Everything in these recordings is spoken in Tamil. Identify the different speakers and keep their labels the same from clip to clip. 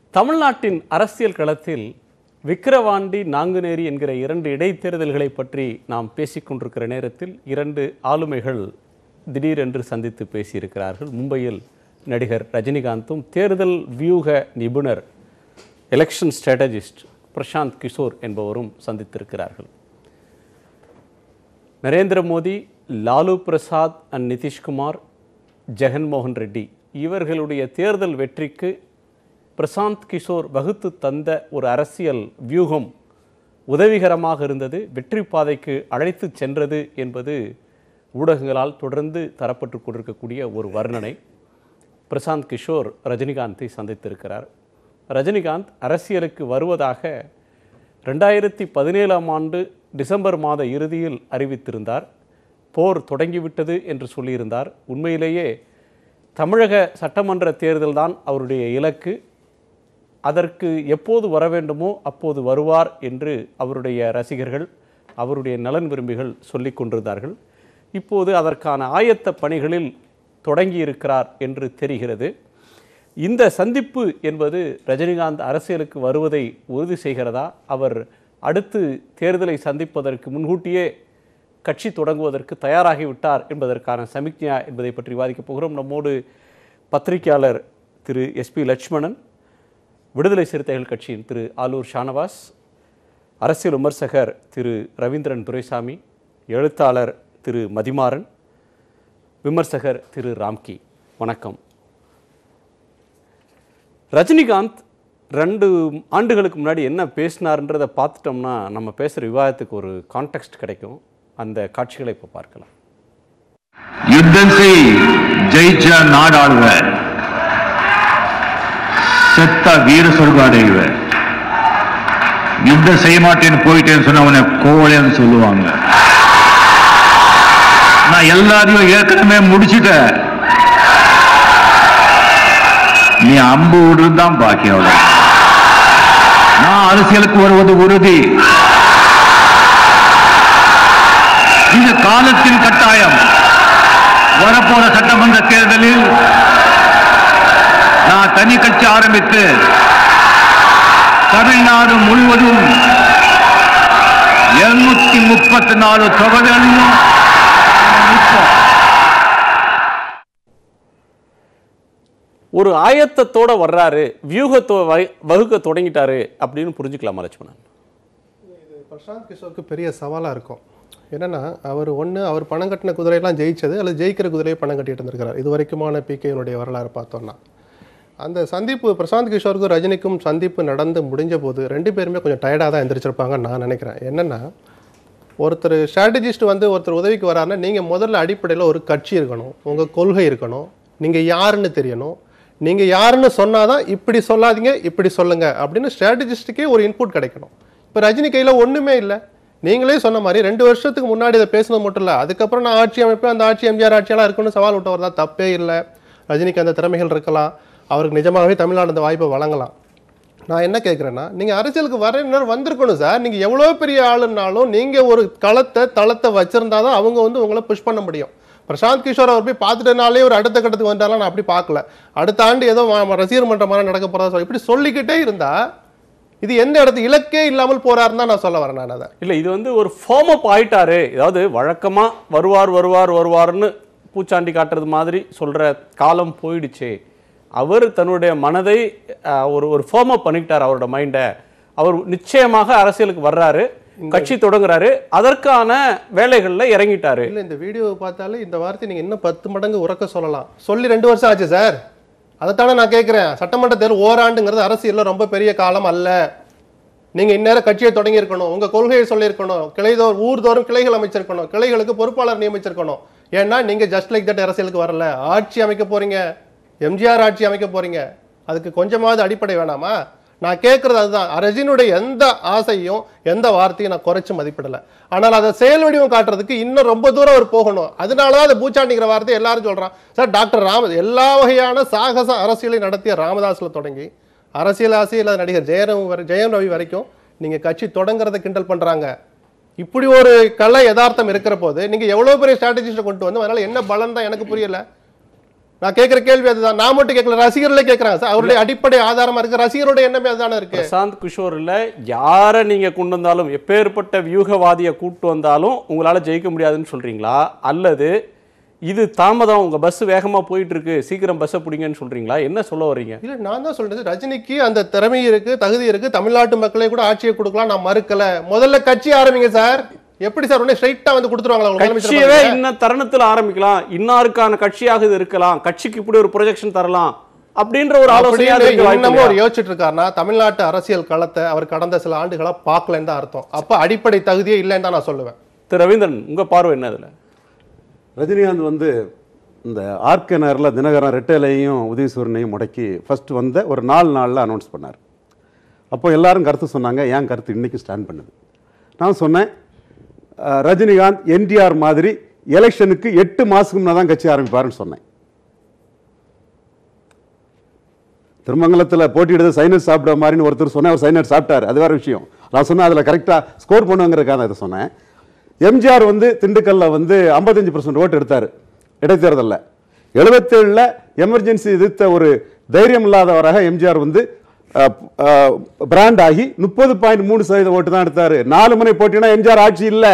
Speaker 1: தமிழ்நாட்டின் அரசியல் களத்தில் விக்கிரவாண்டி நாங்குநேரி என்கிற இரண்டு இடைத்தேர்தல்களை பற்றி நாம் பேசிக்கொண்டிருக்கிற நேரத்தில் இரண்டு ஆளுமைகள் திடீரென்று சந்தித்து பேசியிருக்கிறார்கள் மும்பையில் நடிகர் ரஜினிகாந்தும் தேர்தல் வியூக நிபுணர் எலெக்ஷன் ஸ்ட்ராட்டஜிஸ்ட் பிரசாந்த் கிஷோர் என்பவரும் சந்தித்திருக்கிறார்கள் நரேந்திர மோடி லாலு பிரசாத் அண்ட் நிதிஷ்குமார் ஜெகன்மோகன் ரெட்டி இவர்களுடைய தேர்தல் வெற்றிக்கு பிரசாந்த் கிஷோர் வகுத்து தந்த ஒரு அரசியல் வியூகம் உதவிகரமாக இருந்தது வெற்றி பாதைக்கு அழைத்து சென்றது என்பது ஊடகங்களால் தொடர்ந்து தரப்பட்டு கொண்டிருக்கக்கூடிய ஒரு வர்ணனை பிரசாந்த் கிஷோர் ரஜினிகாந்தை சந்தித்திருக்கிறார் ரஜினிகாந்த் அரசியலுக்கு வருவதாக ரெண்டாயிரத்தி பதினேழாம் ஆண்டு டிசம்பர் மாத இறுதியில் அறிவித்திருந்தார் போர் தொடங்கிவிட்டது என்று சொல்லியிருந்தார் உண்மையிலேயே தமிழக சட்டமன்ற தேர்தல்தான் அவருடைய இலக்கு அதற்கு எப்போது வர வேண்டுமோ அப்போது வருவார் என்று அவருடைய ரசிகர்கள் அவருடைய நலன் விரும்பிகள் சொல்லிக் கொண்டிருந்தார்கள் இப்போது அதற்கான ஆயத்த பணிகளில் தொடங்கியிருக்கிறார் என்று தெரிகிறது இந்த சந்திப்பு என்பது ரஜினிகாந்த் அரசியலுக்கு வருவதை உறுதி செய்கிறதா அவர் அடுத்து தேர்தலை சந்திப்பதற்கு முன்கூட்டியே கட்சி தொடங்குவதற்கு தயாராகிவிட்டார் என்பதற்கான சமிக்ஞா என்பதை பற்றி விவாதிக்கப் போகிறோம் நம்மோடு பத்திரிகையாளர் திரு எஸ்பி லட்சுமணன் விடுதலை சிறுத்தைகள் கட்சியின் திரு ஆலூர் ஷானவாஸ் அரசியல் விமர்சகர் திரு ரவீந்திரன் துரைசாமி எழுத்தாளர் திரு மதிமாறன் விமர்சகர் திரு ராம்கி வணக்கம் ரஜினிகாந்த் ரெண்டு ஆண்டுகளுக்கு முன்னாடி என்ன பேசினார்ன்றதை பார்த்துட்டோம்னா நம்ம பேசுகிற விவாதத்துக்கு ஒரு கான்டெக்ஸ்ட் கிடைக்கும் அந்த காட்சிகளை இப்போ பார்க்கலாம்
Speaker 2: யுத்தம் செய் ஜெயிச்சா நாடாளுவ செத்த வீர சொர்க்கம் அடைவ யுத்தம் செய்ய மாட்டேன்னு போயிட்டேன்னு சொன்ன உன்னை கோவலைன்னு சொல்லுவாங்க நான் எல்லாரையும் ஏற்கனவே முடிச்சுட்டேன் நீ அம்பு விடுறது தான் பாக்கி அவ்வளவு நான் அரசியலுக்கு வருவது உறுதி இது காலத்தின் கட்டாயம் வரப்போற சட்டமன்ற தேர்தலில் நான் தனி கட்சி ஆரம்பித்து தமிழ்நாடு முழுவதும் இருநூத்தி முப்பத்தி நாலு தொகுதிகளிலும் நிற்போம்.
Speaker 1: ஒரு ஆயத்தத்தோட வர்றாரு வியூகத்தோ வ- வகுக்க தொடங்கிட்டாரு அப்படின்னு புரிஞ்சுக்கலாமா லட்சுமணன்
Speaker 3: பிரசாந்த் கிஷோருக்கு பெரிய சவாலாக இருக்கும் என்னன்னா அவர் ஒன்று அவர் பணம் கட்டின குதிரையெல்லாம் ஜெயிச்சது அல்லது ஜெயிக்கிற குதிரையை பணம் கட்டிட்டு இருந்திருக்கிறார் இது வரைக்குமான பிகேனுடைய வரலாறு பார்த்தோம்னா அந்த சந்திப்பு பிரசாந்த் கிஷோருக்கும் ரஜினிக்கும் சந்திப்பு நடந்து முடிஞ்ச போது ரெண்டு பேருமே கொஞ்சம் டயர்டாக தான் எந்திரிச்சிருப்பாங்கன்னு நான் நினைக்கிறேன் என்னென்னா ஒருத்தர் ஸ்ட்ராட்டஜிஸ்ட் வந்து ஒருத்தர் உதவிக்கு வராருன்னா நீங்கள் முதல்ல அடிப்படையில் ஒரு கட்சி இருக்கணும் உங்கள் கொள்கை இருக்கணும் நீங்கள் யாருன்னு தெரியணும் நீங்கள் யாருன்னு சொன்னாதான் இப்படி சொல்லாதீங்க இப்படி சொல்லுங்க அப்படின்னு ஸ்ட்ராட்டஜிஸ்ட்டுக்கே ஒரு இன்புட் கிடைக்கணும் இப்போ ரஜினி கையில் ஒன்றுமே இல்லை நீங்களே சொன்ன மாதிரி ரெண்டு வருஷத்துக்கு முன்னாடி இதை பேசுனது மட்டும் இல்லை அதுக்கப்புறம் நான் ஆட்சி அமைப்பேன் அந்த ஆட்சி எம்ஜிஆர் ஆட்சியெல்லாம் இருக்குன்னு சவால் விட்டவர் தான் தப்பே இல்லை ரஜினிக்கு அந்த திறமைகள் இருக்கலாம் அவருக்கு நிஜமாகவே தமிழ்நாடு அந்த வாய்ப்பை வழங்கலாம் நான் என்ன கேட்குறேன்னா நீங்கள் அரசியலுக்கு வர நேரம் வந்திருக்கணும் சார் நீங்கள் எவ்வளோ பெரிய ஆளுன்னாலும் நீங்கள் ஒரு களத்தை தளத்தை வச்சிருந்தா தான் அவங்க வந்து உங்களை புஷ் பண்ண முடியும் பிரசாந்த் கிஷோர் அவர் போய் பார்த்துட்டனாலே ஒரு அடுத்த கட்டத்துக்கு வந்தாலும் நான் அப்படி பார்க்கல அடுத்த ஆண்டு ஏதோ ம- ரசிகர் மன்றம் மாதிரி நடக்க போகிறதா சொல்லி இப்படி சொல்லிக்கிட்டே இருந்தா இது எந்த இடத்து இலக்கே இல்லாமல் போறாருன்னு தான் நான் சொல்ல வரேன் நான் அதை
Speaker 1: இல்லை இது வந்து ஒரு ஃபார்ம் அப் ஆயிட்டாரு அதாவது வழக்கமாக வருவார் வருவார் வருவார்னு பூச்சாண்டி காட்டுறது மாதிரி சொல்கிற காலம் போயிடுச்சு அவர் தன்னுடைய மனதை அஹ், ஒரு ஒரு ஃபார்ம் அப் பண்ணிக்கிட்டார் அவரோட மைண்டை அவர் நிச்சயமாக அரசியலுக்கு வர்றாரு கட்சி தொடங்குறாரு அதற்கான வேலைகளில் இறங்கிட்டாரு
Speaker 3: இல்லை இந்த வீடியோவை பார்த்தாலே இந்த வார்த்தை நீங்கள் இன்னும் பத்து மடங்கு உறக்க சொல்லலாம் சொல்லி ரெண்டு வருஷம் ஆச்சு சார் அதைத்தானே நான் கேட்குறேன் சட்டமன்ற தேர்தல் ஓராண்டுங்கிறது அரசியலில் ரொம்ப பெரிய காலம் அல்ல நீங்கள் இந்நேரம் கட்சியை தொடங்கியிருக்கணும் உங்கள் கொள்கையை சொல்லியிருக்கணும் கிளைதோறும் ஊர்தோறும் கிளைகள் அமைச்சிருக்கணும் கிளைகளுக்கு பொறுப்பாளர் நியமிச்சிருக்கணும் ஏன்னா நீங்கள் ஜஸ்ட் லைக் தட் அரசியலுக்கு வரல ஆட்சி அமைக்க போறீங்க எம்ஜிஆர் ஆட்சி அமைக்க போறீங்க அதுக்கு கொஞ்சமாவது அடிப்படை வேணாமா நான் கேட்கறது அதுதான் ரஜினியுடைய எந்த ஆசையும் எந்த வார்த்தையும் நான் குறைச்சு மதிப்பிடலை ஆனால் அதை செயல் வடிவம் காட்டுறதுக்கு இன்னும் ரொம்ப தூரம் அவர் போகணும் அதனால தான் அதை பூச்சாண்டிங்கிற வார்த்தை எல்லாரும் சொல்றான் சார் டாக்டர் ராம எல்லா வகையான சாகச அரசியலை நடத்திய ராமதாஸ்ல தொடங்கி அரசியல் ஆசையில் நடிகர் ஜெயரம் வரை ஜெயம் ரவி வரைக்கும் நீங்க கட்சி தொடங்குறத கிண்டல் பண்றாங்க இப்படி ஒரு கலை யதார்த்தம் இருக்கிற போது நீங்க எவ்வளவு பெரிய ஸ்ட்ராட்டஜிஸ்ட்டை கொண்டு வந்து அதனால என்ன பலன் தான் எனக்கு புரியல நான் கேட்கிற கேள்வி அதுதான் நான் மட்டும் கேட்கல ரசிகர்களே கேட்கறாங்க சார் அவருடைய அடிப்படை ஆதாரமா இருக்கு ரசிகருடைய எண்ணமே அதுதானே இருக்கு
Speaker 1: பிரசாந்த் கிஷோர்ல யாரை நீங்க கொண்டு வந்தாலும் எப்பேற்பட்ட வியூகவாதியை கூட்டு வந்தாலும் உங்களால ஜெயிக்க முடியாதுன்னு சொல்றீங்களா அல்லது இது தாமதம் உங்க பஸ் வேகமா போயிட்டு இருக்கு சீக்கிரம் பஸ்ஸை பிடிங்கன்னு சொல்றீங்களா என்ன சொல்ல வர்றீங்க
Speaker 3: இல்ல நான் தான் சொல்றது ரஜினிக்கு அந்த திறமை இருக்கு தகுதி இருக்கு தமிழ்நாட்டு மக்களே கூட ஆட்சியை கொடுக்கலாம் நான் மறுக்கல முதல்ல கட்சி ஆரம்பிங்க சார் எப்படி சார் உடனே ஸ்ட்ரைட்டா வந்து கொடுத்துருவாங்களா உங்களுக்கு முதலமைச்சர்
Speaker 1: கட்சியவே
Speaker 3: பதவியை?
Speaker 1: இன்ன தருணத்தில் ஆரம்பிக்கலாம் இன்னாருக்கான கட்சியாக இது இருக்கலாம் கட்சிக்கு இப்படி ஒரு ப்ரொஜெக்ஷன் தரலாம் அப்படின்ற ஒரு ஆலோசனையா
Speaker 3: அப்படின்னு
Speaker 1: இருக்க வாய்ப்பு
Speaker 3: இன்னமும் அவர்
Speaker 1: இல்லையா?
Speaker 3: யோசிச்சுட்டு இருக்காருன்னா தமிழ்நாட்டு அரசியல் களத்தை அவர் கடந்த சில ஆண்டுகளா பார்க்கலன்னு தான் அர்த்தம் அப்ப அடிப்படை தகுதியே இல்லைன்னு தான் நான் சொல்லுவேன்
Speaker 1: திரு ரவீந்திரன் உங்க பார்வை என்ன இதுல
Speaker 4: ரஜினிகாந்த் வந்து இந்த ஆர்கனரில் தினகரன் ரெட்டையிலையும் உதயசூரனையும் முடக்கி ஃபர்ஸ்ட் வந்த ஒரு நாலு நாளில் அனௌன்ஸ் பண்ணார் அப்போ எல்லாரும் கருத்து சொன்னாங்க என் கருத்து இன்னைக்கு ஸ்டாண்ட் பண்ணுது நான் சொன்னேன் அஹ், ரஜினிகாந்த் என்டிஆர் மாதிரி எலெக்ஷனுக்கு எட்டு மாதத்துக்கு முன்னே தான் கட்சி ஆரம்பிப்பாருன்னு சொன்னேன் திருமங்கலத்தில் போட்டியிடுறது சைனட் சாப்பிட மாதிரின்னு ஒருத்தர் சொன்னேன் அவர் சைனட் சாப்பிட்டாரு அது வேற விஷயம் நான் சொன்னேன் அதில் கரெக்டாக ஸ்கோர் பண்ணுங்கிறதுக்காக இதை சொன்னேன் எம்ஜிஆர் வந்து திண்டுக்கல்ல வந்து 55% பர்சன்ட் ஓட்டு எடுத்தார் இடைத்தேர்தலில் எழுபத்தேழில் எமர்ஜென்சி எதிர்த்த ஒரு தைரியம் இல்லாதவராக எம்ஜிஆர் வந்து பிராண்ட் ஆகி முப்பது பாயிண்ட் மூணு சதவீத ஓட்டு தான் எடுத்தார் நாலு முனை போட்டினா எம்ஜிஆர் ஆட்சி இல்லை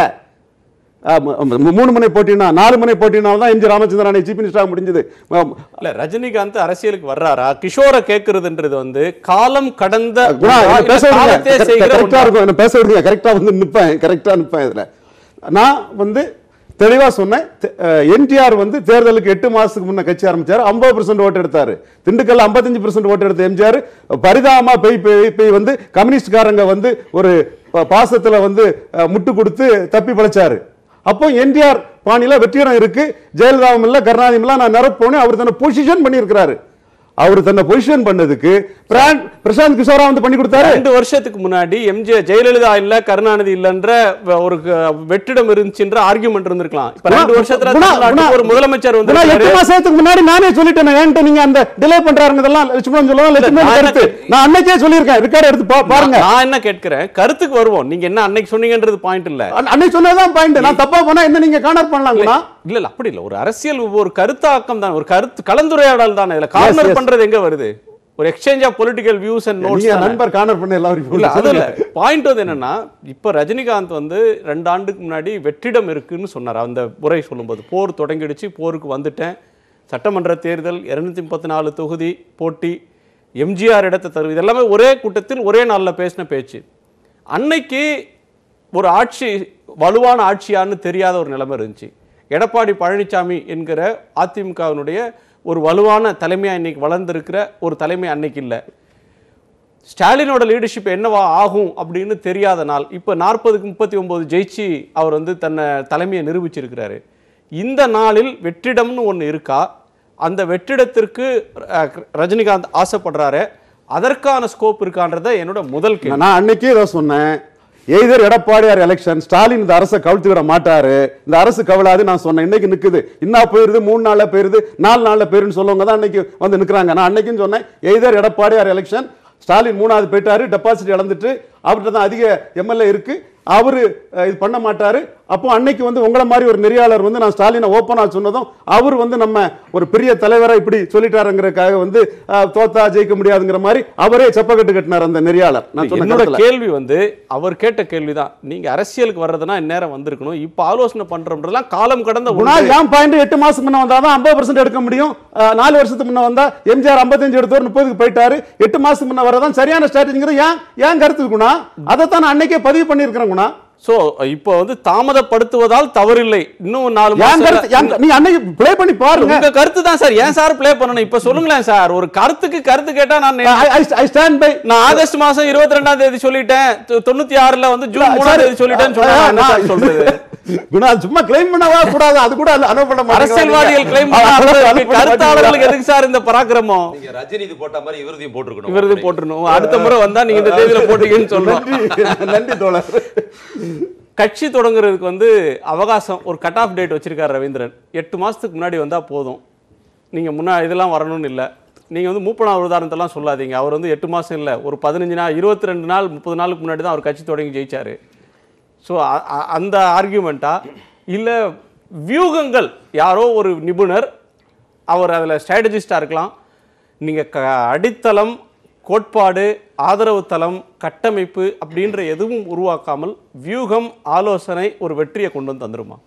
Speaker 4: மூணு முனை போட்டினா நாலு முனை போட்டினால தான் எம்ஜி ராமச்சந்திரன் சீஃப் மினிஸ்டராக முடிஞ்சது அஹ்,
Speaker 1: இல்ல ரஜினிகாந்த் அரசியலுக்கு வர்றாரா கிஷோரை கேட்கறதுன்றது வந்து காலம் கடந்த
Speaker 4: குணா,
Speaker 1: ஒன்றா,
Speaker 4: என்ன பேச
Speaker 1: இல்ல
Speaker 4: விடுங்க.
Speaker 1: காலத்தையே
Speaker 4: கரெக்டா-
Speaker 1: செய்கிற
Speaker 4: கரெக்டா
Speaker 1: ஒன்றா?
Speaker 4: இருக்கும் என்ன பேச விடுங்க கரெக்டா வந்து நிப்பேன் கரெக்டா நிப்பேன் இதுல நான் வந்து தெளிவா சொன்னேன் என்டிஆர் வந்து தேர்தலுக்கு எட்டு மாசத்துக்கு முன்ன கட்சி ஆரம்பிச்சாரு ஐம்பது பர்சன்ட் ஓட்டு எடுத்தாரு திண்டுக்கல்ல 55% பர்சன்ட் ஓட்டு எடுத்த எம்ஜிஆர் பரிதாபமா பெய் பெய் பெய் வந்து கம்யூனிஸ்ட்காரங்க வந்து ஒரு ப- பாசத்துல வந்து அஹ், முட்டு கொடுத்து தப்பி பிழைச்சாரு அப்போ என்டிஆர் பாணியில வெற்றிடம் இருக்கு ஜெயலலிதாவும் இல்ல கருணாநிதியும் இல்ல நான் நிரப்போனே அவர் தன்னை பொசிஷன் பண்ணியிருக்கிறாரு அவர் தன்னை பொசிஷன் பண்ணதுக்கு பிராண்ட் பிரசாந்த் கிஷோரா வந்து பண்ணி கொடுத்தாரு
Speaker 1: ரெண்டு வருஷத்துக்கு முன்னாடி எம்ஜிஆர் ஜெயலலிதா இல்ல கருணாநிதி இல்லன்ற வ- ஒரு க- வெற்றிடம் இருந்துச்சுன்ற ஆர்குமெண்ட் இருந்திருக்கலாம் இப்ப ரெண்டு
Speaker 4: குணா,
Speaker 1: வருஷத்துல
Speaker 4: குணா,
Speaker 1: தமிழ்நாட்டுக்கு
Speaker 4: குணா,
Speaker 1: ஒரு முதலமைச்சர் வந்து
Speaker 4: குணா, எட்டு மாசத்துக்கு முன்னாடி நானே சொல்லிட்டேன் என்கிட்ட நீங்க அந்த டிலே பண்றாருங்கதெல்லாம் லட்சுமணன் சொல்லுவாங்க லட்சுமணன்
Speaker 1: நான்
Speaker 4: கருத்து
Speaker 1: எனக்கு-
Speaker 4: நான் அன்னைக்கே சொல்லியிருக்கேன் ரெக்கார்ட் எடுத்து பா- பாருங்க
Speaker 1: நான் என்ன கேட்கிறேன் கருத்துக்கு வருவோம் நீங்க என்ன அன்னைக்கு சொன்னீங்கன்றது பாயிண்ட் இல்ல
Speaker 4: அன்னை- அன்னைக்கு சொன்னதான் பாயிண்ட் நான் தப்பா போனா என்ன நீங்க கார்னர் பண்ணலாம் குணா
Speaker 1: இல்ல இல்ல அப்படி இல்ல ஒரு அரசியல் ஒரு கருத்தாக்கம் தான் ஒரு கருத்து கலந்துரையாடல் தானே இதுல கார்னர்
Speaker 4: yes.
Speaker 1: பண்றது எங்க வருது ஒரு exchange of political views and
Speaker 4: நீங்க
Speaker 1: நோட்ஸ்
Speaker 4: நண்பர் கார்னர் பண்ண எல்லாரும்
Speaker 1: இல்ல அது இல்ல பாயிண்ட் வந்து என்னன்னா இப்ப ரஜினிகாந்த் வந்து ரெண்டு ஆண்டுக்கு முன்னாடி வெற்றிடம் இருக்குன்னு சொன்னார் அந்த உரை சொல்லும்போது போர் தொடங்கிடுச்சு போருக்கு வந்துட்டேன் சட்டமன்ற தேர்தல் இருநூத்தி முப்பத்தி நாலு தொகுதி போட்டி எம்ஜிஆர் இடத்தை தருவு இதெல்லாமே ஒரே கூட்டத்தில் ஒரே நாளில் பேசின பேச்சு அன்னைக்கு ஒரு ஆட்சி வலுவான ஆட்சியான்னு தெரியாத ஒரு நிலைமை இருந்துச்சு எடப்பாடி பழனிசாமி என்கிற அதிமுகவினுடைய ஒரு வலுவான தலைமையாக இன்னைக்கு வளர்ந்திருக்கிற ஒரு தலைமை அன்னைக்கு இல்லை ஸ்டாலினோட லீடர்ஷிப் என்னவா ஆகும் அப்படின்னு தெரியாத நாள் இப்போ நாற்பதுக்கு முப்பத்தி ஒன்பது ஜெயிச்சு அவர் வந்து தன்னை தலைமையை நிரூபிச்சிருக்கிறாரு இந்த நாளில் வெற்றிடம்னு ஒன்று இருக்கா அந்த வெற்றிடத்திற்கு அஹ், ரஜினிகாந்த் ஆசைப்படுறாரு அதற்கான ஸ்கோப் இருக்கான்றத என்னோட முதல் கேள்வி
Speaker 4: நான் அன்னைக்கே இதை சொன்னேன் எய்தர் எடப்பாடியார் எலெக்ஷன் ஸ்டாலின் இந்த அரசை கவிழ்த்து விட மாட்டாரு இந்த அரசு கவலாது நான் சொன்னேன் இன்னைக்கு நிக்குது இன்னா போயிருது மூணு நாள்ல போயிருது நாலு நாள்ல போயிருன்னு சொல்லவங்க தான் அன்னைக்கு வந்து நிக்கிறாங்க நான் அன்னைக்கும் சொன்னேன் எய்தர் எடப்பாடியார் எலெக்ஷன் ஸ்டாலின் மூணாவது போயிட்டாரு டெபாசிட் இழந்துட்டு அவர்கிட்ட தான் அதிக எம்எல்ஏ இருக்கு அவரு அஹ், இது பண்ண மாட்டாரு அப்போ அன்னைக்கு வந்து உங்களை மாதிரி ஒரு நெறியாளர் வந்து நான் ஸ்டாலினை ஓப்பனா சொன்னதும் அவர் வந்து நம்ம ஒரு பெரிய தலைவரை இப்படி சொல்லிட்டாருங்கிறதுக்காக வந்து அஹ், தோத்தா ஜெயிக்க முடியாதுங்கிற மாதிரி அவரே செப்பக்கட்டு கட்டினார் அந்த நெறியாளர் நான் சொன்ன
Speaker 1: என்னோட
Speaker 4: கருத்துல.
Speaker 1: கேள்வி வந்து அவர் கேட்ட கேள்விதான் நீங்க அரசியலுக்கு வர்றதுன்னா இந்நேரம் வந்திருக்கணும் இப்ப ஆலோசனை பண்றோம்ன்றதெல்லாம் காலம் கடந்த
Speaker 4: குணா
Speaker 1: ஒன்று.
Speaker 4: ஏன் பாயிண்ட் எட்டு மாசம் முன்ன வந்தா தான் ஐம்பது பர்சன்ட் எடுக்க முடியும் அஹ், நாலு வருஷத்துக்கு முன்ன வந்தா எம்ஜிஆர் ஐம்பத்தஞ்சு எடுத்தவர் முப்பதுக்கு போயிட்டாரு எட்டு மாசத்துக்கு முன்ன வரதான் சரியான ஸ்ட்ராட்டஜிங்கிறது ஏன் ஏன் கருத்து குணா அதைத்தான் நான் அன்னைக்கே பதிவு பண்ணியிருக்கிறேன் குணா
Speaker 1: சோ இப்போ வந்து தாமதப்படுத்துவதால் தவறில்லை இன்னும் நாலு
Speaker 4: ஏன்
Speaker 1: மாசம்
Speaker 4: கருத்து ஏன் நீ அன்னைக்கு ப்ளே பண்ணி பாருங்க
Speaker 1: உங்க கருத்து தான் சார் ஏன் சார் ப்ளே பண்ணணும் இப்ப சொல்லுங்களேன் சார் ஒரு கருத்துக்கு கருத்து கேட்டா நான்
Speaker 4: ஐ ஸ்டாண்ட் பை
Speaker 1: நான் ஆகஸ்ட் மாசம் இருபத்தி ரெண்டாம் தேதி சொல்லிட்டேன் தொ- தொண்ணூத்தி ஆறுல வந்து ஜூன்
Speaker 4: இல்ல,
Speaker 1: மூணாம்
Speaker 4: சார்,
Speaker 1: தேதி சொல்லிட்டேன்னு சொன்னா
Speaker 4: அஹ்,
Speaker 1: நான் என்ன சார்
Speaker 4: நான்
Speaker 1: சொல்றது
Speaker 4: குணா சும்மா கிளைம் பண்ணவா கூடாது அது கூட அலோவ் பண்ண மாட்டேங்கிறாங்க.
Speaker 1: அரசியல்வாதிகள் கிளைம்
Speaker 4: அஹ், allow பண்ண
Speaker 1: கருத்தாளர்களுக்கு
Speaker 4: மாட்டேங்கிறாங்க.
Speaker 1: எதுக்கு சார் இந்த பராக்கிரமம்
Speaker 5: நீங்க ரஜினி இது போட்ட மாதிரி இவரதையும் போட்டிருக்கணும்
Speaker 1: விருது போட்டுருணும் அடுத்த முறை வந்தா நீங்க இந்த தேதியில போட்டீங்கன்னு சொல்றோம்
Speaker 4: நன்றி நன்றி தோழர்
Speaker 1: கட்சி தொடங்குறதுக்கு வந்து அவகாசம் ஒரு கட் ஆஃப் டேட் வச்சிருக்காரு ரவீந்திரன் எட்டு மாசத்துக்கு முன்னாடி வந்தா போதும் நீங்க முன்னா இதெல்லாம் வரணும்னு இல்லை நீங்க வந்து மூப்பனார் உதாரணத்தெல்லாம் சொல்லாதீங்க அவர் வந்து எட்டு மாசம் இல்லை ஒரு பதினஞ்சு நாள் இருபத்தி ரெண்டு நாள் முப்பது நாளுக்கு முன்னாடி தான் அவர் கட்சி தொடங்கி ஜெயிச்சாரு ஸோ அந்த ஆர்கியூமெண்ட்டா இல்லை வியூகங்கள் யாரோ ஒரு நிபுணர் அவர் அதில் ஸ்ட்ராட்டஜிஸ்டாக இருக்கலாம் நீங்கள் க அடித்தளம் கோட்பாடு ஆதரவு தளம் கட்டமைப்பு அப்படின்ற எதுவும் உருவாக்காமல் வியூகம் ஆலோசனை ஒரு வெற்றியை கொண்டு வந்து தந்துருமா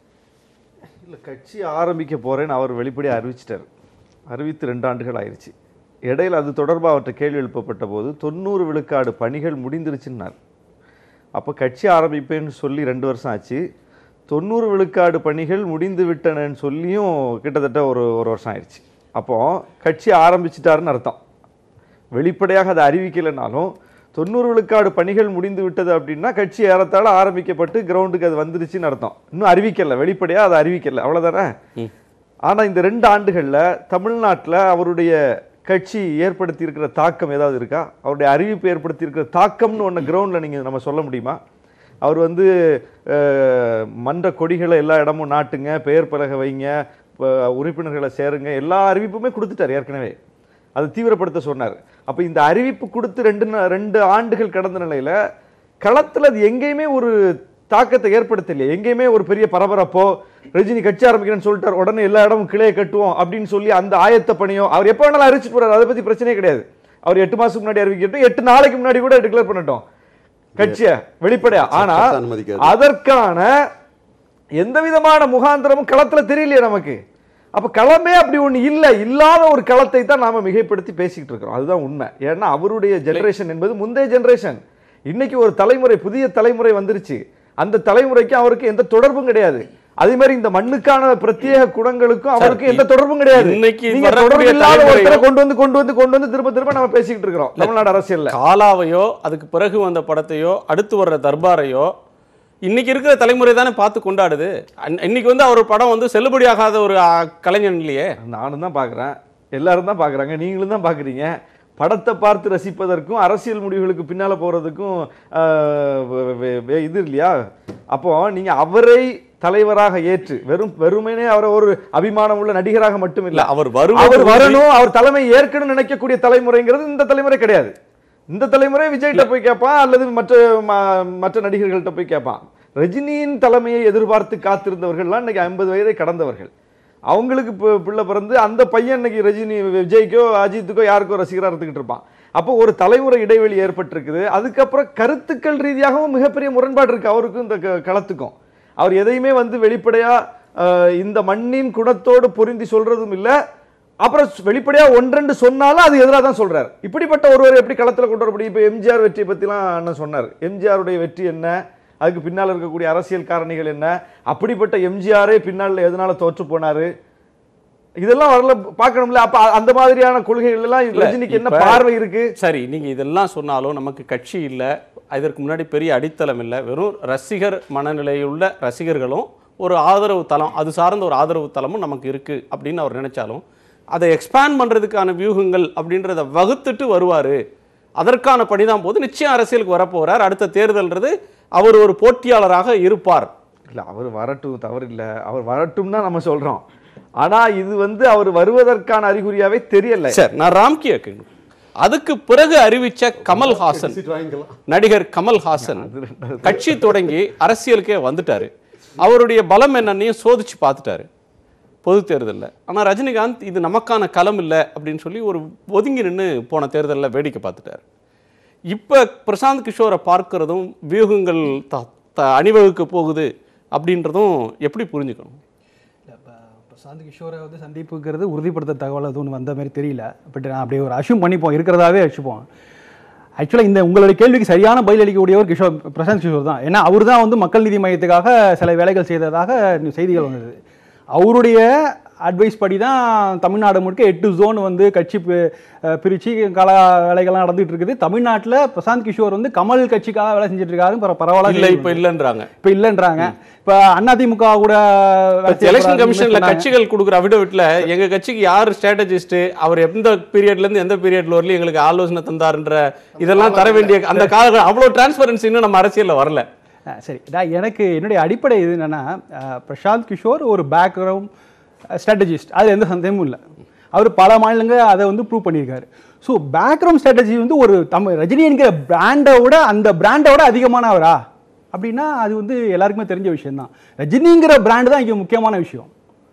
Speaker 6: இல்லை கட்சி ஆரம்பிக்க போறேன்னு அவர் வெளிப்படையாக அறிவிச்சிட்டார் அறிவித்து ரெண்டு ஆண்டுகள் ஆயிடுச்சு இடையில அது தொடர்பாக அவர்கிட்ட கேள்வி எழுப்பப்பட்ட போது தொண்ணூறு விழுக்காடு பணிகள் முடிந்துருச்சுன்னார் அப்போ கட்சி ஆரம்பிப்பேன்னு சொல்லி ரெண்டு வருஷம் ஆச்சு தொண்ணூறு விழுக்காடு பணிகள் முடிந்து விட்டனன்னு சொல்லியும் கிட்டத்தட்ட ஒரு ஒரு வருஷம் ஆயிடுச்சு அப்போ கட்சி ஆரம்பிச்சிட்டாருன்னு அர்த்தம் வெளிப்படையாக அதை அறிவிக்கலைனாலும் தொண்ணூறு விழுக்காடு பணிகள் முடிந்து விட்டது அப்படின்னா கட்சி ஏறத்தாழ ஆரம்பிக்கப்பட்டு கிரவுண்டுக்கு அது வந்துருச்சுன்னு அர்த்தம் இன்னும் அறிவிக்கல வெளிப்படையாக அதை அறிவிக்கல அவ்வளோதானே ஆனால் இந்த ரெண்டு ஆண்டுகளில் தமிழ்நாட்டில் அவருடைய கட்சி ஏற்படுத்தி இருக்கிற தாக்கம் ஏதாவது இருக்கா அவருடைய அறிவிப்பு ஏற்படுத்தி இருக்கிற தாக்கம்னு ஒன்று கிரவுண்டில் நீங்கள் நம்ம சொல்ல முடியுமா அவர் வந்து அஹ், மன்ற கொடிகளை எல்லா இடமும் நாட்டுங்க பெயர் பலகை வைங்க ப- உறுப்பினர்களை சேருங்க எல்லா அறிவிப்புமே கொடுத்துட்டார் ஏற்கனவே அதை தீவிரப்படுத்த சொன்னார் அப்போ இந்த அறிவிப்பு கொடுத்து ரெண்டு நா- ரெண்டு ஆண்டுகள் கடந்த நிலையில் களத்தில் அது எங்கேயுமே ஒரு தாக்கத்தை ஏற்படுத்தலையே எங்கேயுமே ஒரு பெரிய பரபரப்போ ரஜினி கட்சி ஆரம்பிக்கிறேன்னு சொல்லிட்டார் உடனே எல்லா இடமும் கிளையை கட்டுவோம் அப்படின்னு சொல்லி அந்த ஆயத்த பணியோ அவர் எப்போ வேணாலும் அறிவிச்சு போறாரு அதை பத்தி பிரச்சனையே கிடையாது அவர் எட்டு மாசத்துக்கு முன்னாடி அறிவிக்கட்டும் எட்டு நாளைக்கு முன்னாடி கூட டிக்ளேர் பண்ணட்டும் கட்சியை வெளிப்படையா ஆனா
Speaker 4: சட்டத்தை அனுமதிக்காது.
Speaker 6: அதற்கான எந்த விதமான முகாந்திரமும் களத்துல தெரியலையே நமக்கு அப்ப களமே அப்படி ஒண்ணு இல்ல இல்லாத ஒரு களத்தை தான் நாம மிகைப்படுத்தி பேசிக்கிட்டு இருக்கிறோம் அதுதான் உண்மை ஏன்னா அவருடைய ஜெனரேஷன் என்பது முந்தைய ஜெனரேஷன் இன்னைக்கு ஒரு தலைமுறை புதிய தலைமுறை வந்துருச்சு அந்த தலைமுறைக்கு அவருக்கு எந்த தொடர்பும் கிடையாது அதே மாதிரி இந்த மண்ணுக்கான பிரத்யேக குணங்களுக்கும் அவருக்கு எந்த தொடர்பும் கிடையாது
Speaker 1: இன்னைக்கு
Speaker 6: நீங்க
Speaker 1: வரக்கூடிய
Speaker 6: தொடர்பு இல்லாத ஒருத்தரை
Speaker 1: தலைமுறையும்
Speaker 6: கொண்டு வந்து கொண்டு வந்து கொண்டு வந்து திரும்ப திரும்ப நம்ம பேசிக்கிட்டு இருக்கிறோம் தமிழ்நாடு அரசியல்ல
Speaker 1: காலாவையோ அதுக்கு பிறகு வந்த படத்தையோ அடுத்து வர்ற தர்பாரையோ இன்னைக்கு இருக்கிற தலைமுறை தானே பார்த்து கொண்டாடுது அன்- இன்னைக்கு வந்து அவர் படம் வந்து செல்லுபடியாகாத ஒரு ஆ, கலைஞன் இல்லையே
Speaker 6: நானும் தான் பார்க்குறேன் எல்லாரும் தான் பார்க்குறாங்க நீங்களும் தான் பார்க்குறீங்க படத்தை பார்த்து ரசிப்பதற்கும் அரசியல் முடிவுகளுக்கு பின்னால போறதுக்கும் ஆஹ், வே- வே- வே- இது இல்லையா அப்போ நீங்க அவரை தலைவராக ஏற்று வெறும் வெறுமனே அவரை ஒரு அபிமானம் உள்ள நடிகராக மட்டும்
Speaker 1: இல்ல
Speaker 6: இல்ல
Speaker 1: அவர் வருவது
Speaker 6: அவர் வரணும் அவர் தலைமை ஏற்கனவே நினைக்கக்கூடிய தலைமுறைங்கிறது இந்த தலைமுறை கிடையாது இந்த தலைமுறை விஜய்கிட்ட போய் கேட்பான் அல்லது மற்ற ம- மற்ற நடிகர்கள்ட்ட போய் கேட்பான் ரஜினியின் தலைமையை எதிர்பார்த்து காத்திருந்தவர்கள்லாம் இன்னைக்கு ஐம்பது வயதை கடந்தவர்கள் அவங்களுக்கு இப்போ பிள்ளை பிறந்து அந்த பையன் இன்னைக்கு ரஜினி விஜய்க்கோ அஜித்துக்கோ யாருக்கோ ரசிகராக இருந்துகிட்டு இருப்பான் அப்போ ஒரு தலைமுறை இடைவெளி ஏற்பட்டிருக்குது அதுக்கப்புறம் கருத்துக்கள் ரீதியாகவும் மிகப்பெரிய முரண்பாடு இருக்கு அவருக்கும் இந்த க- களத்துக்கும் அவர் எதையுமே வந்து வெளிப்படையா அஹ், இந்த மண்ணின் குணத்தோடு பொருந்தி சொல்றதும் இல்லை அப்புறம் ஸ்- வெளிப்படையா ஒன்றெண்டு சொன்னாலும் அது எதிராக தான் சொல்றாரு இப்படிப்பட்ட ஒருவர் எப்படி களத்துல கொண்டு வர முடியும் இப்போ எம்ஜிஆர் வெற்றியை பத்திலாம் அண்ணன் சொன்னார் எம்ஜிஆருடைய வெற்றி என்ன அதுக்கு பின்னால் இருக்கக்கூடிய அரசியல் காரணிகள் என்ன அப்படிப்பட்ட எம்ஜிஆரே பின்னால எதனால தோற்று போனாரு இதெல்லாம் வரல பார்க்கணும்ல அப்ப அ- அந்த மாதிரியான கொள்கைகள் எல்லாம்
Speaker 1: இல்ல,
Speaker 6: ரஜினிக்கு என்ன
Speaker 1: இப்ப-
Speaker 6: பார்வை இருக்கு
Speaker 1: சரி நீங்க இதெல்லாம் சொன்னாலும் நமக்கு கட்சி இல்ல இதற்கு முன்னாடி பெரிய அடித்தளம் இல்லை வெறும் ரசிகர் மனநிலையுள்ள ரசிகர்களும் ஒரு ஆதரவு தளம் அது சார்ந்த ஒரு ஆதரவு தளமும் நமக்கு இருக்கு அப்படின்னு அவர் நினைச்சாலும் அதை எக்ஸ்பேண்ட் பண்றதுக்கான வியூகங்கள் அப்படின்றத வகுத்துட்டு வருவாரு அதற்கான பணிதான் போது நிச்சயம் அரசியலுக்கு வரப்போறார் அடுத்த தேர்தல்ன்றது அவர் ஒரு போட்டியாளராக இருப்பார்
Speaker 6: இல்ல அவர் வரட்டும் தவறு இல்ல அவர் வரட்டும் தான் நம்ம சொல்றோம் ஆனா இது வந்து அவர் வருவதற்கான அறிகுறியாவே தெரியல
Speaker 1: சரி நான் ராம்கியை கேட்கணும் அதுக்கு பிறகு அறிவிச்ச கமல்ஹாசன் நடிகர் கமல்ஹாசன் கட்சி தொடங்கி அரசியலுக்கே வந்துட்டாரு அவருடைய பலம் என்னன்னையும் சோதிச்சு பார்த்துட்டாரு பொது தேர்தலில் ஆனால் ரஜினிகாந்த் இது நமக்கான களம் இல்லை அப்படின்னு சொல்லி ஒரு ஒதுங்கி நின்று போன தேர்தலில் வேடிக்கை பார்த்துட்டார் இப்போ பிரசாந்த் கிஷோரை பார்க்கிறதும் வியூகங்கள் த த- அணிவகுக்க போகுது அப்படின்றதும் எப்படி புரிஞ்சுக்கணும்
Speaker 7: இல்ல, இப்ப பிரசாந்த் கிஷோரை வந்து சந்திப்புங்கிறது உறுதிப்படுத்த தகவல் எதுவும் வந்த மாதிரி தெரியல பட் நான் அப்படியே ஒரு அஷ்யூம் பண்ணிப்போம் இருக்கிறதாவே வச்சுப்போம் ஆக்சுவலாக இந்த உங்களுடைய கேள்விக்கு சரியான பதில் அளிக்கக்கூடியவர் கிஷோர் பிரசாந்த் கிஷோர் தான் ஏன்னா அவர் தான் வந்து மக்கள் நீதி மையத்துக்காக சில வேலைகள் செய்ததாக செய்திகள் வந்தது அவருடைய அட்வைஸ் படி தான் தமிழ்நாடு முழுக்க எட்டு ஜோன் வந்து கட்சி பி- அஹ் பிரிச்சு கல வேலைகள்லாம் நடந்துட்டு இருக்குது தமிழ்நாட்டில் பிரசாந்த் கிஷோர் வந்து கமல் கட்சிக்காக வேலை செஞ்சுட்டு இருக்காரு பர- பரவாயில்ல
Speaker 1: இல்லை இப்போ இல்லைன்றாங்க
Speaker 7: இப்ப இல்லைன்றாங்க இப்ப அதிமுக கூட வேலை செய்ய
Speaker 1: எலெக்ஷன்
Speaker 7: போறாருன்னு
Speaker 1: கமிஷன்ல
Speaker 7: சொன்னாங்க.
Speaker 1: கட்சிகள் கொடுக்குற அபிடவிட்ல எங்க கட்சிக்கு யார் ஸ்ட்ராட்டஜிஸ்ட் அவர் எந்த பீரியட்ல இருந்து எந்த பீரியட்ல வரலையும் எங்களுக்கு ஆலோசனை தந்தாருன்ற இதெல்லாம் தர வேண்டிய அந்த கால அவ்வளவு டிரான்ஸ்பரன்சி இன்னும் நம்ம அரசியல்ல வரல
Speaker 7: ஆ, சரி நான் எனக்கு என்னுடைய அடிப்படை இது என்னன்னா அஹ், பிரசாந்த் கிஷோர் ஒரு பேக்ரவுண்ட் ஸ்ட்ராட்டஜிஸ்ட் அது எந்த சந்தேகமும் இல்லை அவர் பல மாநிலங்கள் அதை வந்து ப்ரூவ் பண்ணியிருக்காரு ஸோ பேக்ரவுண்ட் ஸ்ட்ராட்டஜி வந்து ஒரு தமிழ் ரஜினி என்கிற பிராண்டை விட அந்த பிராண்டை விட அதிகமானவரா அப்படின்னா அது வந்து எல்லாருக்குமே தெரிஞ்ச விஷயம் தான் ரஜினிங்கிற பிராண்டு தான் இங்கே முக்கியமான விஷயம்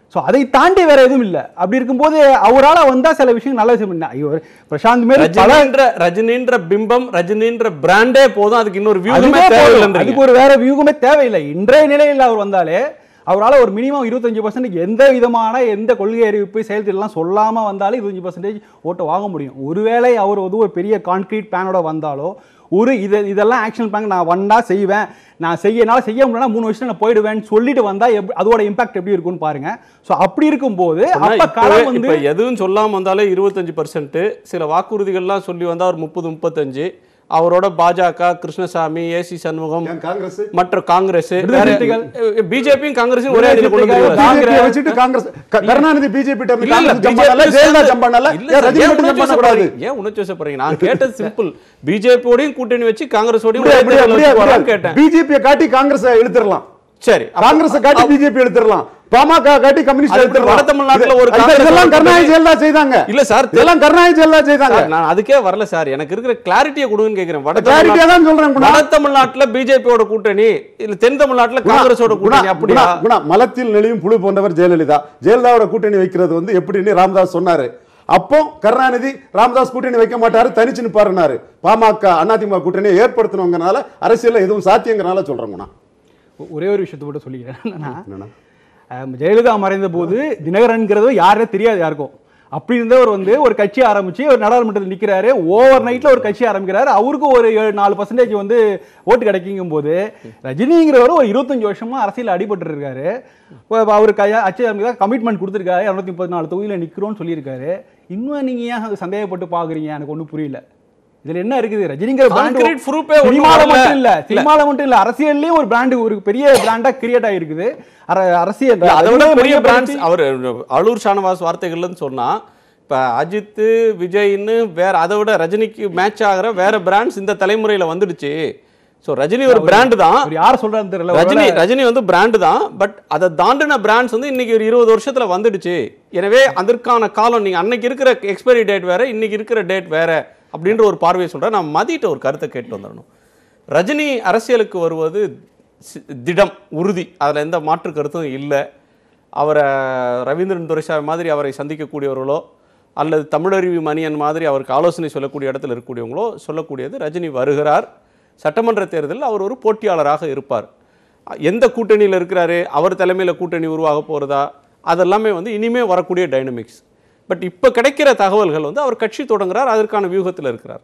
Speaker 7: ஸோ அதை தாண்டி வேற எதுவும் இல்லை அப்படி இருக்கும்போது அவரால வந்தா சில விஷயம் நல்ல விஷயம் இல்லை இவர் பிரசாந்த் மாரி பல
Speaker 1: ரஜினின்ற ரஜினின்ற பிம்பம் ரஜினின்ற பிராண்டே போதும் அதுக்கு இன்னொரு வியூகமே
Speaker 7: அதுவே போதும்.
Speaker 1: தேவையில்லைன்றீங்க
Speaker 7: அதுக்கு ஒரு வேற வியூகமே தேவையில்லை இன்றைய நிலையில் அவர் வந்தாலே அவரால் ஒரு மினிமம் இருபத்தஞ்சு பர்சன்டேஜ் எந்த விதமான எந்த கொள்கை அறிவிப்பு செயல்திட்டம்லாம் சொல்லாம வந்தாலே இருபத்தஞ்சு பர்சன்டேஜ் ஓட்டை வாங்க முடியும் ஒருவேளை அவர் வந்து ஒரு பெரிய கான்கிரீட் பிளானோட வந்தாலோ ஒரு இதை இதெல்லாம் ஆக்ஷன் பிளான் நான் வந்தா செய்வேன் நான் செய்ய என்னால் செய்ய முடியலன்னா மூணு வருஷம் நான் போயிடுவேன்னு சொல்லிட்டு வந்தா எப்படி அதோட இம்பாக்ட் எப்படி இருக்கும்னு பாருங்க ஸோ அப்படி இருக்கும்போது
Speaker 1: ஆனா
Speaker 7: அப்ப
Speaker 1: இப்பவே-
Speaker 7: களம் வந்து
Speaker 1: இப்ப எதுவும் சொல்லாம வந்தாலே இருபத்தஞ்சு பர்சன்ட் சில வாக்குறுதிகள்லாம் சொல்லி வந்தா ஒரு முப்பது முப்பத்தஞ்சு அவரோட பாஜக கிருஷ்ணசாமி ஏசி சண்முகம்
Speaker 4: ஏன் காங்கிரஸ்
Speaker 1: மற்ற காங்கிரஸ்
Speaker 7: விடுதலை சிறுத்தைகள்.
Speaker 1: பிஜேபியும் காங்கிரஸும் ஒரே இதுல கொண்டு
Speaker 7: விடுதலை
Speaker 1: வந்துருக்காங்க.
Speaker 7: சிறுத்தைகள்.
Speaker 4: பிஜேபி வச்சுட்டு காங்கிரஸ் க- கருணாநிதி பிஜேபி
Speaker 1: இல்ல, இல்ல,
Speaker 4: காங்கிரஸ் ஜம்ப்
Speaker 1: BJP
Speaker 4: பண்ணல ஜெயலலிதா
Speaker 1: சேர்ந்து-
Speaker 4: ஜம்ப் பண்ணல
Speaker 1: இல்ல
Speaker 4: ஏன்
Speaker 1: சார்,
Speaker 4: ரஜினி
Speaker 1: ஏன்
Speaker 4: மட்டும் ஜம்ப்
Speaker 1: உணர்ச்சி
Speaker 4: பண்ணக்கூடாது
Speaker 1: வசப்படுறீங்க? ஏன் உணர்ச்சி வசப்படுறீங்க? நான் கேட்டது சிம்பிள் பிஜேபியோடையும் கூட்டணி வச்சு காங்கிரஸோடையும்
Speaker 4: அப்படியே
Speaker 1: ஒரே
Speaker 4: அப்படியே
Speaker 1: தேர்தல்
Speaker 4: அப்படியே
Speaker 1: வச்சுக்கோங்கன்னு கேட்டேன்
Speaker 4: பிஜேபி காட்டி காங்கிரஸ் இழுத்துறலாம்
Speaker 1: சரி அப்ப-
Speaker 4: காங்கிரஸ் காட்டி பிஜேபி எடுத்துடலாம் பாமக காட்டி கம்யூனிஸ்ட்
Speaker 1: அது எப்படி
Speaker 4: எடுத்துடலாம்
Speaker 1: வட தமிழ்நாட்டுல ஒரு
Speaker 4: இது-
Speaker 1: காங்கிரஸ்
Speaker 4: இதெல்லாம்
Speaker 1: ஒரு
Speaker 4: கருணாநிதி
Speaker 1: கூட்டணி-
Speaker 4: ஜெயலலிதா செய்தாங்க
Speaker 1: இல்ல சார், தெ-
Speaker 4: இதெல்லாம் கருணாநிதி ஜெயலலிதா செய்தாங்க
Speaker 1: சார், நான் அதுக்கே வரல சார் எனக்கு இருக்கிற கிளாரிட்டியை கொடுங்கன்னு கேக்குறேன் வட
Speaker 4: Clarity
Speaker 1: தமிழ்நாட்டுல-
Speaker 4: தான் சொல்றேன் குணா.
Speaker 1: வட தமிழ்நாட்டுல பிஜேபியோட கூட்டணி இல்ல தென் தமிழ்நாட்டுல காங்கிரஸோட
Speaker 4: குணா,
Speaker 1: கூட்டணி அப்படியா
Speaker 4: குணா, குணா, மலத்தில் நெளியும் புழு போன்றவர் ஜெயலலிதா ஜெயலலிதாவோட கூட்டணி வைக்கிறது வந்து எப்படின்னு ராமதாஸ் சொன்னாரு அப்போ கருணாநிதி ராமதாஸ் கூட்டணி வைக்க மாட்டாரு தனிச்சு நிப்பாருனாரு பாமக அதிமுக கூட்டணியை ஏற்படுத்தணுங்கிறனால அரசியல்ல எதுவும் சாத்தியங்கிறனால சொல்றேன் குணா
Speaker 7: ஒரே ஒரு விஷயத்தை மட்டும் சொல்லிக்கிறேன் என்னன்னா
Speaker 4: என்னன்னா?
Speaker 7: அஹ் ஜெயலலிதா மறைந்த போது தினகரன்கிறது யாருனே தெரியாது யாருக்கும் அப்படி இருந்தவர் வந்து ஒரு கட்சி ஆரம்பிச்சு ஒரு நாடாளுமன்றத்தில் நிக்கிறாரு ஓவர் நைட்ல ஒரு கட்சி ஆரம்பிக்கிறாரு அவருக்கு ஒரு ஏழு நாலு பர்சன்டேஜ் வந்து ஓட்டு கிடைக்குங்கும் போது ரஜினிங்கிறவர் ஒரு இருபத்தஞ்சு வருஷமா அரசியல் அடிபட்டு இருக்காரு அவர் கையா அச்சை கமிட்மெண்ட் கொடுத்துருக்காரு இரநூத்தி முப்பத்தி நாலு தொகுதியில் நிற்கிறோம்னு சொல்லியிருக்காரு இன்னும் நீங்க ஏன் அது சந்தேகப்பட்டு பாக்குறீங்க எனக்கு ஒன்றும் புரியல இதுல என்ன இருக்குது ரஜினிங்கிற
Speaker 1: Concrete proof ஏ
Speaker 7: பிராண்ட்
Speaker 1: ஒண்ணும்
Speaker 7: சினிமால
Speaker 1: வரல.
Speaker 7: மட்டும் இல்ல
Speaker 1: இல்ல.
Speaker 7: சினிமால மட்டும் இல்ல அரசியல்லயும் ஒரு பிராண்ட் ஒரு பெரிய பிராண்டா கிரியேட் ஆயிருக்குது அர- அரசியல்
Speaker 1: இல்ல, அதை விட
Speaker 7: ரஜினியை
Speaker 1: பெரிய பிராண்ட்ஸ்
Speaker 7: மையப்படுத்தி-
Speaker 1: அவர் அலூர் ஷானவாஸ் வார்த்தைகள்னு சொன்னா இப்ப அஜித் விஜய்னு வேற அதை விட ரஜினிக்கு மேட்ச் ஆகிற வேற பிராண்ட்ஸ் இந்த தலைமுறையில வந்துடுச்சு சோ ரஜினி ஒரு பிராண்ட் தான்
Speaker 7: அவர் யார் சொல்றாருன்னு தெரியல
Speaker 1: ரஜினி
Speaker 7: ஒருவேளை
Speaker 1: ரஜினி வந்து பிராண்டு தான் பட் அதை தாண்டின பிராண்ட்ஸ் வந்து இன்னைக்கு ஒரு இருபது வருஷத்துல வந்துடுச்சு எனவே அதற்கான காலம் நீங்க அன்னைக்கு இருக்கிற எக்ஸ்பைரி டேட் வேற இன்னைக்கு இருக்கிற டேட் வேற அப்படின்ற ஒரு பார்வையை சொல்றேன் நான் மதிட்ட ஒரு கருத்தை கேட்டு வந்துடணும் ரஜினி அரசியலுக்கு வருவது சி- திடம் உறுதி அதுல எந்த மாற்று கருத்தும் இல்லை அவரை ரவீந்திரன் துரைசாமி மாதிரி அவரை சந்திக்கக்கூடியவர்களோ அல்லது தமிழருவி மணியன் மாதிரி அவருக்கு ஆலோசனை சொல்லக்கூடிய இடத்துல இருக்கக்கூடியவங்களோ சொல்லக்கூடியது ரஜினி வருகிறார் சட்டமன்ற தேர்தலில் அவர் ஒரு போட்டியாளராக இருப்பார் எந்த கூட்டணியில் இருக்கிறாரு அவர் தலைமையில் கூட்டணி உருவாக போகிறதா அதெல்லாமே வந்து இனிமே வரக்கூடிய டைனமிக்ஸ் பட் இப்போ கிடைக்கிற தகவல்கள் வந்து அவர் கட்சி தொடங்குறார் அதற்கான வியூகத்தில் இருக்கிறார்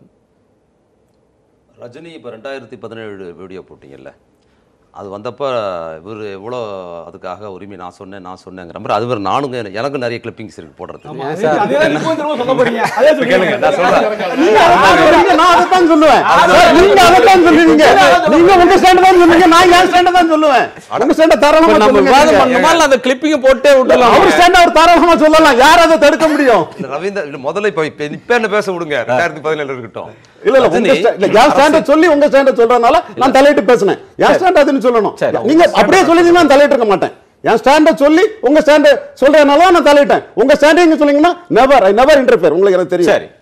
Speaker 5: ரஜினி இப்போ ரெண்டாயிரத்தி பதினேழு வீடியோ போட்டிங்கல்ல அது வந்தப்ப இவர் எவ்வளோ அதுக்காக உரிமை நான் சொன்னேன் நான் சொன்னேங்கிற மாதிரி அது மாதிரி நானுங்க எனக்கும் நிறைய கிளிப்பிங்ஸ் இருக்கு போடுறது
Speaker 7: அதே- அதேதான் இப்போ திரும்ப சொல்ல போறீங்க. அதே சொல்லுங்க.
Speaker 5: நான் சொல்றேன்
Speaker 4: நீங்க அதைத்தான் சொல்றீங்க, நான் அதைத்தான் சொல்லுவேன் நீங்க அதைத்தான் சொல்லுவீங்க நீங்க உங்க ஸ்டாண்ட் தான் சொல்லுவீங்க நான் என் ஸ்டாண்ட் தான் சொல்லுவேன் உங்க ஸ்டாண்ட தாராளமா
Speaker 1: நம்ம
Speaker 4: சொல்லுங்க
Speaker 1: விவாதம்
Speaker 4: நீங்க.
Speaker 1: பண்ண மாதிரி அந்த கிளிப்பிங்கை போட்டே விட்டுலாம்
Speaker 4: அவர் ஸ்டாண்ட் அவர் தாராளமா சொல்லலாம் யார் அதை தடுக்க முடியும்
Speaker 5: இல்ல, ரவீந்தர் இல்ல, முதல்ல இப்போ இப்போ இப்போ என்ன பேச விடுங்க ரெண்டாயிரத்தி பதினேழு இருக்கட்டும்
Speaker 4: இல்ல இல்ல உங்க
Speaker 5: ரஜினி
Speaker 4: sta- இல்ல என் ஸ்டாண்ட சொல்லி உங்க ஸ்டாண்ட சொல்றதுனால நான் தலையிட்டு பேசினேன் என் ஸ்டாண்ட் அதுன்னு சொல்லணும்
Speaker 1: சரி.
Speaker 4: நீங்க அப்படியே சொல்லிருந்தீங்கன்னா நான் தலையிட்டு இருக்க மாட்டேன் என் ஸ்டாண்ட சொல்லி உங்க ஸ்டாண்ட சொல்றதுனால நான் தலையிட்டேன் உங்க ஸ்டாண்ட் நீங்க சொன்னீங்கன்னா நெவர் ஐ நெவர் இன்டர்ஃபியர் உங்களுக்கு எனக்கு தெரியும்
Speaker 1: சரி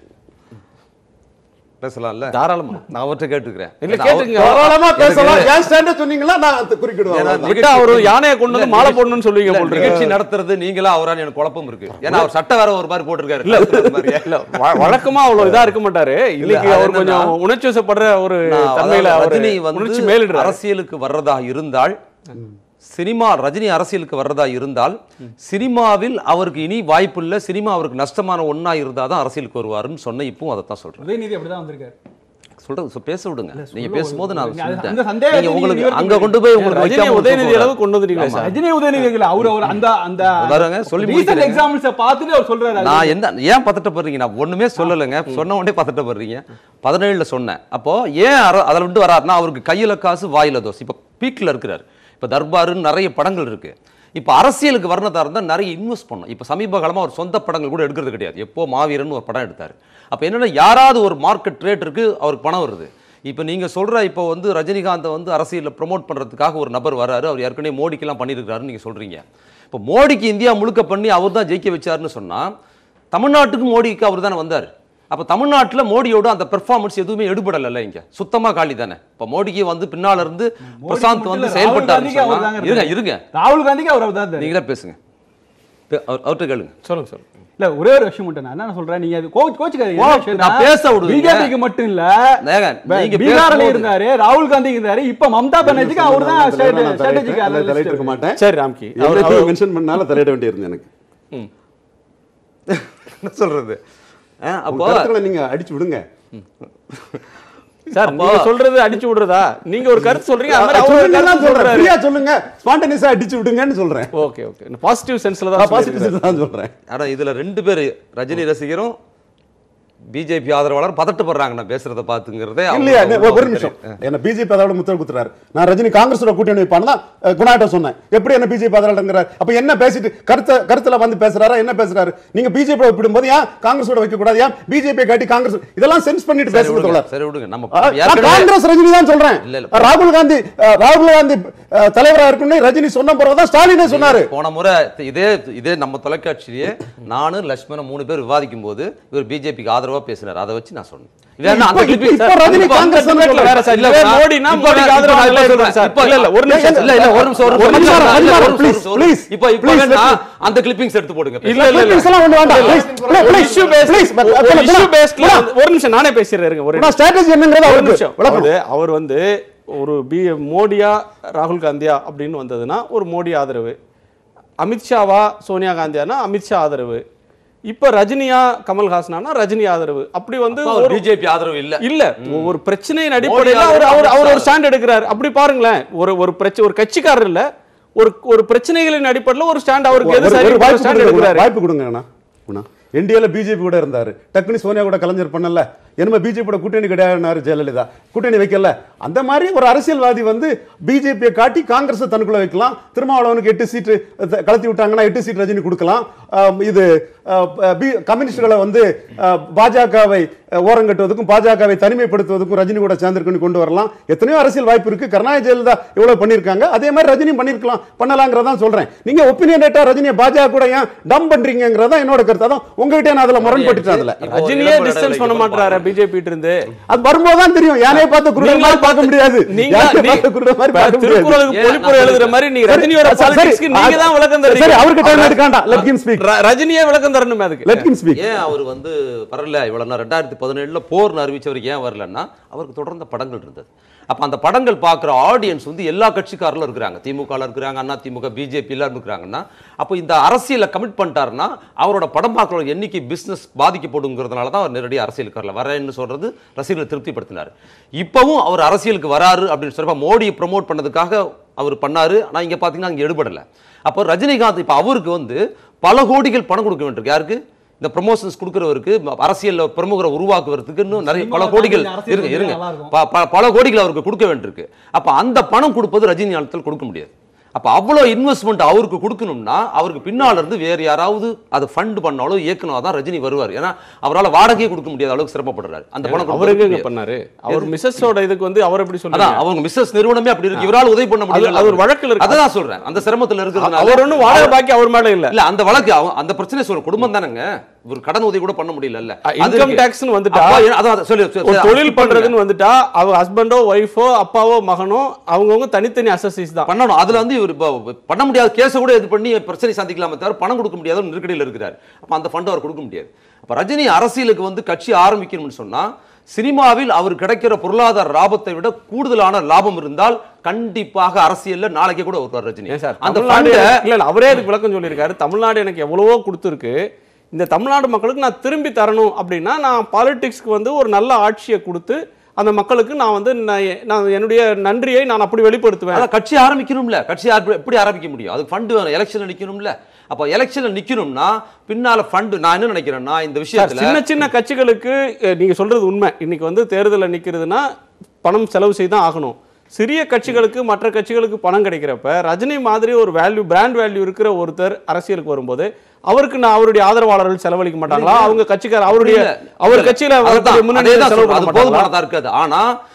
Speaker 5: பேசலாம்ல
Speaker 1: தாராளமா
Speaker 5: நான் அவர்கிட்ட கேட்டுக்கிறேன்
Speaker 1: இல்ல
Speaker 5: ஏன்னா அவர்-
Speaker 1: கேட்டுங்க
Speaker 4: தாராளமா பேசலாம்
Speaker 5: எனக்கு-
Speaker 4: என் ஸ்டாண்ட சொன்னீங்கன்னா நான் அது குறுக்கிடுவேன்
Speaker 5: ஏன்னா
Speaker 4: அவ்வளவுதான்.
Speaker 1: விட்டா அவரு யானையை கொண்டு வந்து
Speaker 5: இல்ல,
Speaker 1: மாலை
Speaker 5: நிகழ்ச்சி-
Speaker 1: போடணும்னு சொல்லுவீங்க
Speaker 5: இல்ல,
Speaker 1: போல் இருக்கு.
Speaker 5: நிகழ்ச்சி நடத்துறது நீங்களா அவரான்னு எனக்கு குழப்பம் இருக்கு ஏன்னா அவர் சட்டை வேற ஒரு மாதிரி போட்டிருக்காரு கழுத்துல ஒரு மாதிரி.
Speaker 1: இல்ல வ- வழக்கமா அவ்வளவு இதா இருக்க மாட்டாரு இன்னைக்கு
Speaker 5: அது
Speaker 1: அவர் கொஞ்சம்
Speaker 5: என்னன்னா,
Speaker 1: உணர்ச்சி வசப்படுற ஒரு
Speaker 5: நான்
Speaker 1: தன்மையில
Speaker 5: அதாவது
Speaker 1: அவர்
Speaker 5: ரஜினி
Speaker 1: உணர்ச்சி
Speaker 5: வந்து
Speaker 1: மேலிடுறாரு
Speaker 5: அரசியலுக்கு வர்றதா இருந்தால் சினிமா ரஜினி அரசியலுக்கு வர்றதா இருந்தால் சினிமாவில் அவருக்கு இனி வாய்ப்பு இல்ல சினிமா அவருக்கு நஷ்டமான ஒண்ணா இருந்தா தான் அரசியலுக்கு வருவாருன்னு சொன்ன இப்பவும் அதை தான் சொல்றேன்
Speaker 7: உதயநிதி அப்படிதான் வந்திருக்காரு
Speaker 5: சொல்றது சொ- பேச விடுங்க நீங்க
Speaker 7: சொல்ல
Speaker 5: பேசும்போது நான்
Speaker 7: ஒரு- அது-
Speaker 5: சொல்லிட்டேன்.
Speaker 7: அந்த சந்தேகத்தை
Speaker 5: நீங்க உங்களுக்கு
Speaker 7: நீங்க
Speaker 5: அங்க கொண்டு போய் உங்களுக்கு
Speaker 1: ரஜினி
Speaker 5: வைக்காம
Speaker 1: உதயநிதி
Speaker 5: விட்டு
Speaker 1: அளவு கொண்டு வந்துட்டீங்களா சார்
Speaker 7: ரஜினி உதயநிதி இல்ல அவர் அவர் அந்த அந்த
Speaker 5: பாருங்க, சொல்லி
Speaker 7: ரீசன்ட்
Speaker 5: முடிக்கிறேன்.
Speaker 7: எக்ஸாம்பிள்ஸ பார்த்துட்டு அவர் சொல்றாரு அது.
Speaker 5: நான் எந்த ஏன் பதட்டப்படுறீங்க நான் ஒண்ணுமே சொல்லலைங்க சொன்ன உடனே பதட்டப்படுறீங்க பதினேழுல சொன்னேன் அப்போ ஏன் அர- அதில் விட்டு வராருன்னா அவருக்கு கையில காசு வாயில தோசை இப்போ பீக்ல இருக்கிறாரு இப்போ தர்பாருன்னு நிறைய படங்கள் இருக்கு இப்போ அரசியலுக்கு வர்ணதா இருந்தால் நிறைய இன்வெஸ்ட் பண்ணும் இப்போ சமீப காலமா ஒரு சொந்த படங்கள் கூட எடுக்கிறது கிடையாது எப்போ மாவீரன் ஒரு படம் எடுத்தாரு அப்போ என்னன்னா யாராவது ஒரு மார்க்கெட் ரேட் இருக்கு அவருக்கு பணம் வருது இப்போ நீங்க சொல்ற இப்போ வந்து ரஜினிகாந்தை வந்து அரசியலில் ப்ரோமோட் பண்றதுக்காக ஒரு நபர் வராரு அவர் ஏற்கனவே மோடிக்கெல்லாம் பண்ணியிருக்காருன்னு நீங்க சொல்றீங்க இப்போ மோடிக்கு இந்தியா முழுக்க பண்ணி அவர் தான் ஜெயிக்க வச்சாருன்னு சொன்னா தமிழ்நாட்டுக்கு மோடிக்கு அவர் தானே வந்தார் அப்போ தமிழ்நாட்டில் மோடியோட அந்த பெர்ஃபார்மன்ஸ் எதுவுமே எடுபடலைல்ல இங்க சுத்தமா காலி தானே இப்போ மோடிக்கு வந்து பின்னால இருந்து பிரசாந்த்
Speaker 7: மட்டும்
Speaker 5: வந்து
Speaker 7: இல்ல, ராகுல்
Speaker 5: செயல்பட்டாருன்னு
Speaker 7: காந்திக்கு அவர்
Speaker 5: சொன்னா
Speaker 7: தாங்க
Speaker 5: இருங்க
Speaker 7: இருந்தாரு.
Speaker 5: இருங்க
Speaker 7: ராகுல் காந்திக்கு அவர் தான்
Speaker 5: நீங்களே பேசுங்க அவர்- அவர்கிட்ட கேளுங்க
Speaker 1: சொல்லுங்க சொல்லுங்க
Speaker 7: இல்ல ஒரே ஒரு விஷயம் மட்டும் நான் என்ன சொல்றேன் நீங்க அது கோச் கோச்சுக்காதீங்க
Speaker 5: ஓ,
Speaker 7: என்ன விஷயம்னா,
Speaker 5: நான் பேச விடுவீங்க.
Speaker 7: பிஜேபிக்கு மட்டும் இல்ல
Speaker 5: ஏங்க, நீங்க
Speaker 7: பீகார்ல
Speaker 5: பேசும்போது-
Speaker 7: இருந்தாரு ராகுல் காந்தி இருந்தாரு இப்ப மம்தா பானர்ஜிக்கு அவர் தான்
Speaker 4: நான் தலையிட-
Speaker 7: ஸ்ட்ராட்டஜிக்
Speaker 4: நான் தலையிட்டு இருக்க மாட்டேன்
Speaker 1: சரி ராம்கி அவர்
Speaker 4: அவர் மென்ஷன் பண்ணால தலையிட வேண்டியிருந்தது எனக்கு
Speaker 5: என்ன சொல்றது ஆ,
Speaker 4: உங்க
Speaker 5: அப்போ
Speaker 4: கருத்துக்களை நீங்க அடிச்சு விடுங்க
Speaker 1: சார் நீங்க சொல்றது அடிச்சு விடுறதா நீங்க ஒரு கருத்து சொல்றீங்க அது மாதிரி அவர் ஒரு
Speaker 4: சொல்லுங்க
Speaker 1: கருத்து
Speaker 4: தான் சொல்றேன்
Speaker 1: சொல்றாரு
Speaker 4: ஃப்ரீயா சொல்லுங்க ஸ்பான்டனியஸா அடிச்சு விடுங்கன்னு சொல்றேன்
Speaker 1: ஓகே ஓகே பாசிட்டிவ் சென்ஸ்ல தான்
Speaker 4: பாசிட்டிவ்
Speaker 1: சொல்லியிருக்காரு.
Speaker 4: தான் சொல்றேன்
Speaker 5: ஆனா இதுல ரெண்டு பேர் ரஜினி ரசிகரும் பிஜேபி ஆதரவாளர் பதட்டப்படுறாங்க நான் பேசுறத பாத்துங்கிறதே அவங்க
Speaker 4: இல்லையா
Speaker 5: அவங்க
Speaker 4: ஒரு- ஒரு
Speaker 5: அவங்க
Speaker 4: நிமிஷம்
Speaker 5: தெரியும்.
Speaker 4: என்ன பிஜேபி அதோட முத்திர குத்துறாரு நான் ரஜினி காங்கிரஸோட கூட்டணி வைப்பான்னு தான் அஹ், குணாட்ட சொன்னேன் எப்படி என்ன பிஜேபி அதோடங்கிறாரு அப்ப என்ன பேசிட்டு கருத்த கருத்துல வந்து பேசுறாரா என்ன பேசுறாரு நீங்க பிஜேபி ஒப்பிடும்போது ஏன் காங்கிரஸோட வைக்க கூடாது ஏன் பிஜேபி காட்டி காங்கிரஸ் இதெல்லாம் சென்ஸ் பண்ணிட்டு
Speaker 5: சரி
Speaker 4: பேசுறது
Speaker 5: விடுங்க,
Speaker 4: தோழர்.
Speaker 5: சரி விடுங்க நம்ம
Speaker 4: ஆ, நான்
Speaker 5: ஏற்கனவே-
Speaker 4: காங்கிரஸ் ரஜினி தான் சொல்றேன்
Speaker 5: இல்ல, இல்ல.
Speaker 4: ராகுல் காந்தி அஹ், ராகுல் காந்தி அஹ், தலைவரா இருக்குன்னு ரஜினி சொன்ன பிறகுதான் ஸ்டாலினே சொன்னாரு
Speaker 5: போன முறை இதே இதே நம்ம தொலைக்காட்சியிலேயே நானும் லட்சுமணன் மூணு பேர் விவாதிக்கும் போது இவர் பிஜேபிக்கு ஆதரவா பேசினார் அதை வச்சு நான் சொன்னேன் வேணா அந்த
Speaker 4: இப்ப-
Speaker 5: clipping-
Speaker 4: இப்ப ரஜினி
Speaker 5: இப்ப அந்த
Speaker 4: காங்கிரஸ்
Speaker 5: debateல வேற சார்.
Speaker 1: இல்ல,
Speaker 5: இல்ல,
Speaker 1: மோடினா
Speaker 5: இப்ப
Speaker 1: மோடிக்கு
Speaker 5: நான்
Speaker 1: ஆதரவா
Speaker 5: இப்ப
Speaker 1: இல்லை
Speaker 5: நான்
Speaker 1: சொல்றேன் சார்.
Speaker 5: இப்ப-
Speaker 1: இல்ல, இல்ல, ஒரு நிமிஷம்.
Speaker 5: இல்ல, இல்ல, ஒரு நிமிஷம், ஒரு
Speaker 4: ஒரு
Speaker 5: நிமிஷம்.
Speaker 4: நிமிஷம்,
Speaker 5: இல்ல,
Speaker 4: ஒரு
Speaker 5: ஒரு
Speaker 4: please,
Speaker 5: நிமிஷம், ஒரு
Speaker 4: please,
Speaker 5: நிமிஷம். இப்ப இப்ப
Speaker 4: please,
Speaker 5: வேணா
Speaker 4: let
Speaker 5: அந்த clippings எடுத்து போடுங்க
Speaker 1: இல்ல, இல்ல, இல்ல.
Speaker 4: Clippings எல்லாம் ஒண்ணு வேண்டாம். Please, please,
Speaker 1: ஒரு
Speaker 4: please,
Speaker 1: issue based-
Speaker 4: please,
Speaker 1: ஒரு
Speaker 4: குணா,
Speaker 1: issue
Speaker 4: குணா,
Speaker 1: basedல
Speaker 4: குணா,
Speaker 1: வந்து- ஒரு நிமிஷம் நானே பேசிடுறேன் இருங்க, ஒரு
Speaker 4: குணா, strategy என்னங்கிறத
Speaker 1: ஒரு
Speaker 4: அவருக்கு
Speaker 1: நிமிஷம்
Speaker 4: விளக்கணும்.
Speaker 1: அதாவது அவர் வந்து ஒரு பி மோடியா ராகுல் காந்தியா அப்படின்னு வந்ததுன்னா ஒரு மோடி ஆதரவு அமித்ஷாவா சோனியா காந்தியானா அமித்ஷா ஆதரவு இப்ப ரஜினியா கமல்ஹாசனானா ரஜினி ஆதரவு அப்படி வந்து ஒரு
Speaker 5: பிஜேபி ஆதரவு இல்ல
Speaker 1: இல்ல ஒரு பிரச்சனையின் அடிப்படையில் அவர் அவர் அவர் ஒரு ஸ்டாண்ட் எடுக்கிறார் அப்படி பாருங்களேன் ஒரு ஒரு பிரச்சனை ஒரு கட்சிக்காரர் இல்ல ஒரு ஒரு பிரச்சனைகளின் அடிப்படையில் ஒரு ஸ்டாண்ட் அவருக்கு எது
Speaker 4: ஒரு-
Speaker 1: சரி
Speaker 4: ஒரு வாய்ப்பு
Speaker 1: ஸ்டாண்ட்
Speaker 4: கொடுங்க,
Speaker 1: எடுக்கிறாரு
Speaker 4: வாய்ப்பு கொடுங்க அண்ணா. குணா என்டிஏல பிஜேபி கூட இருந்தாரு டக்குனு சோனியா கூட கலைஞர் பண்ணல என்னமோ பிஜேபியோட கூட்டணி கிடையாதுனாரு ஜெயலலிதா கூட்டணி வைக்கல அந்த மாதிரி ஒரு அரசியல்வாதி வந்து பிஜேபியை காட்டி காங்கிரஸ் தனக்குள்ள வைக்கலாம் திருமாவளவனுக்கு எட்டு சீட்டு அஹ், கலத்தி விட்டாங்கன்னா எட்டு சீட் ரஜினி கொடுக்கலாம் ஆம், இது அஹ், பி- கம்யூனிஸ்டுகளை வந்து அஹ், பாஜகவை அஹ், ஓரங்கட்டுவதற்கும் பாஜகவை தனிமைப்படுத்துவதற்கும் ரஜினி கூட சேர்ந்திருக்குன்னு கொண்டு வரலாம் எத்தனையோ அரசியல் வாய்ப்பு இருக்கு கருணாநிதி ஜெயலலிதா இவ்வளவு பண்ணிருக்காங்க அதே மாதிரி ரஜினி பண்ணிருக்கலாம் பண்ணலாங்கிறதான் சொல்றேன் நீங்க ஒப்பீனியனேட்டா ரஜினியை பாஜக கூட ஏன் டம் பண்றீங்கிறதா என்னோட கருத்து அதான் உங்ககிட்ட நான் அதுல முரண்பட்டுட்டேன் அதுல
Speaker 5: இப்போ
Speaker 1: ரஜினியே
Speaker 5: இளம்பெண்
Speaker 1: டிஸ்டன்ஸ் பண்ண
Speaker 5: இடைவெளிக்கு
Speaker 1: மாட்டாரு
Speaker 5: பாருங்க.
Speaker 1: பிஜேபி இருந்து
Speaker 4: அது வரும்போது தான் தெரியும் யானையை பார்த்து குருடன்
Speaker 1: நீங்களா
Speaker 4: மாதிரி பார்க்க முடியாது
Speaker 1: நீங்க
Speaker 4: யானையை
Speaker 1: நீ-
Speaker 4: பார்த்து குருடன் மாதிரி
Speaker 1: இப்ப
Speaker 4: பார்க்க முடியாது
Speaker 1: திருக்குறளுக்கு
Speaker 5: ஏன்
Speaker 1: பொழிப்புரை
Speaker 5: நான்
Speaker 1: எழுதுற மாதிரி நீங்க
Speaker 4: சரி,
Speaker 1: ரஜினியோட
Speaker 4: சரி,
Speaker 1: பாலிடிக்ஸ்க்கு நீங்க தான் விளக்கம்
Speaker 4: சரி,
Speaker 1: தரீங்க
Speaker 4: சரி அவருக்கு டைம் எடுக்காண்டா லெட் ஹிம் ஸ்பீக்
Speaker 1: ர- ரஜினியே விளக்கம் தரணுமே அதுக்கு
Speaker 4: லெட் ஹிம் ஸ்பீக்
Speaker 5: ஏன் அவர் வந்து வரல இவ்வளவு நாள் ரெண்டாயிரத்தி பதினேழுல போர்னு அறிவிச்சவருக்கு ஏன் வரலன்னா அவருக்கு தொடர்ந்த படங்கள் இருந்தது அப்ப அந்த படங்கள் பார்க்குற ஆடியன்ஸ் வந்து எல்லா கட்சிக்காரர்களும் இருக்கிறாங்க திமுகல இருக்கிறாங்க அண்ணா திமுக பிஜேபி எல்லாரும் இருக்கிறாங்கன்னா அப்போ இந்த அரசியல கமிட் பண்ணிட்டாருன்னா அவரோட படம் பார்க்குற எண்ணிக்கை பிசினஸ் பாதிக்கப்படுங்கிறதுனால தான் அவர் நேரடி அரசியலுக்கு வரல வரேன்னு சொல்றது ரசிகர்களை திருப்திப்படுத்தினார் இப்பவும் அவர் அரசியலுக்கு வராரு அப்படின்னு சொல்லி மோடியை ப்ரோமோட் பண்ணதுக்காக அவர் பண்ணாரு ஆனா இங்க பாத்தீங்கன்னா அங்க எடுபடல அப்போ ரஜினிகாந்த் இப்ப அவருக்கு வந்து பல கோடிகள் பணம் கொடுக்க வேண்டியிருக்கு யாருக்கு இந்த ப்ரமோஷன்ஸ் கொடுக்குறவருக்கு அரசியல்ல பிரமுகரை உருவாக்குறதுக்கு இன்னும் நிறைய பல
Speaker 7: சினிமாவை தாண்டி
Speaker 5: கோடிகள்
Speaker 7: அரசியல்
Speaker 5: இருங்க
Speaker 7: வந்து
Speaker 5: இருங்க
Speaker 7: நல்லா இருக்கும்.
Speaker 5: ப- ப- பல கோடிகள் அவருக்கு கொடுக்க வேண்டியிருக்கு அப்ப அந்த பணம் கொடுப்பது ரஜினி காலத்தில் கொடுக்க முடியாது அப்ப அவ்வளோ இன்வெஸ்ட்மெண்ட் அவருக்கு கொடுக்கணும்னா அவருக்கு பின்னால இருந்து வேற யாராவது அதை ஃபண்ட் பண்ணாலும் இயக்குனா தான் ரஜினி வருவார் ஏன்னா அவரால் வாடகையே கொடுக்க முடியாத அளவுக்கு சிரமப்படுறாரு அந்த பணம்
Speaker 1: அவர்
Speaker 5: கொடுக்க
Speaker 1: எங்க
Speaker 5: முடியாது.
Speaker 1: பண்ணாரு அவர் மிஸ்ஸஸோட இதுக்கு வந்து அவர் எப்படி
Speaker 5: அதான்
Speaker 1: சொல்றாங்க
Speaker 5: அவங்க மிஸ்ஸஸ் நிறுவனமே அப்படி இருக்கு இவரால் உதவி பண்ண முடியல
Speaker 1: அது ஒரு வழக்குல இருக்கு.
Speaker 5: அதான் சொல்றேன் அந்த சிரமத்துல இருக்கிறதுனால
Speaker 1: அவர் ஒண்ணும் வாடகை பாக்கி அவர் மேல இல்ல
Speaker 5: இல்ல அந்த வழக்கு அவ- அந்த பிரச்சனை சொல்ற குடும்பம் தானங்க ஒரு கடன் உதவி கூட பண்ண முடியல
Speaker 1: இன்கம் டேக்ஸ்னு வந்துட்டா
Speaker 5: அதான் சொல்லி சொல்லி-
Speaker 1: ஒரு
Speaker 5: சொல்லி-
Speaker 1: தொழில்
Speaker 5: skip பண்ணுங்க.
Speaker 1: பண்றதுன்னு வந்துட்டா அவ ஹஸ்பண்டோ ஒய்ஃபோ அப்பாவோ மகனோ அவங்கவங்க தனித்தனி அசசிஸ் தான்
Speaker 5: பண்ணணும் அதுல வந்து இவர் இப்போ பண்ண முடியாத கேஸை கூட இது பண்ணி பிரச்சனை சந்திக்கலாமே தவிர பணம் கொடுக்க முடியாத ஒரு நெருக்கடியில் இருக்கிறார் அப்ப அந்த ஃபண்ட் அவர் கொடுக்க முடியாது அப்ப ரஜினி அரசியலுக்கு வந்து கட்சி ஆரம்பிக்கணும்னு சொன்னா சினிமாவில் அவர் கிடைக்கிற பொருளாதார லாபத்தை விட கூடுதலான லாபம் இருந்தால் கண்டிப்பாக அரசியல்ல நாளைக்கே கூட வருவார் ரஜினி
Speaker 1: ஏன் சார்
Speaker 5: அந்த
Speaker 1: தமிழ்நாடு
Speaker 5: ஃபண்டை
Speaker 1: இல்ல இல்ல அவரே அதுக்கு விளக்கம் சொல்லியிருக்காரு தமிழ்நாடு எனக்கு எவ்வளவோ கொடுத்துருக்கு இந்த தமிழ்நாடு மக்களுக்கு நான் திரும்பி தரணும் அப்படின்னா நான் பாலிடிக்ஸ்க்கு வந்து ஒரு நல்ல ஆட்சியை கொடுத்து அந்த மக்களுக்கு நான் வந்து நான் எ- நான் என்னுடைய நன்றியை நான் அப்படி வெளிப்படுத்துவேன்
Speaker 5: அதான் கட்சி ஆரம்பிக்கணும்ல கட்சி ஆரம்பி- எப்படி ஆரம்பிக்க முடியும் அதுக்கு ஃபண்டு வேணும் எலெக்ஷன் நிக்கணும்ல அப்போ எலெக்ஷன்ல நிக்கணும்னா பின்னால ஃபண்டு நான் என்ன நினைக்கிறேன்னா இந்த
Speaker 1: சார்
Speaker 5: விஷயத்துல
Speaker 1: சின்ன சின்ன கட்சிகளுக்கு அஹ், நீங்க சொல்றது உண்மை இன்னைக்கு வந்து தேர்தலில் நிக்கிறதுனா பணம் செலவு செய்து தான் ஆகணும் சிறிய கட்சிகளுக்கு மற்ற கட்சிகளுக்கு பணம் கிடைக்கிறப்ப ரஜினி மாதிரி ஒரு வேல்யூ பிராண்ட் வேல்யூ இருக்கிற ஒருத்தர் அரசியலுக்கு வரும்போது அவருக்கு நான் அவருடைய ஆதரவாளர்கள் செலவழிக்க மாட்டாங்களா அவங்க கட்சிக்கார அவருடைய
Speaker 5: இல்ல,
Speaker 1: அவர்
Speaker 5: இல்ல.
Speaker 1: கட்சியில
Speaker 5: அதுதான்,
Speaker 1: வரக்கூடிய முன்னணி
Speaker 5: அதேதான்
Speaker 1: செலவு
Speaker 5: சொல்றேன்.
Speaker 1: பண்ண
Speaker 5: அது
Speaker 1: மாட்டாங்களா
Speaker 5: போதுமானதா இருக்காது ஆனா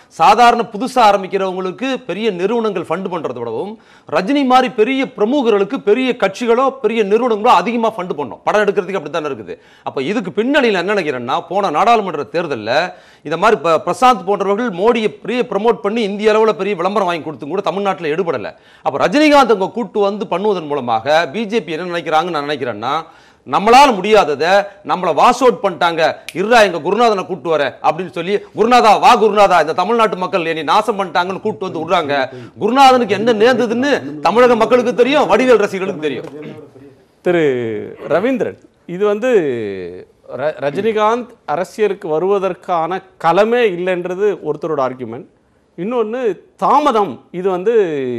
Speaker 5: சாதாரண புதுசா ஆரம்பிக்கிறவங்களுக்கு பெரிய நிறுவனங்கள் ஃபண்ட் பண்றதை விடவும் ரஜினி மாதிரி பெரிய பிரமுகர்களுக்கு பெரிய கட்சிகளோ பெரிய நிறுவனங்களோ அதிகமா ஃபண்ட் பண்ணோம் படம் எடுக்கிறதுக்கு அப்படித்தானே இருக்குது அப்ப இதுக்கு பின்னணியில் என்ன நினைக்கிறேன்னா போன நாடாளுமன்ற தேர்தல்ல இந்த மாதிரி ப- பிரசாந்த் போன்றவர்கள் மோடியை பெரிய ப்ரமோட் பண்ணி இந்திய அளவுல பெரிய விளம்பரம் வாங்கி கொடுத்தும் கூட தமிழ்நாட்டில் எடுபடல அப்ப ரஜினிகாந்த் அவங்க கூட்டு வந்து பண்ணுவதன் மூலமாக பிஜேபி என்ன நினைக்கிறாங்கன்னு நான் நினைக்கிறேன்னா நம்மளால முடியாததை நம்மள வாஷ் அவுட் பண்ணிட்டாங்க இருடா எங்க குருநாதனை கூட்டு வர அப்படின்னு சொல்லி குருநாதா வா குருநாதா இந்த தமிழ்நாட்டு மக்கள் என்னை நாசம் பண்ணிட்டாங்கன்னு கூட்டு வந்து விடுறாங்க குருநாதனுக்கு என்ன நேர்ந்ததுன்னு தமிழக மக்களுக்கு தெரியும் வடிவேல் ரசிகர்களுக்கு தெரியும்
Speaker 1: திரு ரவீந்திரன் இது வந்து ர- ரஜினிகாந்த் அரசியலுக்கு வருவதற்கான களமே இல்லைன்றது ஒருத்தரோட ஆர்குமெண்ட் இன்னொன்று தாமதம் இது வந்து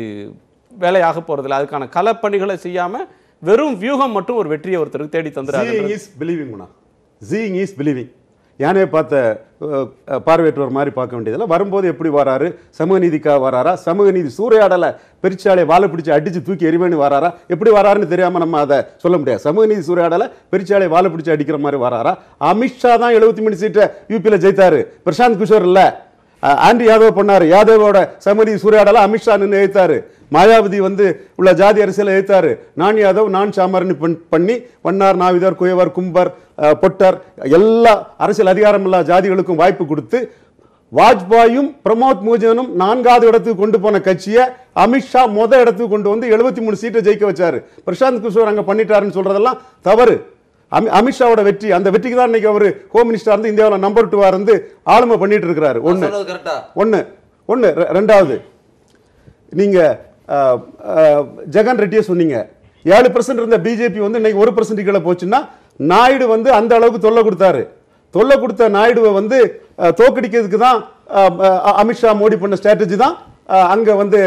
Speaker 1: வேலையாக போறதில்ல அதுக்கான களப்பணிகளை செய்யாம வெறும் வியூகம் மட்டும் ஒரு வெற்றியை ஒருத்தருக்கு தேடி தந்துறாரு
Speaker 4: seeing is believing Guna seeing is believing யானே பார்த்த அஹ், அஹ், பார்வையற்றவர் மாதிரி பார்க்க வேண்டியதில்ல வரும்போது எப்படி வராரு சமூக நீதிக்காக வராரா சமூக நீதி சூறையாடலை பெருச்சாலை வாழை பிடிச்சு அடிச்சு தூக்கி எறிவேன்னு வராரா எப்படி வராருன்னு தெரியாம நம்ம அதை சொல்ல முடியாது சமூக நீதி சூறையாடலை பெருச்சாலை வாழை பிடிச்சு அடிக்கிற மாதிரி வராரா அமித்ஷா தான் எழுபத்தி மூணு சீட்டை யூபியில் ஜெயித்தாரு பிரசாந்த் கிஷோர் இல்ல அஹ், ஆண்டி யாதவ் பண்ணாரு யாதவோட சமூக நீதி சூறையாடலை அமித்ஷா நின்று எழுத்தாரு மாயாவதி வந்து உள்ள ஜாதி அரசியலை எழுத்தாரு நான் யாதவ் நான் சாமர்னு பண்- பண்ணி வண்ணார் நாவிதர் குயவர் கும்பர் அஹ், பொட்டர் எல்லா அரசியல் அதிகாரம் இல்லா ஜாதிகளுக்கும் வாய்ப்பு கொடுத்து வாஜ்பாயும் பிரமோத் முகர்ஜனும் நான்காவது இடத்துக்கு கொண்டு போன கட்சியை அமித்ஷா முத இடத்துக்கு கொண்டு வந்து 73 மூணு சீட்டை ஜெயிக்க வச்சாரு பிரசாந்த் கிஷோர் அங்க பண்ணிட்டாருன்னு சொல்றதெல்லாம் தவறு அமி- அமித்ஷாவோட வெற்றி அந்த வெற்றிக்கு தான் இன்னைக்கு அவர் ஹோம் மினிஸ்டர் இருந்து இந்தியாவில் நம்பர் டூவா இருந்து ஆளுமை பண்ணிட்டு இருக்கிறாரு ஒண்ணு
Speaker 5: கரெக்டா
Speaker 4: ஒண்ணு ஒண்ணு ரெ- ரெண்டாவது நீங்க அஹ், அஹ், ஜெகன் ரெட்டியை சொன்னீங்க ஏழு பர்சன்ட் இருந்த பிஜேபி வந்து இன்னைக்கு ஒரு பர்சன்ட் கீழே போச்சுன்னா நாயுடு வந்து அந்த அளவுக்கு தொல்லை கொடுத்தாரு தொல்லை கொடுத்த நாயுடுவை வந்து அஹ், தோக்கடிக்கிறதுக்கு தான் அஹ், அஹ், அமித்ஷா மோடி பண்ண ஸ்ட்ராட்டஜி தான் அஹ், அங்க வந்து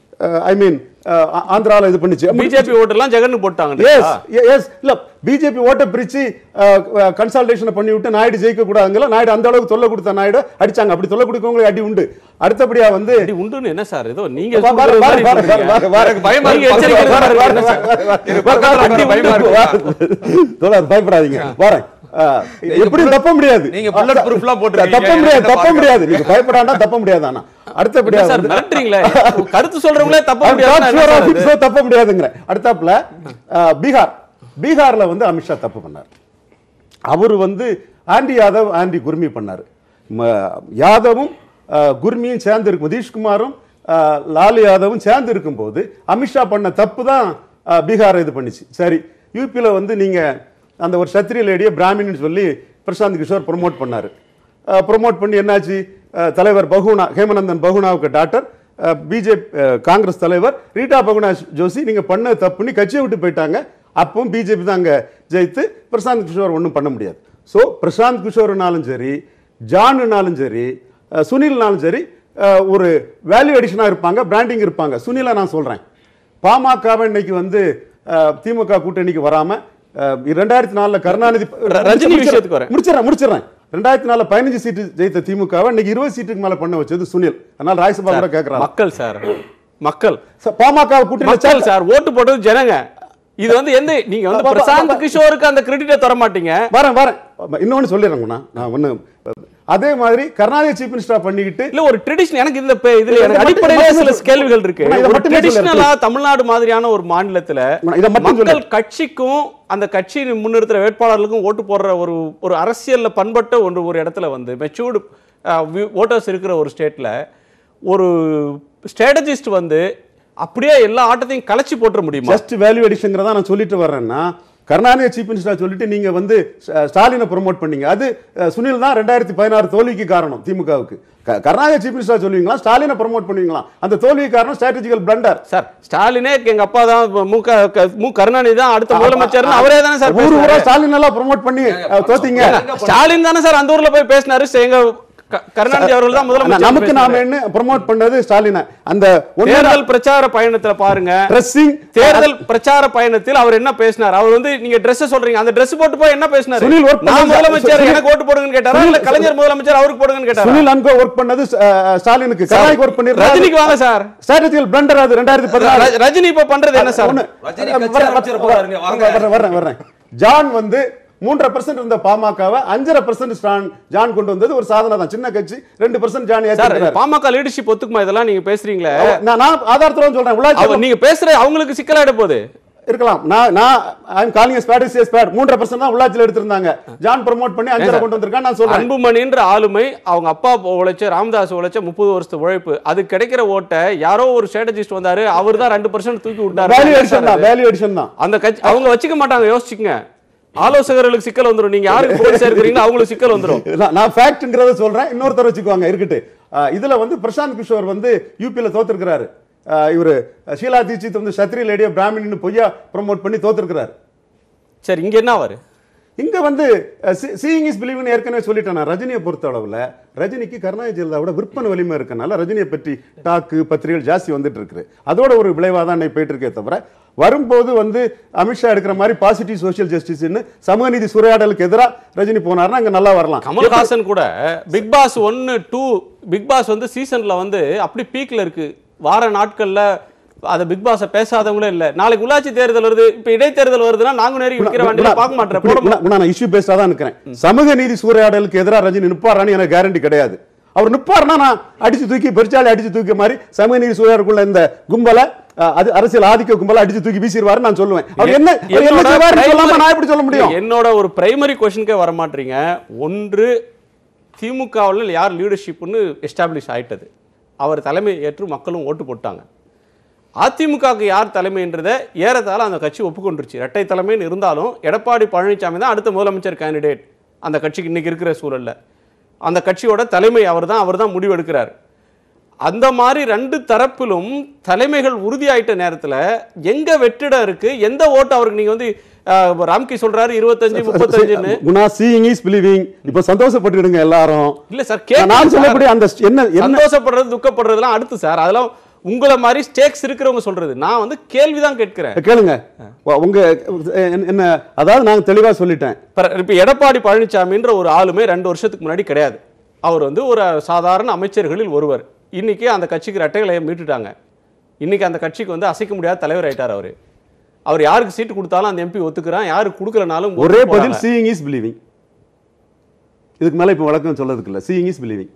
Speaker 4: ஐ மீன் ஆந்திரால இது பண்ணுச்சு
Speaker 1: பிஜேபி ஓட்டெல்லாம் ஜெகன் போட்டாங்க
Speaker 4: எஸ் எஸ் இல்ல பிஜேபி ஓட்ட பிரிச்சு கன்சல்டேஷன் பண்ணி விட்டு நாயுடு ஜெயிக்க கூடாதுங்களா நாயுடு அந்த அளவுக்கு தொல்லை கொடுத்த நாயுடு அடிச்சாங்க அப்படி தொல்லை கொடுக்கவங்களுக்கு அடி உண்டு அடுத்தபடியா வந்து
Speaker 1: அப்படி உண்டுன்னு என்ன சார் ஏதோ நீங்க
Speaker 4: வா- வா-
Speaker 1: சொல்றது
Speaker 4: வா-
Speaker 1: மாதிரி
Speaker 4: வா-
Speaker 1: சொல்றீங்க.
Speaker 4: வா- வா-
Speaker 5: எனக்கு பயமா
Speaker 1: நீங்க
Speaker 5: இருக்கு.
Speaker 1: எச்சரிக்கை
Speaker 5: பக்கத்துல
Speaker 1: இருக்கிற
Speaker 5: வர-
Speaker 1: மாதிரி
Speaker 5: வர-
Speaker 1: என்ன
Speaker 5: வர-
Speaker 1: சார்?
Speaker 5: எனக்கு பக்கத்துல வர பயமா இருக்கு.
Speaker 4: தோழர் பயப்படாதீங்க வரேன் அஹ், எப்படி தப்ப முடியாது
Speaker 5: நீங்க bullet proof எல்லாம் போட்டிருக்கீங்க.
Speaker 4: தப்ப முடியாது
Speaker 5: என்ன
Speaker 4: தப்ப
Speaker 5: பாருங்க.
Speaker 4: முடியாது நீங்க பயப்படாண்டா தப்ப முடியாது ஆனா அடுத்தபடியா
Speaker 1: என்ன சார்
Speaker 4: வந்து-
Speaker 1: மிரட்டுறீங்களே கருத்து சொல்றவங்களே தப்ப
Speaker 4: I'm not sure of it,
Speaker 1: முடியாது
Speaker 4: so தப்ப முடியாதுங்கிற அடுத்தாப்புல அஹ், பீகார் பீகார்ல வந்து அமித்ஷா தப்பு பண்ணார் அவர் வந்து ஆண்டி யாதவ் ஆண்டி குர்மி பண்ணார் ம- யாதவும் அஹ், குர்மியும் சேர்ந்து இருக்கும் நிதிஷ்குமாரும் அஹ், லாலு யாதவும் சேர்ந்து இருக்கும்போது அமித்ஷா பண்ண தப்பு தான் அஹ், பீகாரை இது பண்ணுச்சு சரி யூபியில் வந்து நீங்க அந்த ஒரு சத்திரிய லேடியை பிராமின்னு சொல்லி பிரசாந்த் கிஷோர் ப்ரொமோட் பண்ணாரு ப்ரொமோட் பண்ணி என்னாச்சு அஹ், தலைவர் பகுனா ஹேமநந்தன் பகுனாவுக்கு டாக்டர் பிஜேபி காங்கிரஸ் தலைவர் ரீட்டா பகுனா ஜோஷி நீங்க பண்ண தப்புன்னு கட்சியை விட்டு போயிட்டாங்க அப்பவும் பிஜேபி தான் அங்க ஜெயித்து பிரசாந்த் கிஷோர் ஒன்றும் பண்ண முடியாது ஸோ பிரசாந்த் கிஷோர்னாலும் சரி ஜானுனாலும் சரி அஹ், சுனில்னாலும் சரி அஹ், ஒரு வேல்யூ அடிஷனாக இருப்பாங்க பிராண்டிங் இருப்பாங்க சுனிலை நான் சொல்றேன் பாமகவை இன்னைக்கு வந்து அஹ், திமுக கூட்டணிக்கு வராம அஹ், ரெண்டாயிரத்தி நாலுல கருணாநிதி
Speaker 1: ர- ரஜினி விஷயத்துக்கு வரேன்.
Speaker 4: முடிச்சிடறேன் முடிச்சிடறேன் ரெண்டாயிரத்தி நாலுல பதினஞ்சு சீட்டு ஜெயித்த திமுகவை இன்னைக்கு இருபது சீட்டுக்கு மேல பண்ண வச்சது சுனில் அதனால ராஜ்யசபா கூட கேட்கறாங்க
Speaker 1: மக்கள் சார் மக்கள்
Speaker 4: பாமக கூட்டணி
Speaker 1: மக்கள் சார் ஓட்டு போட்டது ஜனங்க இது வந்து எந்த நீங்க வந்து
Speaker 4: பா- பா-
Speaker 1: பிரசாந்த்
Speaker 4: பா-
Speaker 1: கிஷோருக்கு அந்த கிரெடிட்டை தர மாட்டீங்க
Speaker 4: வரேன் வரேன் இன்னொன்னு சொல்லிடுறேங்கண்ணா நான் ஒண்ணு அதே மாதிரி கர்நாடக சீஃப் மினிஸ்டரா பண்ணிக்கிட்டு
Speaker 1: இல்ல ஒரு ட்ரெடிஷன் எனக்கு இந்த பே- இதுல
Speaker 4: இதை
Speaker 1: எனக்கு
Speaker 4: மட்டும்
Speaker 1: அடிப்படையிலே
Speaker 4: மட்டும்
Speaker 1: சில
Speaker 4: சொல்லு.
Speaker 1: கேள்விகள் இருக்கு
Speaker 4: நான் இதை
Speaker 1: ஒரு
Speaker 4: மட்டுமே சொல்றேன்,
Speaker 1: ட்ரெடிஷனலா தமிழ்நாடு மாதிரியான ஒரு மாநிலத்துல
Speaker 4: நான் இதை மட்டும்
Speaker 1: மக்கள்
Speaker 4: சொல்றேன்.
Speaker 1: கட்சிக்கும் அந்த கட்சி முன்னிறுத்துற வேட்பாளர்களுக்கும் ஓட்டு போடுற ஒரு ஒரு அரசியல்ல பண்பட்ட ஒரு ஒரு இடத்துல வந்து மெச்சூர்டு ஓட்டர்ஸ் இருக்கிற ஒரு ஸ்டேட்ல ஒரு ஸ்ட்ராட்டஜிஸ்ட் வந்து அப்படியே எல்லா ஆட்டத்தையும் கலைச்சு போட்டுற முடியுமா
Speaker 4: ஜஸ்ட் வேல்யூ அடிஷன்ங்கிறத நான் சொல்லிட்டு வர்றேன்னா கருணாநிதி சீஃப் மினிஸ்டரா சொல்லிட்டு நீங்க வந்து ஸ்ட- ஸ்டாலினை ப்ரோமோட் பண்ணீங்க அது அஹ், சுனில் தான் ரெண்டாயிரத்தி பதினாறு தோல்விக்கு காரணம் திமுகவுக்கு க- கருணாநிதி சீஃப் மினிஸ்டரா சொல்லுவீங்களா ஸ்டாலினை ப்ரோமோட் பண்ணுவீங்களா அந்த தோல்விக்கு காரணம் ஸ்ட்ராட்டஜிக்கல் பிளண்டர்
Speaker 1: சார் ஸ்டாலினே எங்க அப்பா தான் மு க க- மு கருணாநிதி தான் அடுத்த முதலமைச்சர்னு அவரே தானே சார்
Speaker 4: ஊர் ஊரா
Speaker 1: பேசுனாரு.
Speaker 4: ஸ்டாலின் எல்லாம் ப்ரோமோட் பண்ணி அஹ், தோத்தீங்க
Speaker 1: ஸ்டாலின் தானே சார் அந்த ஊர்ல போய் பேசினாரு சரி, எங்க க- கருணாநிதி அவர்கள் தான் முதலமைச்சர்
Speaker 4: நமக்கு நாம
Speaker 1: பேசினாரு.
Speaker 4: என்ன ப்ரோமோட் பண்ணது ஸ்டாலினை அந்த
Speaker 1: தேர்தல் பிரச்சார பயணத்துல பாருங்க
Speaker 4: ட்ரெஸ்ஸிங்
Speaker 1: தேர்தல் பிரச்சார பயணத்தில் அவர் என்ன பேசினார் அவர் வந்து நீங்க Dress சொல்றீங்க அந்த Dress போட்டு போய் என்ன பேசினாரு
Speaker 4: சுனில் work
Speaker 1: நான்
Speaker 4: பண்ணது-
Speaker 1: முதலமைச்சர்
Speaker 4: சுனில்
Speaker 1: எனக்கு ஓட்டு போடுங்கன்னு கேட்டாரா இல்ல
Speaker 4: சுனில்
Speaker 1: கலைஞர் முதலமைச்சர் அவருக்கு போடுங்கன்னு கேட்டாரா
Speaker 4: சுனில் அன்கோ ஒர்க் பண்ணது அஹ், ஸ்டாலினுக்கு கருணாநிதி ஒர்க் பண்ணி
Speaker 1: ரஜினிக்கு வாங்க சார்
Speaker 4: ஸ்ட்ராட்டஜிக்கல் பிளண்டர் அது ரெண்டாயிரத்தி பதினாறு
Speaker 1: ர- ரஜினி இப்ப பண்றது என்ன சார்
Speaker 4: ஒண்ணு.
Speaker 5: ரஜினி
Speaker 4: வரேன்,
Speaker 5: கட்சி ஆரம்பிச்சிட போறாருங்க, வாங்க.
Speaker 4: வரேன், வரேன், வரேன். ஜான் வந்து மூன்றரை பர்சன்ட் இருந்த பாமகவை அஞ்சரை பர்சன்ட் ஸ்டான் ஜான் கொண்டு வந்தது ஒரு சாதனை தான் சின்ன கட்சி ரெண்டு பர்சன்ட் ஜான்
Speaker 1: சார்
Speaker 4: ஏற்றிருக்கிறார்.
Speaker 1: பாமக லீடர்ஷிப் ஒத்துக்குமா இதெல்லாம் நீங்க பேசுறீங்களே
Speaker 4: நான் நான் ஆதாரத்தோட சொல்றேன் உள்ளாட்சி
Speaker 1: அவ- நீங்க பேசுற அவங்களுக்கு சிக்கலாயிட போகுது
Speaker 4: இருக்கலாம் நான் நான் I am calling spade is spade மூன்றரை பர்சன்ட் தான் உள்ளாட்சியில் எடுத்திருந்தாங்க ஜான் ப்ரோமோட் பண்ணி அஞ்சரை கொண்டு வந்திருக்கான் நான் சொல்றேன்
Speaker 1: அன்புமணின்ற ஆளுமை அவங்க அப்பா உழைச்ச ராமதாஸ் உழைச்ச முப்பது வருஷத்து உழைப்பு அது கிடைக்கிற ஓட்டை யாரோ ஒரு ஸ்ட்ராட்டஜிஸ்ட் வந்தாரு அவர் தான் ரெண்டு பர்சன்ட் தூக்கி
Speaker 4: வேல்யூ
Speaker 1: விட்டாரு
Speaker 4: எடிஷன் தான் வேல்யூ எடிஷன் தான்
Speaker 1: அந்த கட்சி அவங்க வச்சுக்க மாட்டாங்க யோசிச்சுங்க ஆலோசகர்களுக்கு சிக்கல் வந்துரும் நீங்க யாருக்கு போய் சேர்க்கிறீங்களோ அவங்களுக்கு சிக்கல் வந்துரும்
Speaker 4: நான் நான் ஃபேக்ட்ங்கிறத சொல்றேன் இன்னொருத்தர் வச்சுக்குவாங்க இருக்கட்டு அஹ் இதுல வந்து பிரசாந்த் கிஷோர் வந்து யூபியில் தோத்துருக்கிறாரு இவர் ஷீலா தீட்சித் வந்து சத்ரி லேடியோ பிராமின்னு பொய்யா ப்ரோமோட் பண்ணி தோத்துருக்கிறாரு
Speaker 1: சரி இங்க என்ன அவரு
Speaker 4: இங்க வந்து சீயிங் இஸ் பிலீவ்னு ஏற்கனவே சொல்லிட்டேன் நான் ரஜினியை பொறுத்த அளவுல ரஜினிக்கு கருணாநிதி ஜெயலலிதாவோட விற்பனை வலிமை இருக்கனால ரஜினியை பற்றி டாக்கு பத்திரிகைகள் ஜாஸ்தி வந்துட்டு இருக்கு அதோட ஒரு விளைவாக தான் இன்னைக்கு போயிட்டு இருக்கே தவிர வரும்போது வந்து அமித்ஷா எடுக்கிற மாதிரி பாசிட்டிவ் சோஷியல் ஜஸ்டிஸ்னு சமூக நீதி சூறையாடலுக்கு எதிராக ரஜினி போனாருன்னா அங்க நல்லா வரலாம்
Speaker 1: கமல்ஹாசன் கூட பிக் பாஸ் ஒன்னு டூ பிக் பாஸ் வந்து சீசன்ல வந்து அப்படி பீக்ல இருக்கு வார நாட்கள்ல அத பிக் பாஸ பேசாதவங்களே இல்ல நாளைக்கு உள்ளாட்சி தேர்தல் வருது இப்ப இடைத்தேர்தல் வருதுன்னா நாங்க நேரி விற்கிற வண்டியில பார்க்க மாட்டேன் போட மாட்டேன்.
Speaker 4: நான் இஷ்யூ பேஸ்டா தான் இருக்கிறேன் சமூக நீதி சூறையாடலுக்கு எதிராக ரஜினி நிப்பாரான்னு எனக்கு கேரண்டி கிடையாது அவர் நிப்பாருன்னா நான் அடிச்சு தூக்கி பெருச்சாலி அடிச்சு தூக்கி மாதிரி சமூக நீதி சூறையாடுக்குள்ள இந்த கும்பலை அஹ், அது அரசியல் ஆதிக்க கும்பலை அடிச்சு தூக்கி வீசிடுவாரு நான் சொல்லுவேன் அவர் என்ன அவர் என்ன
Speaker 1: என்னோட
Speaker 4: செய்வாருன்னு சொல்லாம
Speaker 1: primary-
Speaker 4: நான் எப்படி சொல்ல முடியும்
Speaker 1: என்னோட ஒரு பிரைமரி கொஸ்டினுக்கே வர மாட்டீங்க ஒன்று திமுகவில் யார் லீடர்ஷிப்னு எஸ்டாப்ளிஷ் ஆயிட்டது அவர் தலைமை ஏற்று மக்களும் ஓட்டு போட்டாங்க அதிமுகவுக்கு யார் தலைமைன்றதை ஏறத்தாழ அந்த கட்சி ஒப்புக்கொண்டுருச்சு இரட்டை தலைமைன்னு இருந்தாலும் எடப்பாடி பழனிசாமி தான் அடுத்த முதலமைச்சர் கேண்டிடேட் அந்த கட்சிக்கு இன்னைக்கு இருக்கிற சூழல்ல அந்த கட்சியோட தலைமை அவர் தான் அவர் தான் முடிவெடுக்கிறார் அந்த மாதிரி ரெண்டு தரப்பிலும் தலைமைகள் உறுதியாயிட்ட நேரத்துல எங்க வெற்றிடம் இருக்கு எந்த ஓட்டு அவருக்கு நீங்க வந்து அஹ், ராம்கி சொல்றாரு இருபத்தஞ்சு முப்பத்தஞ்சுன்னு
Speaker 4: குணா சீயிங் இஸ் பிலீவிங் இப்போ சந்தோஷப்பட்டுடுங்க எல்லாரும்
Speaker 1: இல்ல சார்
Speaker 4: நான் சொல்லக்கூடிய அந்த என்ன என்ன
Speaker 1: சந்தோஷப்படுறது துக்கப்படுறதுலாம் அடுத்து சார் அதெல்லாம் உங்களை மாதிரி ஸ்டேக்ஸ் இருக்கிறவங்க சொல்றது நான் வந்து கேள்விதான் கேட்கிறேன்
Speaker 4: கேளுங்க உ- உங்க என்ன- என்ன அதாவது நான் தெளிவா சொல்லிட்டேன்
Speaker 1: இப்ப இப்ப எடப்பாடி பழனிசாமின்ற ஒரு ஆளுமே ரெண்டு வருஷத்துக்கு முன்னாடி கிடையாது அவர் வந்து ஒரு சாதாரண அமைச்சர்களில் ஒருவர் இன்னைக்கு அந்த கட்சிக்கு ரெட்டைகளை மீட்டுட்டாங்க இன்னைக்கு அந்த கட்சிக்கு வந்து அசைக்க முடியாத தலைவர் ஆயிட்டார் அவரு அவர் யாருக்கு சீட்டு கொடுத்தாலும் அந்த எம்பி ஒத்துக்கிறான் யாருக்கு கொடுக்கலனாலும்
Speaker 4: ஒரே
Speaker 1: ஒத்துக்கு
Speaker 4: பதில்
Speaker 1: போறாங்க.
Speaker 4: சீயிங் இஸ் பிலீவிங் இதுக்கு மேல இப்ப வழக்கம் சொல்லதுக்கு இல்ல சீயிங் இஸ் பிலீவிங்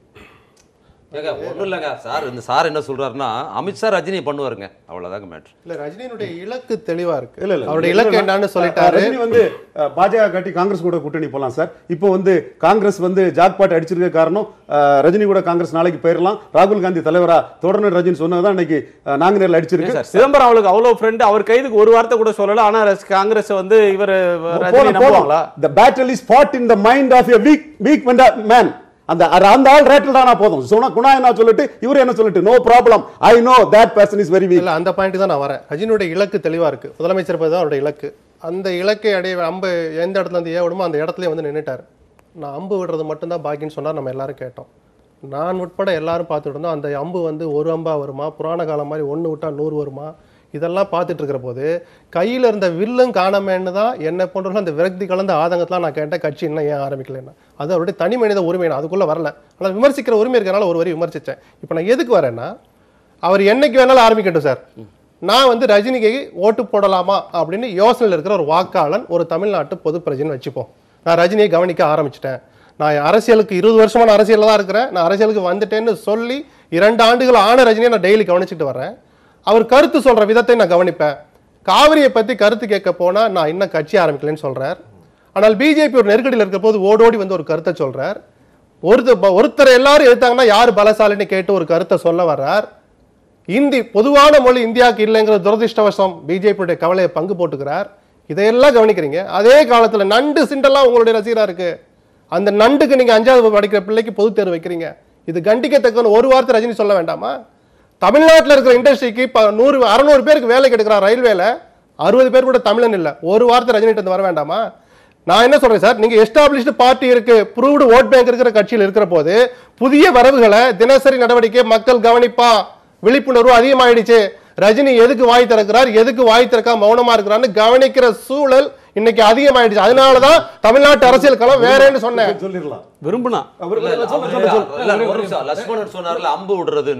Speaker 5: ஏங்க ஒன்றும் இல்லைங்க சார் இந்த சார் என்ன சொல்றாருன்னா அமித்ஷா ரஜினி பண்ணுவாருங்க அவ்வளோதாங்க மேட்ரு
Speaker 3: இல்ல ரஜினியினுடைய இலக்கு தெளிவா இருக்கு
Speaker 4: இல்ல இல்ல
Speaker 3: அவருடைய இலக்கு என்னன்னு சொல்லிட்டாரு
Speaker 4: ரஜினி வந்து அஹ், பாஜக கட்டி காங்கிரஸ் கூட கூட்டணி போலாம் சார் இப்போ வந்து காங்கிரஸ் வந்து ஜாக்பாட் அடிச்சிருக்க காரணம் அஹ், ரஜினி கூட காங்கிரஸ் நாளைக்கு போயிடலாம் ராகுல் காந்தி தலைவரா தொடர்ந்து ரஜினி சொன்னதான் இன்னைக்கு அஹ், நாங்குநேரில்
Speaker 1: ஏன்
Speaker 4: அடிச்சிருக்கு
Speaker 1: சார் சிதம்பரம் அவளுக்கு அவ்வளவு ஃப்ரெண்ட் அவர் கைதுக்கு ஒரு வார்த்தை கூட சொல்லல ஆனா ரஸ்- காங்கிரஸ் வந்து இவர் Rajini நம்புவாங்களா
Speaker 4: the battle is fought in the mind of a weak weak man அந்த அந்த ஆள் ரேட்டில் தானா போதும் சொன்னா குணா என்ன சொல்லிட்டு இவர் என்ன சொல்லிட்டு no problem I know that person is very weak
Speaker 3: இல்ல அந்த பாயிண்ட் தான் நான் வரேன் ரஜினியுடைய இலக்கு தெளிவா இருக்கு முதலமைச்சர் பதவி தான் அவருடைய இலக்கு அந்த இலக்கை அடைய அம்பு எந்த இடத்துல இருந்து ஏன் விடுமோ அந்த இடத்துலயே வந்து நின்னுட்டாரு நான் அம்பு விடுறது மட்டும்தான் பாக்கின்னு சொன்னா நம்ம எல்லாரும் கேட்டோம் நான் உட்பட எல்லாரும் பார்த்துட்டு இருந்தோம் அந்த அம்பு வந்து ஒரு அம்பா வருமா புராண காலம் மாதிரி ஒன்று விட்டா நூறு வருமா இதெல்லாம் பார்த்துட்டு இருக்கிற போது கையில் இருந்த வில்லும் காணமேன்னு தான் என்னை போன்றவர்கள் அந்த விரக்தி கலந்த ஆதங்கத்தெலாம் நான் கேட்டேன் கட்சி இன்னும் ஏன் ஆரம்பிக்கலன்னா அது அவருடைய தனி மனித உரிமை நான் அதுக்குள்ளே வரல ஆனால் விமர்சிக்கிற உரிமை இருக்கனால ஒரு வரி விமர்சித்தேன் இப்போ நான் எதுக்கு வரேன்னா அவர் என்னைக்கு வேணாலும் ஆரம்பிக்கட்டும் சார் நான் வந்து ரஜினிக்கு ஓட்டு போடலாமா அப்படின்னு யோசனையில் இருக்கிற ஒரு வாக்காளன் ஒரு தமிழ்நாட்டு பொது பிரஜைன்னு வச்சுப்போம் நான் ரஜினியை கவனிக்க ஆரம்பிச்சிட்டேன் நான் அரசியலுக்கு இருபது வருஷமா நான் அரசியலில் தான் இருக்கிறேன் நான் அரசியலுக்கு வந்துட்டேன்னு சொல்லி இரண்டு ஆண்டுகள் ஆன ரஜினியை நான் டெய்லி கவனிச்சுட்டு வரேன் அவர் கருத்து சொல்ற விதத்தை நான் கவனிப்பேன் காவிரியை பத்தி கருத்து கேட்க போனா நான் இன்னும் கட்சி ஆரம்பிக்கலைன்னு சொல்றார் ஆனால் பிஜேபி ஒரு நெருக்கடியில் இருக்கிற போது ஓடோடி வந்து ஒரு கருத்தை சொல்றார் ஒருத்தர் ஒருத்தர் எல்லாரும் எடுத்தாங்கன்னா யார் பலசாலின்னு கேட்டு ஒரு கருத்தை சொல்ல வர்றார் இந்தி பொதுவான மொழி இந்தியாவுக்கு இல்லைங்கிற துரதிருஷ்டவசம் பிஜேபியுடைய கவலையை பங்கு போட்டுக்கிறார் இதையெல்லாம் கவனிக்கிறீங்க அதே காலத்துல நண்டு சிண்டெல்லாம் உங்களுடைய ரசிகரா இருக்கு அந்த நண்டுக்கு நீங்க அஞ்சாவது வகுப்பு படிக்கிற பிள்ளைக்கு பொது தேர்வு வைக்கிறீங்க இது கண்டிக்கத்தக்கன்னு ஒரு வார்த்தை ரஜினி சொல்ல வேண்டாமா தமிழ்நாட்டில் இருக்கிற இண்டஸ்ட்ரிக்கு இப்போ நூறு அறநூறு பேருக்கு வேலை கிடைக்கிறார் ரயில்வேல அறுபது பேர் கூட தமிழன் இல்லை ஒரு வார்த்தை ரஜினிகிட்ட இருந்து வர வேண்டாமா நான் என்ன சொல்றேன் சார் நீங்க எஸ்டாப்ளிஷ்டு பார்ட்டி இருக்கு ப்ரூவ்டு ஓட் பேங்க் இருக்கிற கட்சியில் இருக்கிற போது புதிய வரவுகளை தினசரி நடவடிக்கை மக்கள் கவனிப்பா விழிப்புணர்வு அதிகமாயிடுச்சு ரஜினி எதுக்கு வாய் திறக்கிறார் எதுக்கு வாய் திறக்காம மௌனமா இருக்கிறான்னு கவனிக்கிற சூழல் இன்னைக்கு அதிகமாயிடுச்சு அதனாலதான் தமிழ்நாட்டு அரசியல் களம் வேறேன்னு சொன்னேன்
Speaker 4: சொல்லிடலாம்
Speaker 1: விரும்புனா
Speaker 4: அவர்
Speaker 5: இல்ல, இல்ல,
Speaker 4: சொல்லுங்க,
Speaker 5: அவரு-
Speaker 4: சொல்லுங்க, சொல்லுங்க.
Speaker 5: இல்ல, ஒரு நிமிஷம். லட்சுமணன் சொன்னார்ல அம்பு விடுறதுன்னு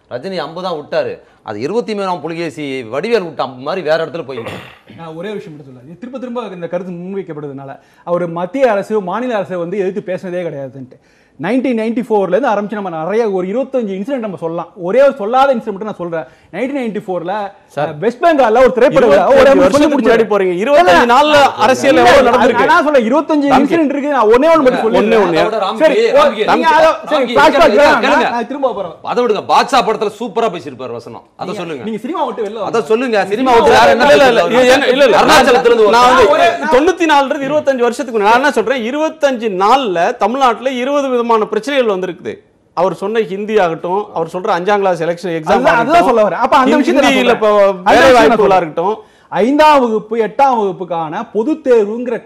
Speaker 5: ரஜினி அம்பு தான் விட்டாரு அது இருபத்தி மூணாம் புலிகேசி வடிவேல் விட்ட அம்பு மாதிரி வேற இடத்துல போய்
Speaker 7: நான் ஒரே ஒரு விஷயம் மட்டும் சொல்ல இது திரும்ப திரும்ப இந்த கருத்து முன்வைக்கப்படுறதுனால அவர் மத்திய அரசு மாநில அரசை வந்து எதிர்த்து பேசுனதே கிடையாதுன்ட்டு நைன்டீன் நைன்டி ஃபோர்லேருந்து ஆரம்பிச்சு நம்ம நிறைய ஒரு இருபத்தஞ்சு இன்சிடென்ட் நம்ம சொல்லலாம் ஒரே ஒரு சொல்லாத இன்சிடென்ட் மட்டும் நான் சொல்றேன் நைன்டீன் நைன்டி ஃபோர்ல வெஸ்ட் பெங்கால்ல ஒரு திரைப்பட விழா- ஒரு
Speaker 1: இருபத்தஞ்சு
Speaker 7: நிமிஷம் சொல்லி
Speaker 1: வருஷத்துக்கு முன்னாடி
Speaker 7: முடிச்சிடுறேன்.
Speaker 1: போறீங்க. இருபத்தஞ்சு நாள்ல அரசியல் எவ்வளவு
Speaker 7: இல்ல,
Speaker 1: நடந்திருக்கு?
Speaker 7: நான் சொல்ல இருபத்தஞ்சு இன்சிடென்ட் இருக்கு நான் ஒன்னே ஒன்று மட்டும் சொல்லி
Speaker 1: ஒண்ணே ஒண்ணு.
Speaker 5: அதோட ராம்கி,
Speaker 7: சரி ஓ,
Speaker 5: ராம்கி,
Speaker 7: நீங்க அதை- சரி
Speaker 5: ராம்கி,
Speaker 7: flashback
Speaker 5: கேளுங்க,
Speaker 7: வேணாம்.
Speaker 5: கேளுங்க.
Speaker 7: நான் திரும்ப போறேன்
Speaker 5: அதை விடுங்க பாட்ஷா படத்துல சூப்பரா பேசியிருப்பாரு வசனம் அதை சொல்லுங்க
Speaker 7: நீங்க சினிமா விட்டு வெளில
Speaker 5: அதை
Speaker 7: வாங்க.
Speaker 5: சொல்லுங்க சினிமா
Speaker 7: சினிமா
Speaker 5: விட்டு வேற என்ன
Speaker 1: இல்ல, இல்ல, இல்ல, இது என்ன- இல்ல, இல்ல,
Speaker 5: அருணாச்சலத்துல இருந்து
Speaker 1: நான் வந்து
Speaker 5: ஒருத்தன்.
Speaker 7: ஒரு-
Speaker 1: தொண்ணூத்தி நாலுன்றது இருபத்தஞ்சு வருஷத்துக்கு முன்னாடி. நான் என்ன சொல்றேன் இருபத்தஞ்சு நாள்ல தமிழ்நாட்டுல இருபது விதமான பிரச்சனைகள் வந்திருக்குது அவர் சொன்ன ஹிந்தி ஆகட்டும் அவர் சொல்ற அஞ்சாம் கிளாஸ் எலெக்ஷன் எக்ஸாம்
Speaker 7: அதுதான் அதுதான் சொல்ல வரேன் அப்ப அந்த விஷயத்தை நான்
Speaker 1: ஹிந்தியில இப்போ
Speaker 7: சொல்றேன். அந்த
Speaker 1: வேலை
Speaker 7: விஷயத்தை நான்
Speaker 1: வாய்ப்புகளா
Speaker 7: சொல்றேன்.
Speaker 1: இருக்கட்டும்
Speaker 7: ஐந்தாம் வகுப்பு எட்டாம் வகுப்புக்கான பொது தேர்வுங்கிற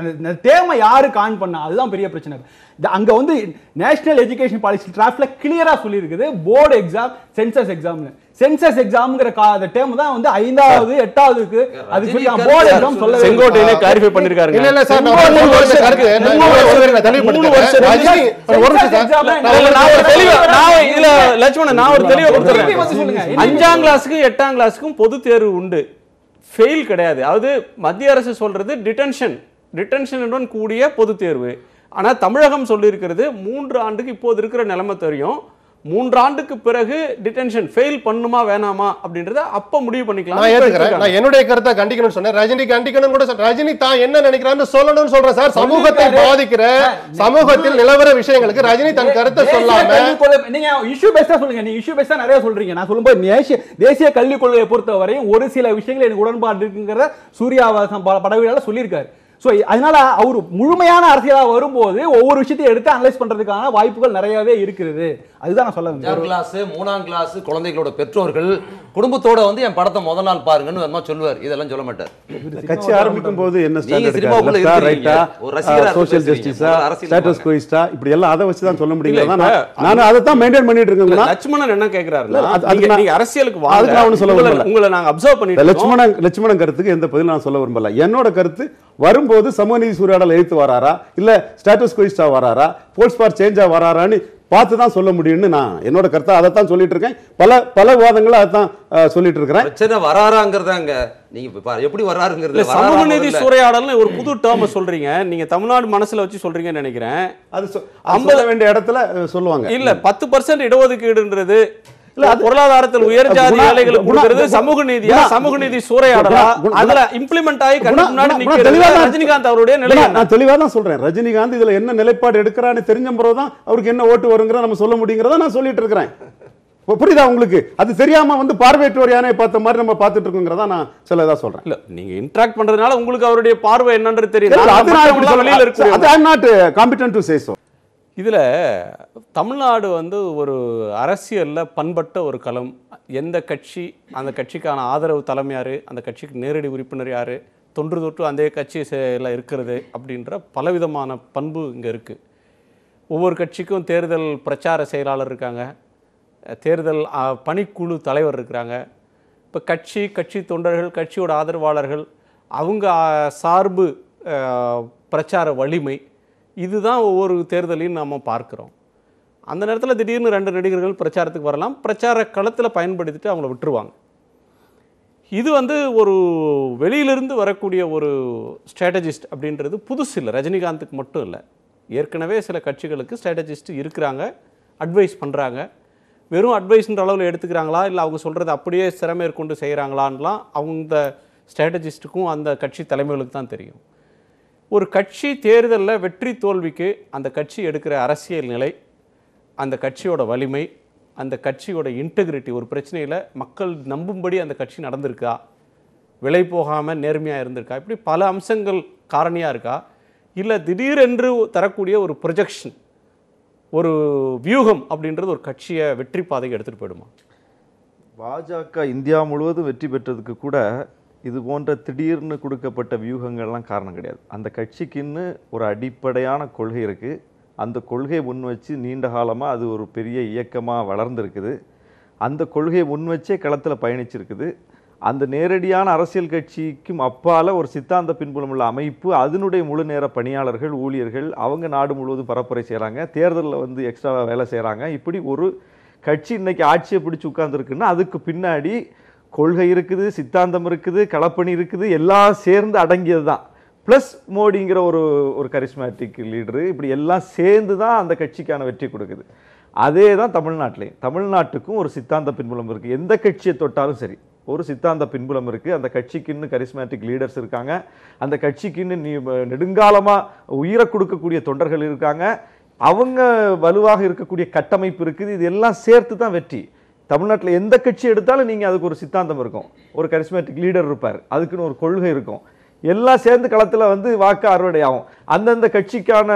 Speaker 7: தேமை யாரு கான் பண்ணா அதுதான் பெரிய பிரச்சனை இந்த- அங்க வந்து நேஷனல் எஜுகேஷன் பாலிசி டிராஃப்ட்ல கிளியரா சொல்லியிருக்குது போர்டு எக்ஸாம் சென்சஸ் எக்ஸாம்னு சென்சஸ் எக்ஸாம்ங்கிற அந்த டேம் தான் வந்து ஐந்தாவது எட்டாவதுக்கு அது சொல்லி
Speaker 5: ரஜினிகாந்த்
Speaker 7: போர்டு
Speaker 5: சார்
Speaker 7: எக்ஸாம் சொல்ல
Speaker 1: செங்கோட்டையனே கிளாரிஃபை பண்ணிருக்காருங்க
Speaker 3: இல்ல இல்ல சார் நான்
Speaker 1: மூணு
Speaker 3: மூணு வருஷம்
Speaker 1: வருஷம்
Speaker 3: இருக்கு நான்
Speaker 1: மூணு
Speaker 3: ஒரு
Speaker 1: வருஷம்
Speaker 3: வருஷம் நான்
Speaker 1: மூணு வருஷம்
Speaker 3: தெளிவுபடுத்துறேன். ரஜினி, ஒரு வருஷம் சார்.
Speaker 7: Exam
Speaker 3: நான்
Speaker 1: இல்ல, நான் ஒரு தெளிவா நான் இதுல லட்சுமணன் நான் ஒரு தெளிவா
Speaker 7: திருப்பி வந்து
Speaker 1: கொடுத்துறேன்
Speaker 7: சொல்லுங்க.
Speaker 1: அஞ்சாம் கிளாஸுக்கும் எட்டாம் கிளாஸுக்கும் பொது தேர்வு உண்டு ஃபெயில் கிடையாது அதாவது மத்திய அரசு சொல்றது டிடென்ஷன் டிடென்ஷனுடன் கூடிய பொது தேர்வு ஆனா தமிழகம் சொல்லியிருக்கிறது மூன்று ஆண்டுக்கு இப்போது இருக்கிற நிலைமை தெரியும் மூன்று ஆண்டுக்கு பிறகு டிடென்ஷன் ஃபெயில் பண்ணுமா வேணாமா அப்படின்றத அப்ப முடிவு பண்ணிக்கலாம்
Speaker 3: நான்
Speaker 1: இப்ப
Speaker 3: ஏத்துக்கிறேன்
Speaker 1: எடுத்துருக்காங்க.
Speaker 3: நான் என்னுடைய கருத்தை கண்டிக்கணும்னு சொன்னேன் ரஜினி கண்டிக்கணும் கூட சொன்னேன். ரஜினி தான் என்ன நினைக்கிறான்னு சொல்லணும்னு சொல்றேன் சார் சமூகத்தை
Speaker 7: சொல்லிருக்காரு.
Speaker 3: பாதிக்கிற சமூகத்தில் நிலவர விஷயங்களுக்கு ரஜினி தன் கருத்தை
Speaker 7: தேசிய
Speaker 3: சொல்லாம
Speaker 7: கல்விக் கொள்கை- நீங்க இஷ்யூ பேஸா சொல்லுங்க நீங்க இஷ்யூ பேஸா நிறைய சொல்றீங்க நான் சொல்லும்போது தேசிய தேசிய கல்விக் கொள்கையை பொறுத்தவரையும் ஒரு சில விஷயங்கள் எனக்கு உடன்பாடு இருக்குங்கிறத சூர்யாவாசம் ப- படவிழால சொல்லியிருக்காரு சோ அதனால அவர் முழுமையான அரசியலா வரும்போது ஒவ்வொரு விஷயத்தையும் எடுத்து அனலைஸ் பண்றதுக்கான வாய்ப்புகள் நிறையவே இருக்கிறது அதுதான் நான் சொல்ல
Speaker 5: அஞ்சாம்
Speaker 7: வந்தேன்
Speaker 5: கிளாஸ் மூணாம் கிளாஸ் குழந்தைகளோட பெற்றோர்கள் குடும்பத்தோட வந்து என் படத்தை முத நாள் பாருங்கன்னு வேணுமா சொல்லுவார் இதெல்லாம் சொல்ல மாட்டார்
Speaker 4: கட்சி ஆரம்பிக்கும் போது என்ன
Speaker 5: நீங்க
Speaker 4: ஸ்டாண்டர்ட்
Speaker 5: சினிமாவுக்குள்ள
Speaker 4: லெஃப்டா
Speaker 5: இருக்கிறீங்க.
Speaker 4: ரைட்டா
Speaker 5: ஒரு ரசிகரா இருந்து
Speaker 4: சோஷியல்
Speaker 5: பேசுறீங்க.
Speaker 4: ஜஸ்டிஸா
Speaker 5: முதல்ல அரசியல்
Speaker 4: ஸ்டேட்டஸ்
Speaker 5: வாங்க.
Speaker 4: கோயிஸ்டா இப்படி எல்லாம் அதை வச்சு தான் சொல்ல முடியுங்களா
Speaker 1: இல்ல,
Speaker 4: நான்
Speaker 1: இப்ப-
Speaker 4: நான் அதை தான் மெயின்டைன் பண்ணிட்டு
Speaker 1: இல்ல,
Speaker 4: இருக்கேன்
Speaker 1: லட்சுமணன் என்ன கேக்குறாருன்னா
Speaker 4: இல்ல, அது- அதுக்கு
Speaker 1: நீங்க-
Speaker 4: நான்-
Speaker 1: நீங்க அரசியலுக்கு
Speaker 4: அதுக்கு நான் ஒண்ணு சொல்ல
Speaker 1: உங்களை
Speaker 4: விரும்பல.
Speaker 1: உங்களை நாங்க அப்சர்வ் பண்ணிட்டு இருக்கோம்.
Speaker 4: லட்சுமணன் லட்சுமணன் கருத்துக்கு எந்த பதிலும் நான் சொல்ல விரும்பல என்னோட கருத்து வரும்போது சமூக நீதி சூறையாடல் எழுத்து வராரா இல்ல ஸ்டேட்டஸ் கோயிஸ்டா வராரா போல்ஸ் ஃபார் சேஞ்சா வராரான்னு பார்த்து தான் சொல்ல முடியும்னு நான் என்னோட கருத்தை அதை தான் சொல்லிட்டு இருக்கேன் பல பல விவாதங்களை அதான் அஹ், சொல்லிட்டு இருக்கிறேன்
Speaker 5: பிரச்சனை வராராங்கிறதாங்க நீங்க இப்ப பாரு, எப்படி வராருங்கிறது
Speaker 1: இல்ல சமூக
Speaker 5: வராரா
Speaker 1: நீதி
Speaker 5: முதல்ல?
Speaker 1: சூறையாடல்னு ஒரு புது டேர்ம் சொல்றீங்க நீங்க தமிழ்நாடு மனசுல வச்சு சொல்றீங்கன்னு நினைக்கிறேன்
Speaker 4: அது சொ- அது சொல்ல வேண்டிய இடத்துல அஹ், சொல்லுவாங்க
Speaker 1: இல்ல பத்து பர்சன்ட் இடஒதுக்கீடுன்றது
Speaker 4: இல்ல, அது-
Speaker 1: பொருளாதாரத்தில் உயர்
Speaker 4: அது
Speaker 1: ஜாதி
Speaker 4: குணா-
Speaker 1: ஏழைகளுக்கு
Speaker 4: குணா-
Speaker 1: கொடுக்கிறது
Speaker 4: குணா-
Speaker 1: சமூக நீதியா
Speaker 4: குணா-
Speaker 1: சமூக நீதி சூறையாடலா
Speaker 4: குணா- குணா-
Speaker 1: அதுல இம்ப்ளிமெண்ட் ஆகி கண்ணு
Speaker 4: குணா-
Speaker 1: முன்னாடி
Speaker 4: குணா-
Speaker 1: நிக்கிறது
Speaker 4: தெளிவா தான்
Speaker 1: ரஜினிகாந்த் அவருடைய நிலை
Speaker 4: குணா,
Speaker 1: என்ன?
Speaker 4: நான் தெளிவா தான் சொல்றேன் ரஜினிகாந்த் இதுல என்ன நிலைப்பாடு எடுக்கிறான்னு தெரிஞ்ச பிறகு தான் அவருக்கு என்ன ஓட்டு வருங்கிறத நம்ம சொல்ல முடியுங்கிறத நான் சொல்லிட்டு இருக்கிறேன் இப்ப புரியுதா உங்களுக்கு அது தெரியாம வந்து பார்வையற்றோர் யானையை பார்த்த மாதிரி நம்ம பார்த்துட்டு இருக்கோங்கிறதா நான் சில இதா சொல்றேன்
Speaker 1: இல்ல நீங்க இன்டராக்ட் பண்றதுனால உங்களுக்கு அவருடைய பார்வை என்னன்றது தெரியும்
Speaker 4: இல்ல,
Speaker 1: நாங்க
Speaker 4: அது நான் எப்படி
Speaker 1: மத்தவங்கலாம் வெளியில
Speaker 4: சொல்ல- அது
Speaker 1: இருக்கிறோம்
Speaker 4: I'm not competent to say so.
Speaker 1: இதுல தமிழ்நாடு வந்து ஒரு அரசியல்ல பண்பட்ட ஒரு களம் எந்த கட்சி அந்த கட்சிக்கான ஆதரவு தலைமை யாரு அந்த கட்சிக்கு நேரடி உறுப்பினர் யாரு தொன்று தொட்டு அந்த கட்சியில் இருக்கிறது அப்படின்ற பலவிதமான பண்பு இங்க இருக்கு ஒவ்வொரு கட்சிக்கும் தேர்தல் பிரச்சார செயலாளர் இருக்காங்க அஹ் தேர்தல் அஹ், பணிக்குழு தலைவர் இருக்கிறாங்க இப்போ கட்சி கட்சி தொண்டர்கள் கட்சியோட ஆதரவாளர்கள் அவங்க அஹ், சார்பு அஹ், பிரச்சார வலிமை இதுதான் ஒவ்வொரு தேர்தலையும் நாம் பார்க்குறோம் அந்த நேரத்தில் திடீர்னு ரெண்டு நடிகர்கள் பிரச்சாரத்துக்கு வரலாம் பிரச்சார களத்தில் பயன்படுத்திட்டு அவங்கள விட்டுருவாங்க இது வந்து ஒரு வெளியிலிருந்து வரக்கூடிய ஒரு ஸ்ட்ராட்டஜிஸ்ட் அப்படின்றது புதுசு இல்லை ரஜினிகாந்துக்கு மட்டும் இல்லை ஏற்கனவே சில கட்சிகளுக்கு ஸ்ட்ராட்டஜிஸ்ட் இருக்கிறாங்க அட்வைஸ் பண்ணுறாங்க வெறும் அட்வைஸ்ன்ற அளவில் எடுத்துக்கிறாங்களா இல்லை அவங்க சொல்கிறத அப்படியே சிறமேற்கொண்டு செய்கிறாங்களான்லாம் அவங்க ஸ்ட்ராட்டஜிஸ்ட்டுக்கும் அந்த கட்சி தலைமைகளுக்கு தான் தெரியும் ஒரு கட்சி தேர்தலில் வெற்றி தோல்விக்கு அந்த கட்சி எடுக்கிற அரசியல் நிலை அந்த கட்சியோட வலிமை அந்த கட்சியோட இன்டெகிரிட்டி ஒரு பிரச்சனையில் மக்கள் நம்பும்படி அந்த கட்சி நடந்திருக்கா விலை போகாமல் நேர்மையாக இருந்திருக்கா இப்படி பல அம்சங்கள் காரணியாக இருக்கா இல்லை திடீரென்று தரக்கூடிய ஒரு ப்ரொஜெக்ஷன் ஒரு வியூகம் அப்படின்றது ஒரு கட்சியை வெற்றி பாதைக்கு எடுத்துகிட்டு போயிடுமா
Speaker 6: பாஜக இந்தியா முழுவதும் வெற்றி பெற்றதுக்கு கூட இது போன்ற திடீர்னு கொடுக்கப்பட்ட வியூகங்கள்லாம் காரணம் கிடையாது அந்த கட்சிக்குன்னு ஒரு அடிப்படையான கொள்கை இருக்குது அந்த கொள்கையை முன் வச்சு நீண்ட காலமாக அது ஒரு பெரிய இயக்கமாக வளர்ந்துருக்குது அந்த கொள்கையை முன் வச்சே களத்தில் பயணிச்சிருக்குது அந்த நேரடியான அரசியல் கட்சிக்கும் அப்பால ஒரு சித்தாந்த பின்புலம் உள்ள அமைப்பு அதனுடைய முழு நேர பணியாளர்கள் ஊழியர்கள் அவங்க நாடு முழுவதும் பரப்புரை செய்கிறாங்க தேர்தலில் வந்து எக்ஸ்ட்ரா வேலை செய்கிறாங்க இப்படி ஒரு கட்சி இன்னைக்கு ஆட்சியை பிடிச்சு உட்கார்ந்துருக்குன்னா அதுக்கு பின்னாடி கொள்கை இருக்குது சித்தாந்தம் இருக்குது களப்பணி இருக்குது எல்லாம் சேர்ந்து அடங்கியது தான் ப்ளஸ் மோடிங்கிற ஒரு ஒரு கரிஸ்மேட்டிக் லீடரு இப்படி எல்லாம் சேர்ந்து தான் அந்த கட்சிக்கான வெற்றி கொடுக்குது அதே தான் தமிழ்நாட்டிலையும் தமிழ்நாட்டுக்கும் ஒரு சித்தாந்த பின்புலம் இருக்குது எந்த கட்சியை தொட்டாலும் சரி ஒரு சித்தாந்த பின்புலம் இருக்குது அந்த கட்சிக்குன்னு கரிஸ்மேட்டிக் லீடர்ஸ் இருக்காங்க அந்த கட்சிக்குன்னு நீ நெடுங்காலமாக உயிரை கொடுக்கக்கூடிய தொண்டர்கள் இருக்காங்க அவங்க வலுவாக இருக்கக்கூடிய கட்டமைப்பு இருக்குது இது எல்லாம் சேர்த்து தான் வெற்றி தமிழ்நாட்டில் எந்த கட்சி எடுத்தாலும் நீங்கள் அதுக்கு ஒரு சித்தாந்தம் இருக்கும் ஒரு கரிஸ்மேட்டிக் லீடர் இருப்பார் அதுக்குன்னு ஒரு கொள்கை இருக்கும் எல்லாம் சேர்ந்து களத்தில் வந்து வாக்கு அறுவடை ஆகும் அந்தந்த கட்சிக்கான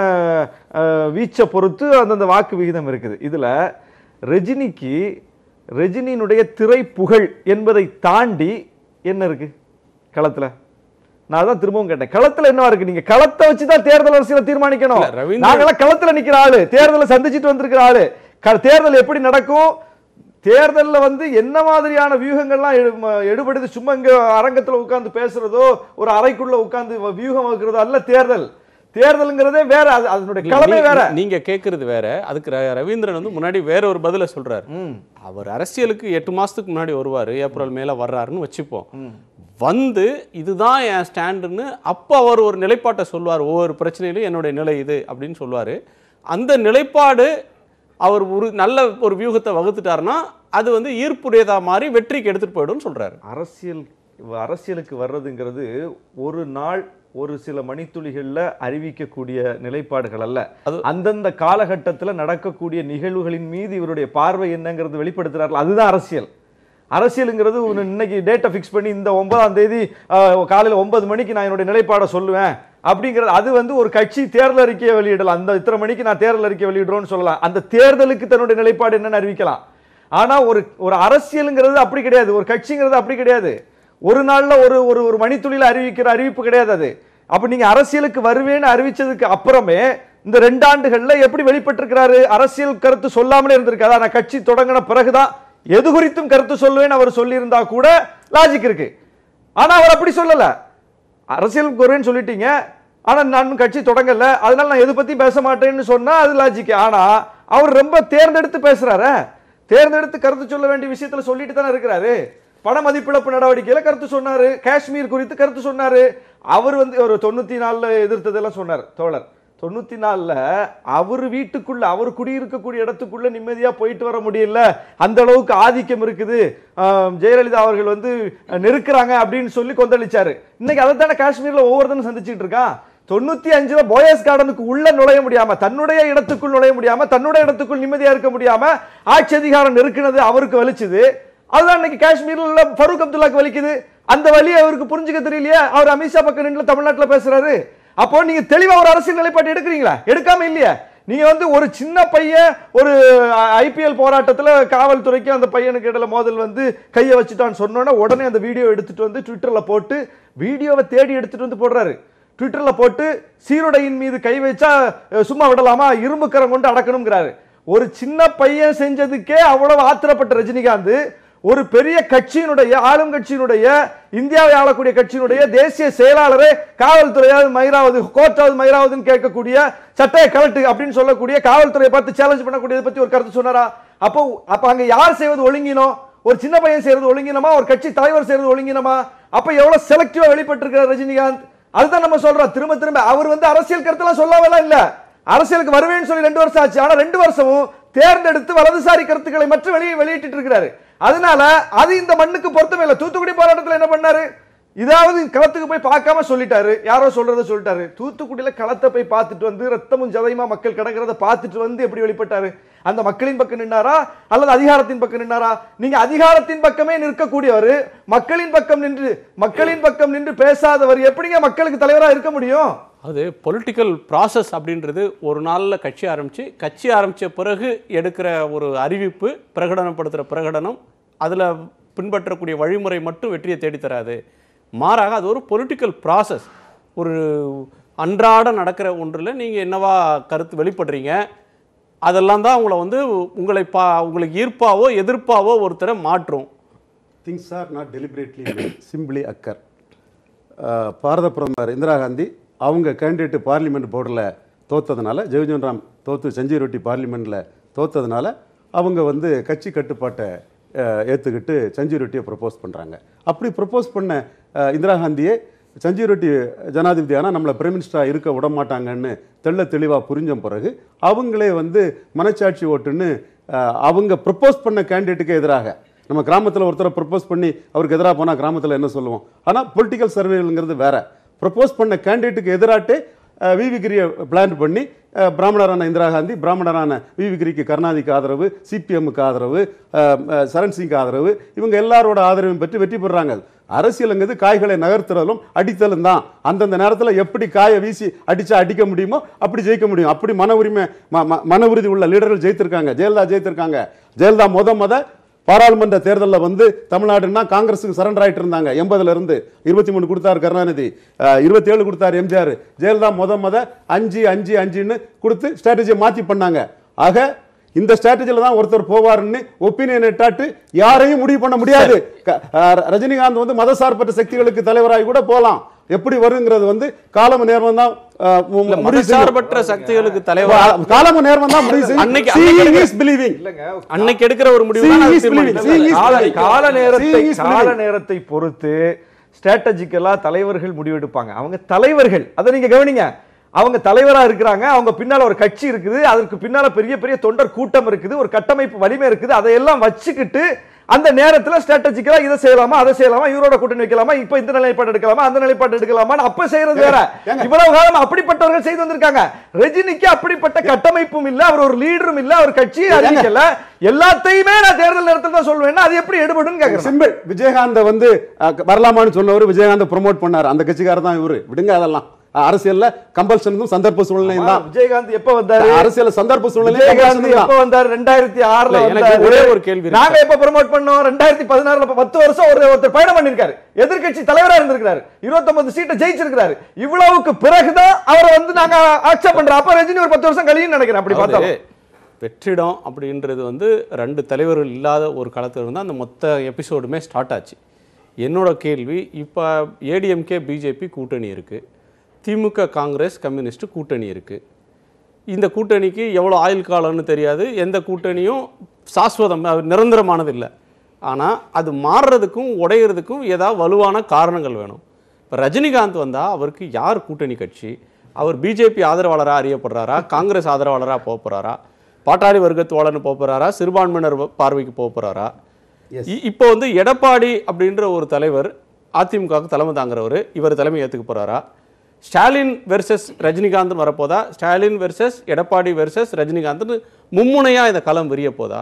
Speaker 6: அஹ், வீச்சை பொறுத்து அந்தந்த வாக்கு விகிதம் இருக்குது இதில் ரஜினிக்கு ரஜினியினுடைய திரை புகழ் என்பதை தாண்டி என்ன இருக்கு களத்துல நான் தான் திரும்பவும் கேட்டேன் களத்துல என்னவா இருக்கு நீங்க களத்தை வச்சு தான் தேர்தல் அரசியலை தீர்மானிக்கணும்
Speaker 1: இல்ல, ரவீந்திரன்
Speaker 6: நாங்கெல்லாம் களத்துல நிக்கிற ஆளு தேர்தலை சந்திச்சுட்டு வந்திருக்கிற ஆளு க- தேர்தல் எப்படி நடக்கும் தேர்தல்ல வந்து என்ன மாதிரியான வியூகங்கள்லாம் எடு- ம- எடுபடுது சும்மா இங்க அரங்கத்துல உட்கார்ந்து பேசுறதோ ஒரு அறைக்குள்ள உட்கார்ந்து வ- வியூகம் வகுக்கிறதோ அல்ல தேர்தல் தேர்தல்ங்கிறதே வேற அது அதனுடைய களமே
Speaker 1: நீ-
Speaker 6: வேற
Speaker 1: நீங்க கேக்குறது வேற அதுக்கு ர- ரவீந்திரன் வந்து முன்னாடி வேற ஒரு பதில சொல்றாரு
Speaker 6: ம்.
Speaker 1: அவர் அரசியலுக்கு எட்டு மாசத்துக்கு முன்னாடி வருவாரு ஏப்ரல் மேல வர்றாருன்னு வச்சுப்போம் வந்து இதுதான் என் ஸ்டாண்டுன்னு அப்போ அவர் ஒரு நிலைப்பாட்டை சொல்வார் ஒவ்வொரு பிரச்சனையிலும் என்னுடைய நிலை இது அப்படின்னு சொல்லுவாரு அந்த நிலைப்பாடு அவர் ஒரு நல்ல ஒரு வியூகத்தை வகுத்துட்டாருன்னா அது வந்து ஈர்ப்புடையதா மாதிரி வெற்றிக்கு எடுத்துட்டு போயிடும்னு சொல்றாரு
Speaker 6: அரசியல் அரசியலுக்கு வர்றதுங்கிறது ஒரு நாள் ஒரு சில மணித்துளிகள்ல அறிவிக்கக்கூடிய நிலைப்பாடுகள் அல்ல
Speaker 1: அது-
Speaker 6: அந்தந்த காலகட்டத்துல நடக்கக்கூடிய நிகழ்வுகளின் மீது இவருடைய பார்வை என்னங்கிறது வெளிப்படுத்துறார்கள் அதுதான் அரசியல் அரசியலுங்கிறது ஒரு இன்னைக்கு டேட்டை ஃபிக்ஸ் பண்ணி இந்த ஒன்பதாம் தேதி ஆஹ், காலையில ஒன்பது மணிக்கு நான் என்னுடைய நிலைப்பாடை சொல்லுவேன் அப்படிங்கிறது அது வந்து ஒரு கட்சி தேர்தல் அறிக்கையை வெளியிடலாம் அந்த இத்தனை மணிக்கு நான் தேர்தல் அறிக்கை வெளியிடுறோம்னு சொல்லலாம் அந்த தேர்தலுக்கு தன்னுடைய நிலைப்பாடு என்னன்னு அறிவிக்கலாம் ஆனா ஒரு ஒரு அரசியலுங்கிறது அப்படி கிடையாது ஒரு கட்சிங்கிறது அப்படி கிடையாது ஒரு நாள்ல ஒரு ஒரு ஒரு மணித்துளியில அறிவிக்கிற அறிவிப்பு கிடையாது அது அப்ப நீங்க அரசியலுக்கு வருவேன்னு அறிவிச்சதுக்கு அப்புறமே இந்த ரெண்டு ஆண்டுகள்ல எப்படி வெளிப்பட்டிருக்கிறாரு அரசியல் கருத்து சொல்லாமலே இருந்திருக்காரு ஆனா கட்சி தொடங்கின பிறகுதான் எது குறித்தும் கருத்து சொல்லுவேன்னு அவர் சொல்லியிருந்தா கூட லாஜிக் இருக்கு ஆனா அவர் அப்படி சொல்லல அரசியலுக்கு வருவேன்னு சொல்லிட்டீங்க ஆனா நான் கட்சி தொடங்கல அதனால நான் எது பத்தி பேச மாட்டேன்னு சொன்னா அது லாஜிக் ஆனா அவர் ரொம்ப தேர்ந்தெடுத்து பேசுறாரு தேர்ந்தெடுத்து கருத்து சொல்ல வேண்டிய விஷயத்துல சொல்லிட்டு தானே இருக்கிறாரு பண மதிப்பிழப்பு நடவடிக்கையில கருத்து சொன்னாரு காஷ்மீர் குறித்து கருத்து சொன்னாரு அவர் வந்து ஒரு தொண்ணூத்தி நாலுல எதிர்த்ததெல்லாம் சொன்னார் தோழர் தொண்ணூத்தி நாலுல அவர் வீட்டுக்குள்ள அவர் குடியிருக்கக்கூடிய இடத்துக்குள்ள நிம்மதியா போயிட்டு வர முடியல அந்த அளவுக்கு ஆதிக்கம் இருக்குது ஆம், ஜெயலலிதா அவர்கள் வந்து அஹ், நெருக்குறாங்க அப்படின்னு சொல்லி கொந்தளிச்சாரு இன்னைக்கு அதை தானே காஷ்மீர்ல ஒவ்வொருத்தனும் சந்திச்சுட்டு இருக்கான் தொண்ணூத்தி அஞ்சுல போயஸ் கார்டனுக்கு உள்ள நுழைய முடியாம தன்னுடைய இடத்துக்குள் நுழைய முடியாம தன்னுடைய இடத்துக்குள் நிம்மதியா இருக்க முடியாம ஆட்சி அதிகாரம் நெருக்குனது அவருக்கு வலிச்சுது அதுதான் இன்னைக்கு காஷ்மீர்ல உள்ள ஃபரூக் அப்துல்லாக்கு வலிக்குது அந்த வழி அவருக்கு புரிஞ்சுக்க தெரியலையே அவர் அமித்ஷா பக்கம் நின்று தமிழ்நாட்டுல பேசுறாரு அப்போ நீங்க தெளிவா ஒரு அரசியல் நிலைப்பாடு எடுக்கிறீங்களா எடுக்காம இல்லையா நீங்க வந்து ஒரு சின்ன பையன் ஒரு ஐபிஎல் போராட்டத்துல காவல்துறைக்கு அந்த பையனுக்கு இடையில மோதல் வந்து கையை வச்சுட்டான்னு சொன்னோன்னே உடனே அந்த வீடியோ எடுத்துட்டு வந்து ட்விட்டர்ல போட்டு வீடியோவை தேடி எடுத்துட்டு வந்து போடுறாரு ட்விட்டர்ல போட்டு சீருடையின் மீது கை வச்சா அஹ், சும்மா விடலாமா இரும்பு கரம் கொண்டு அடக்கணுங்கிறாரு ஒரு சின்ன பையன் செஞ்சதுக்கே அவ்வளவு ஆத்திரப்பட்ட ரஜினிகாந்த் ஒரு பெரிய கட்சியினுடைய ஆளும் கட்சியினுடைய இந்தியாவை ஆளக்கூடிய கட்சியினுடைய தேசிய செயலாளரே காவல்துறையாவது மயிராவது கோர்ட்டாவது மயிராவதுன்னு கேட்கக்கூடிய சட்டையை கலட்டு அப்படின்னு சொல்லக்கூடிய காவல்துறையை பார்த்து சேலஞ்ச் பண்ணக்கூடியதை பத்தி ஒரு கருத்து சொன்னாரா அப்போ அப்ப அங்க யார் செய்வது ஒழுங்கினோம் ஒரு சின்ன பையன் செய்யறது ஒழுங்கினமா ஒரு கட்சி தலைவர் செய்யறது ஒழுங்கினமா அப்ப எவ்வளவு செலக்டிவா வெளிப்பட்டிருக்கிறார் ரஜினிகாந்த் அதுதான் நம்ம சொல்றோம் திரும்ப திரும்ப அவர் வந்து அரசியல் கருத்தெல்லாம் சொல்லாமலாம் இல்ல அரசியலுக்கு வருவேன்னு சொல்லி ரெண்டு வருஷம் ஆச்சு ஆனா ரெண்டு வருஷமும் தேர்ந்தெடுத்து வலதுசாரி கருத்துக்களை மட்டும் வெளியே வெளியிட்டு இருக்கிறாரு அதனால அது இந்த மண்ணுக்கு பொருத்தமே இல்லை தூத்துக்குடி போராட்டத்துல என்ன பண்ணாரு இதாவது களத்துக்கு போய் பார்க்காம சொல்லிட்டாரு யாரோ சொல்றத சொல்லிட்டாரு தூத்துக்குடியில களத்தை போய் பார்த்துட்டு வந்து ரத்தமும் ஜதையுமா மக்கள் கிடக்கிறத பார்த்துட்டு வந்து எப்படி வெளிப்பட்டாரு அந்த மக்களின் பக்கம் நின்னாரா அல்லது அதிகாரத்தின் பக்கம் நின்னாரா நீங்க அதிகாரத்தின் பக்கமே நிற்கக்கூடியவர் மக்களின் பக்கம் நின்று மக்களின் பக்கம் நின்று பேசாதவர் எப்படிங்க மக்களுக்கு தலைவரா இருக்க முடியும்
Speaker 1: அது பொலிட்டிக்கல் ப்ராசஸ் அப்படின்றது ஒரு நாளில் கட்சி ஆரம்பித்து கட்சி ஆரம்பித்த பிறகு எடுக்கிற ஒரு அறிவிப்பு பிரகடனப்படுத்துகிற பிரகடனம் அதில் பின்பற்றக்கூடிய வழிமுறை மட்டும் வெற்றியை தேடித்தராது மாறாக அது ஒரு பொலிட்டிக்கல் ப்ராசஸ் ஒரு அன்றாட நடக்கிற ஒன்றில் நீங்கள் என்னவா கருத்து வெளிப்படுறீங்க அதெல்லாம் தான் உங்களை வந்து உங்களை பா உங்களுக்கு ஈர்ப்பாவோ எதிர்ப்பாவோ ஒருத்தரை மாற்றும்
Speaker 4: things are not deliberately simply occur Bharata பிரதமர் இந்திரா காந்தி அவங்க கேண்டிடேட் பார்லிமெண்ட் போர்டில் தோத்ததுனால ஜெகஜீவன் ராம் தோத்து சஞ்சய் ரொட்டி பார்லிமெண்ட்டில் தோத்ததுனால அவங்க வந்து கட்சி கட்டுப்பாட்டை அஹ், ஏத்துக்கிட்டு சஞ்சீவ் ரெட்டியை ப்ரப்போஸ் பண்றாங்க அப்படி ப்ரப்போஸ் பண்ண அஹ், இந்திரா காந்தியே சஞ்சீவ் ரெட்டி ஜனாதிபதி ஆனால் நம்மளை பிரைம் மினிஸ்டராக இருக்க விட மாட்டாங்கன்னு தெள்ள தெளிவாக புரிஞ்ச பிறகு அவங்களே வந்து மனச்சாட்சி ஓட்டுன்னு அஹ், அவங்க ப்ரப்போஸ் பண்ண கேண்டிடேட்டுக்கு எதிராக நம்ம கிராமத்தில் ஒருத்தரை ப்ரப்போஸ் பண்ணி அவருக்கு எதிராக போனால் கிராமத்தில் என்ன சொல்லுவோம் ஆனால் பொலிட்டிக்கல் சர்வேங்கிறது வேற ப்ரப்போஸ் பண்ண கேண்டிடேட்டுக்கு எதிராட்டே விவி கிரியை பிளான் பண்ணி அஹ், பிராமணரான இந்திரா காந்தி பிராமணரான விவி கிரிக்கு கருணாநிதிக்கு ஆதரவு சிபிஎம்முக்கு ஆதரவு அஹ், அஹ், சரண் சிங்க்கு ஆதரவு இவங்க எல்லாரோட ஆதரவையும் பெற்று வெற்றி பெறுறாங்க அரசியலுங்கிறது காய்களை நகர்த்துறதும் அடித்தலும் தான் அந்தந்த நேரத்தில் எப்படி காயை வீசி அடிச்சா அடிக்க முடியுமோ அப்படி ஜெயிக்க முடியும் அப்படி மன உரிமை ம- ம- மன உறுதி உள்ள லீடர்கள் ஜெயித்திருக்காங்க ஜெயலலிதா ஜெயித்திருக்காங்க ஜெயலலிதா முத முத பாராளுமன்ற தேர்தலில் வந்து தமிழ்நாடுன்னா காங்கிரஸுக்கு சரண்டர் ஆயிட்டு இருந்தாங்க எண்பதுல இருந்து இருபத்தி மூணு கொடுத்தாரு கருணாநிதி இருபத்தி ஏழு கொடுத்தாரு எம்ஜிஆர் ஜெயலலிதா முத முத அஞ்சு அஞ்சு அஞ்சுன்னு கொடுத்து ஸ்ட்ராட்டஜியை மாத்தி பண்ணாங்க ஆக இந்த ஸ்ட்ராட்டஜில தான் ஒருத்தர் போவாருன்னு ஒப்பீனியன் எட்டாட்டு யாரையும் முடிவு பண்ண முடியாது க- அஹ் ரஜினிகாந்த் வந்து மதசார்பற்ற சக்திகளுக்கு தலைவராகி கூட போலாம் எப்படி வருங்கிறது வந்து காலம் நேரம் தான் அஹ், மு-
Speaker 1: இல்ல,
Speaker 4: முடிவு செய்யும்.
Speaker 1: மதசார்பற்ற சக்திகளுக்கு தலைவர்
Speaker 4: காலமும் நேரம் தான் முடிவு செய்யும்.
Speaker 1: அன்னைக்கு-
Speaker 4: Seeing
Speaker 1: அன்னைக்கு
Speaker 4: is believing.
Speaker 1: அன்னைக்கு எடுக்கிற ஒரு முடிவு
Speaker 4: Seeing
Speaker 1: தான் அது
Speaker 4: is believing.
Speaker 1: தீர்மானிக்கும்.
Speaker 4: Seeing is
Speaker 6: கால
Speaker 4: believing.
Speaker 6: கால நேரத்தை
Speaker 4: Seeing is
Speaker 6: கால
Speaker 4: believing.
Speaker 6: நேரத்தை பொறுத்து ஸ்ட்ராட்டஜிக்கலா தலைவர்கள் முடிவெடுப்பாங்க அவங்க தலைவர்கள் அதை நீங்க கவனிங்க அவங்க தலைவரா இருக்கிறாங்க அவங்க பின்னால ஒரு கட்சி இருக்குது அதற்கு பின்னால பெரிய பெரிய தொண்டர் கூட்டம் இருக்குது ஒரு கட்டமைப்பு வலிமை இருக்குது அதையெல்லாம் வச்சுக்கிட்டு அந்த நேரத்துல ஸ்ட்ராட்டஜிக்கலா இதை செய்யலாமா அதை செய்யலாமா இவரோட கூட்டணி வைக்கலாமா இப்ப இந்த நிலைப்பாடு எடுக்கலாமா அந்த நிலைப்பாடு எடுக்கலாமா அப்ப செய்யறது வேற
Speaker 4: ஏங்க.
Speaker 6: இவ்வளவு காலம் அப்படிப்பட்டவர்கள் செய்து வந்திருக்காங்க ரஜினிக்கு அப்படிப்பட்ட கட்டமைப்பும் இல்ல அவர் ஒரு லீடரும் இல்ல அவர் கட்சி அறிவிக்கல எல்லாத்தையுமே நான் தேர்தல் நேரத்தில் தான் சொல்லுவேன்னா அது எப்படி எடுபடும் கேக்குறேன்
Speaker 4: சிம்பிள் விஜயகாந்த வந்து அஹ், வரலாமான்னு சொன்னவர் விஜயகாந்த ப்ரோமோட் பண்ணாரு அந்த கட்சிக்காரர் தான் இவரு விடுங்க அதெல்லாம் அஹ், அரசியல்ல கம்பல்ஷனும் சந்தர்ப்ப சூழ்நிலையும் தான்
Speaker 6: விஜயகாந்த் எப்ப வந்தாரு
Speaker 4: அரசியல் சந்தர்ப்ப சூழ்நிலை
Speaker 6: விஜயகாந்த் எப்ப வந்தாரு ரெண்டாயிரத்தி ஆறுல
Speaker 1: இல்ல, எனக்கு
Speaker 6: வந்தாரு.
Speaker 1: ஒரே ஒரு கேள்வி இருக்கு.
Speaker 6: நாங்க எப்ப ப்ரோமோட் பண்ணோம் ரெண்டாயிரத்தி பதினாறுல இப்ப பத்து வருஷம் ஒரு ஒருத்தர் பயணம் பண்ணிருக்காரு எதிர்க்கட்சி தலைவரா இருந்திருக்காரு இருபத்தொன்பது சீட்டை ஜெயிச்சிருக்காரு இவ்வளவுக்கு பிறகுதான் அவரை வந்து நாங்க அக்செப்ட் பண்றோம் அப்ப ரஜினி ஒரு பத்து வருஷம் கழியும் நினைக்கிறேன் அப்படி பார்த்தா
Speaker 1: அதாவது வெற்றிடம் அப்படின்றது வந்து ரெண்டு தலைவர்கள் இல்லாத ஒரு காலத்தில் இருந்தால் அந்த மொத்த எபிசோடுமே ஸ்டார்ட் ஆச்சு என்னோட கேள்வி இப்போ ஏடிஎம்கே பிஜேபி கூட்டணி இருக்குது திமுக காங்கிரஸ் கம்யூனிஸ்ட் கூட்டணி இருக்குது இந்த கூட்டணிக்கு எவ்வளோ ஆயுள் காலம்னு தெரியாது எந்த கூட்டணியும் சாஸ்வதம் அது நிரந்தரமானது இல்லை ஆனால் அது மாறுறதுக்கும் உடையிறதுக்கும் ஏதாவது வலுவான காரணங்கள் வேணும் இப்போ ரஜினிகாந்த் வந்தால் அவருக்கு யார் கூட்டணி கட்சி அவர் பிஜேபி ஆதரவாளராக அறியப்படுறாரா காங்கிரஸ் ஆதரவாளராக போக போகிறாரா பாட்டாளி வர்க்கத்தோழன்னு போக போகிறாரா சிறுபான்மையினர் பார்வைக்கு போக போகிறாரா இ- இப்போ வந்து எடப்பாடி அப்படின்ற ஒரு தலைவர் அதிமுகவுக்கு தலைமை தாங்குறவர் இவர் தலைமை ஏற்றுக்க போறாரா ஸ்டாலின் வெர்சஸ் ரஜினிகாந்த் வரப்போதா ஸ்டாலின் வெர்சஸ் எடப்பாடி வெர்சஸ் ரஜினிகாந்த்னு மும்முனையா இந்த களம் விரிய போதா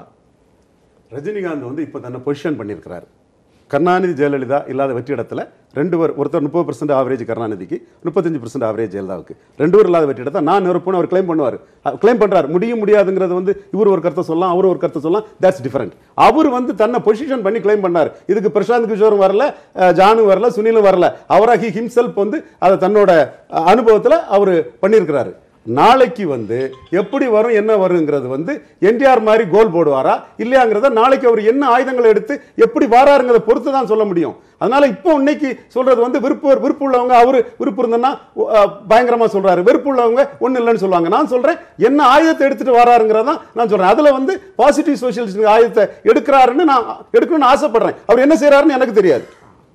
Speaker 4: ரஜினிகாந்த் வந்து இப்போ தன்னை பொசிஷன் பண்ணியிருக்கிறார் கருணாநிதி ஜெயலலிதா இல்லாத வெற்றி இடத்துல ரெண்டு பேர் ஒருத்தர் முப்பது பர்சன்ட் ஆவரேஜ் கருணாநிதிக்கு முப்பத்தஞ்சு பர்சன்ட் ஆவரேஜ் ஜெயலலிதாவுக்கு ரெண்டு பேர் இல்லாத வெற்றி இடத்தை நான் நிரப்புன்னு அவர் கிளைம் பண்ணுவார் கிளைம் பண்றாரு முடியும் முடியாதுங்கிறது வந்து இவர் ஒரு கருத்தை சொல்லலாம் அவர் ஒரு கருத்தை சொல்லலாம் தட்ஸ் டிஃபரெண்ட் அவர் வந்து தன்னை பொசிஷன் பண்ணி கிளைம் பண்ணார் இதுக்கு பிரசாந்த் கிஷோரும் வரல அஹ், ஜானும் வரல சுனிலும் வரல அவராக ஹி ஹிம்செல்ஃப் வந்து அதை தன்னோட அஹ், அனுபவத்துல அவர் பண்ணியிருக்கிறாரு நாளைக்கு வந்து எப்படி வரும் என்ன வருங்கிறது வந்து என்டிஆர் மாதிரி கோல் போடுவாரா இல்லையாங்கிறத நாளைக்கு அவர் என்ன ஆயுதங்களை எடுத்து எப்படி வாராருங்கிறத பொறுத்து தான் சொல்ல முடியும் அதனால இப்போ இன்னைக்கு சொல்றது வந்து விருப்ப விருப்பு உள்ளவங்க அவரு விருப்பம் இருந்தனா பயங்கரமா சொல்றாரு வெறுப்பு உள்ளவங்க ஒண்ணு இல்லைன்னு சொல்லுவாங்க நான் சொல்றேன் என்ன ஆயுதத்தை எடுத்துட்டு வராருங்கிறத நான் சொல்றேன் அதுல வந்து பாசிட்டிவ் சோசியலிஸ்ட் ஆயுதத்தை எடுக்கிறாருன்னு நான் எடுக்கணும்னு ஆசைப்படுறேன் அவர் என்ன செய்யறாருன்னு எனக்கு தெரியாது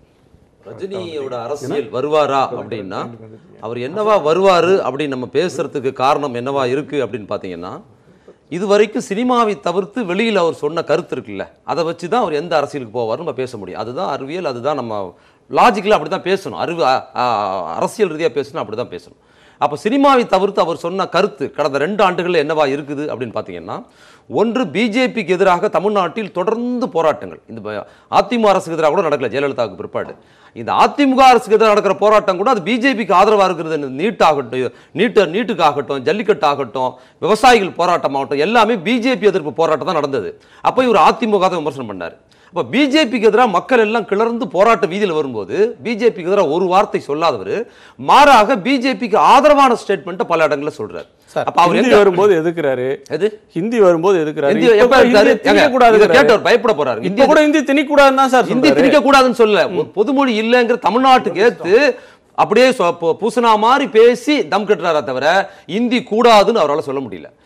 Speaker 5: ரஜினியோட அரசியல் வருவாரா அப்படின்னா அவர் என்னவா வருவாரு அப்படின்னு நம்ம பேசுறதுக்கு காரணம் என்னவா இருக்கு அப்படின்னு பார்த்தீங்கன்னா இது வரைக்கும் சினிமாவை தவிர்த்து வெளியில் அவர் சொன்ன கருத்து இருக்குல்ல அதை வச்சு தான் அவர் எந்த அரசியலுக்கு போவார்னு நம்ம பேச முடியும் அதுதான் அறிவியல் அதுதான் நம்ம லாஜிக்கலாக அப்படி தான் பேசணும் அறிவு அ- அ- அரசியல் ரீதியாக பேசணும் அப்படி தான் பேசணும் அப்போ சினிமாவை தவிர்த்து அவர் சொன்ன கருத்து கடந்த ரெண்டு ஆண்டுகளில் என்னவா இருக்குது அப்படின்னு பார்த்தீங்கன்னா ஒன்று பிஜேபிக்கு எதிராக தமிழ்நாட்டில் தொடர்ந்து போராட்டங்கள் இந்த ப- அதிமுக அரசுக்கு எதிராக கூட நடக்கல ஜெயலலிதாவுக்கு பிற்பாடு இந்த அதிமுக அரசுக்கு எதிராக நடக்கிற போராட்டம் கூட அது பிஜேபிக்கு ஆதரவாக இருக்கிறது இந்த நீட் ஆகட்டும் நீட்டு நீட்டுக்கு ஆகட்டும் ஜல்லிக்கட்டு ஆகட்டும் விவசாயிகள் போராட்டம் ஆகட்டும் எல்லாமே பிஜேபி எதிர்ப்பு போராட்டம் தான் நடந்தது அப்போ இவர் அதிமுக தான் விமர்சனம் பண்ணார் அப்போ பிஜேபிக்கு எதிராக மக்கள் எல்லாம் கிளர்ந்து போராட்ட வீதியில் வரும்போது பிஜேபிக்கு எதிராக ஒரு வார்த்தை சொல்லாதவர் மாறாக பிஜேபிக்கு ஆதரவான ஸ்டேட்மெண்ட்டை பல இடங்களில் சொல்றாரு அப்ப அவர்
Speaker 1: ஹிந்தி
Speaker 5: எங்க
Speaker 1: வரும்போது எதுக்குறாரு
Speaker 5: எது
Speaker 1: ஹிந்தி வரும்போது எதுக்குறாரு
Speaker 5: ஹிந்தி
Speaker 1: இப்ப
Speaker 5: எப்ப
Speaker 1: கூட
Speaker 5: இருக்காரு?
Speaker 1: ஹிந்தி
Speaker 5: ஏங்க,
Speaker 1: திணிக்கக்கூடாது
Speaker 5: இதை கேட்டு அவர் பயப்பட போறாரு
Speaker 1: இப்ப
Speaker 5: இந்திய
Speaker 1: கூட ஹிந்தி திணிக்கூடாதுன்னு தான் சார்
Speaker 5: ஹிந்தி
Speaker 1: சொல்றாரு.
Speaker 5: திணிக்க கூடாதுன்னு சொல்ல ஒரு பொதுமொழி இல்லைங்கிற தமிழ்நாட்டுக்கு ஏத்து அப்படியே சொ- பூ- பூசணா மாதிரி பேசி தம் கட்டுறாரே தவிர இந்தி கூடாதுன்னு அவரால சொல்ல முடியல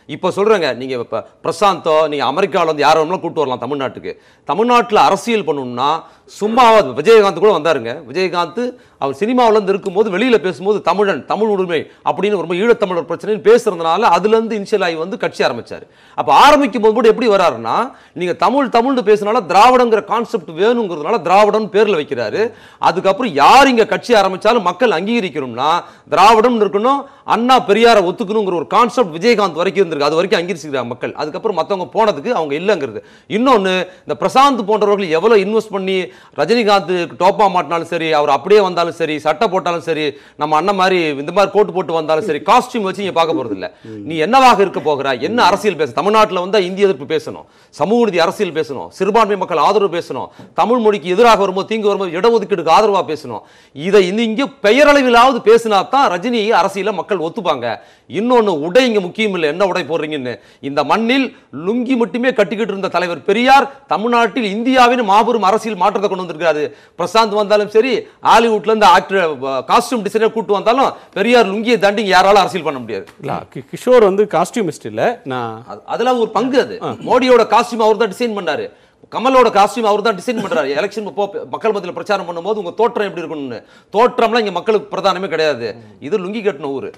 Speaker 5: இப்போ சொல்றேங்க நீங்க இப்ப பிரசாந்தோ நீங்க அமெரிக்கால வந்து யாரோ வேணாலும் கூட்டு வரலாம் தமிழ்நாட்டுக்கு தமிழ்நாட்டுல அரசியல் பண்ணணும்னா சும்மா விஜயகாந்த் கூட வந்தாருங்க விஜயகாந்த் அவர் சினிமாவுல இருந்து இருக்கும்போது வெளியில பேசும்போது தமிழன் தமிழ் உரிமை அப்படின்னு ரொம்ப ஈழத்தமிழர் பிரச்சனைன்னு பேசுறதுனால அதுல இருந்து இனிஷியல் ஆகி வந்து கட்சி ஆரம்பிச்சாரு அப்ப ஆரம்பிக்கும் போது கூட எப்படி வராருன்னா நீங்க தமிழ் தமிழ்னு பேசினால திராவிடங்கிற கான்செப்ட் வேணுங்கிறதுனால திராவிடம் பேர்ல வைக்கிறாரு அதுக்கப்புறம் யார் இங்க கட்சி ஆரம்பிச்சாலும் மக்கள் அங்கீகரிக்கணும்னா திராவிடம் இருக்கணும் அண்ணா பெரியாரை ஒத்துக்கணுங்கிற ஒரு கான்செப்ட் விஜயகாந்த் வரைக்கும் இருந்திருக்கு அது வரைக்கும் அங்கீகரிச்சிருக்காங்க மக்கள் அதுக்கப்புறம் மத்தவங்க போனதுக்கு அவங்க இல்லைங்கிறது இன்னொன்னு இந்த பிரசாந்த் போன்றவர்கள் எவ்வளவு இன்வெஸ்ட் பண்ணி ரஜினிகாந்த் டோப்பா மாட்டினாலும் சரி அவர் அப்படியே வந்தாலும் சரி சட்டை போட்டாலும் சரி நம்ம அண்ணன் மாதிரி இந்த மாதிரி கோட்டு போட்டு வந்தாலும் சரி காஸ்டியூம் வச்சு நீங்க பார்க்க போறது இல்ல நீ என்னவாக இருக்க போகிற என்ன அரசியல் பேச தமிழ்நாட்டுல வந்தா இந்திய எதிர்ப்பு பேசணும் சமூக நீதி அரசியல் பேசணும் சிறுபான்மை மக்கள் ஆதரவு பேசணும் தமிழ் மொழிக்கு எதிராக வரும்போது தீங்கு வரும்போது இடஒதுக்கீடுக்கு ஆதரவா பேசணும் இதை இந்த இங்க பெயரளவிலாவது பேசினா தான் ரஜினி அரசியல மக்கள் ஒத்துப்பாங்க இன்னொன்னு உடை இங்க முக்கியம் இல்லை என்ன உடை போடுறீங்கன்னு இந்த மண்ணில் லுங்கி மட்டுமே கட்டிக்கிட்டு இருந்த தலைவர் பெரியார் தமிழ்நாட்டில் இந்தியாவின் மாபெரும் அரசியல் மாற்றத்தை கொண்டு வந்திருக்காரு பிரசாந்த் வந்தாலும் சரி ஹாலிவுட்ல இருந்து ஆக்டர் காஸ்டியூம் டிசைனர் கூட்டு வந்தாலும் பெரியார் லுங்கியை தாண்டி இங்க யாராலும் அரசியல் பண்ண முடியாது
Speaker 1: இல்ல கி- கிஷோர் வந்து காஸ்டியூமிஸ்ட் இல்ல நான்
Speaker 5: அது- அதுல ஒரு பங்கு அது மோடியோட காஸ்டியூம் அவர் தான் டிசைன் பண்ணாரு கமலோட காஸ்டியூம் அவர் தான் டிசைன் பண்றாரு எலெக்ஷன் போ மக்கள் மத்தியில் பிரச்சாரம் பண்ணும்போது உங்க தோற்றம் எப்படி இருக்கணும்னு தோற்றம்லாம் இங்க மக்களுக்கு பிரதானமே கிடையாது இது லுங்கி கட்டின ஊரு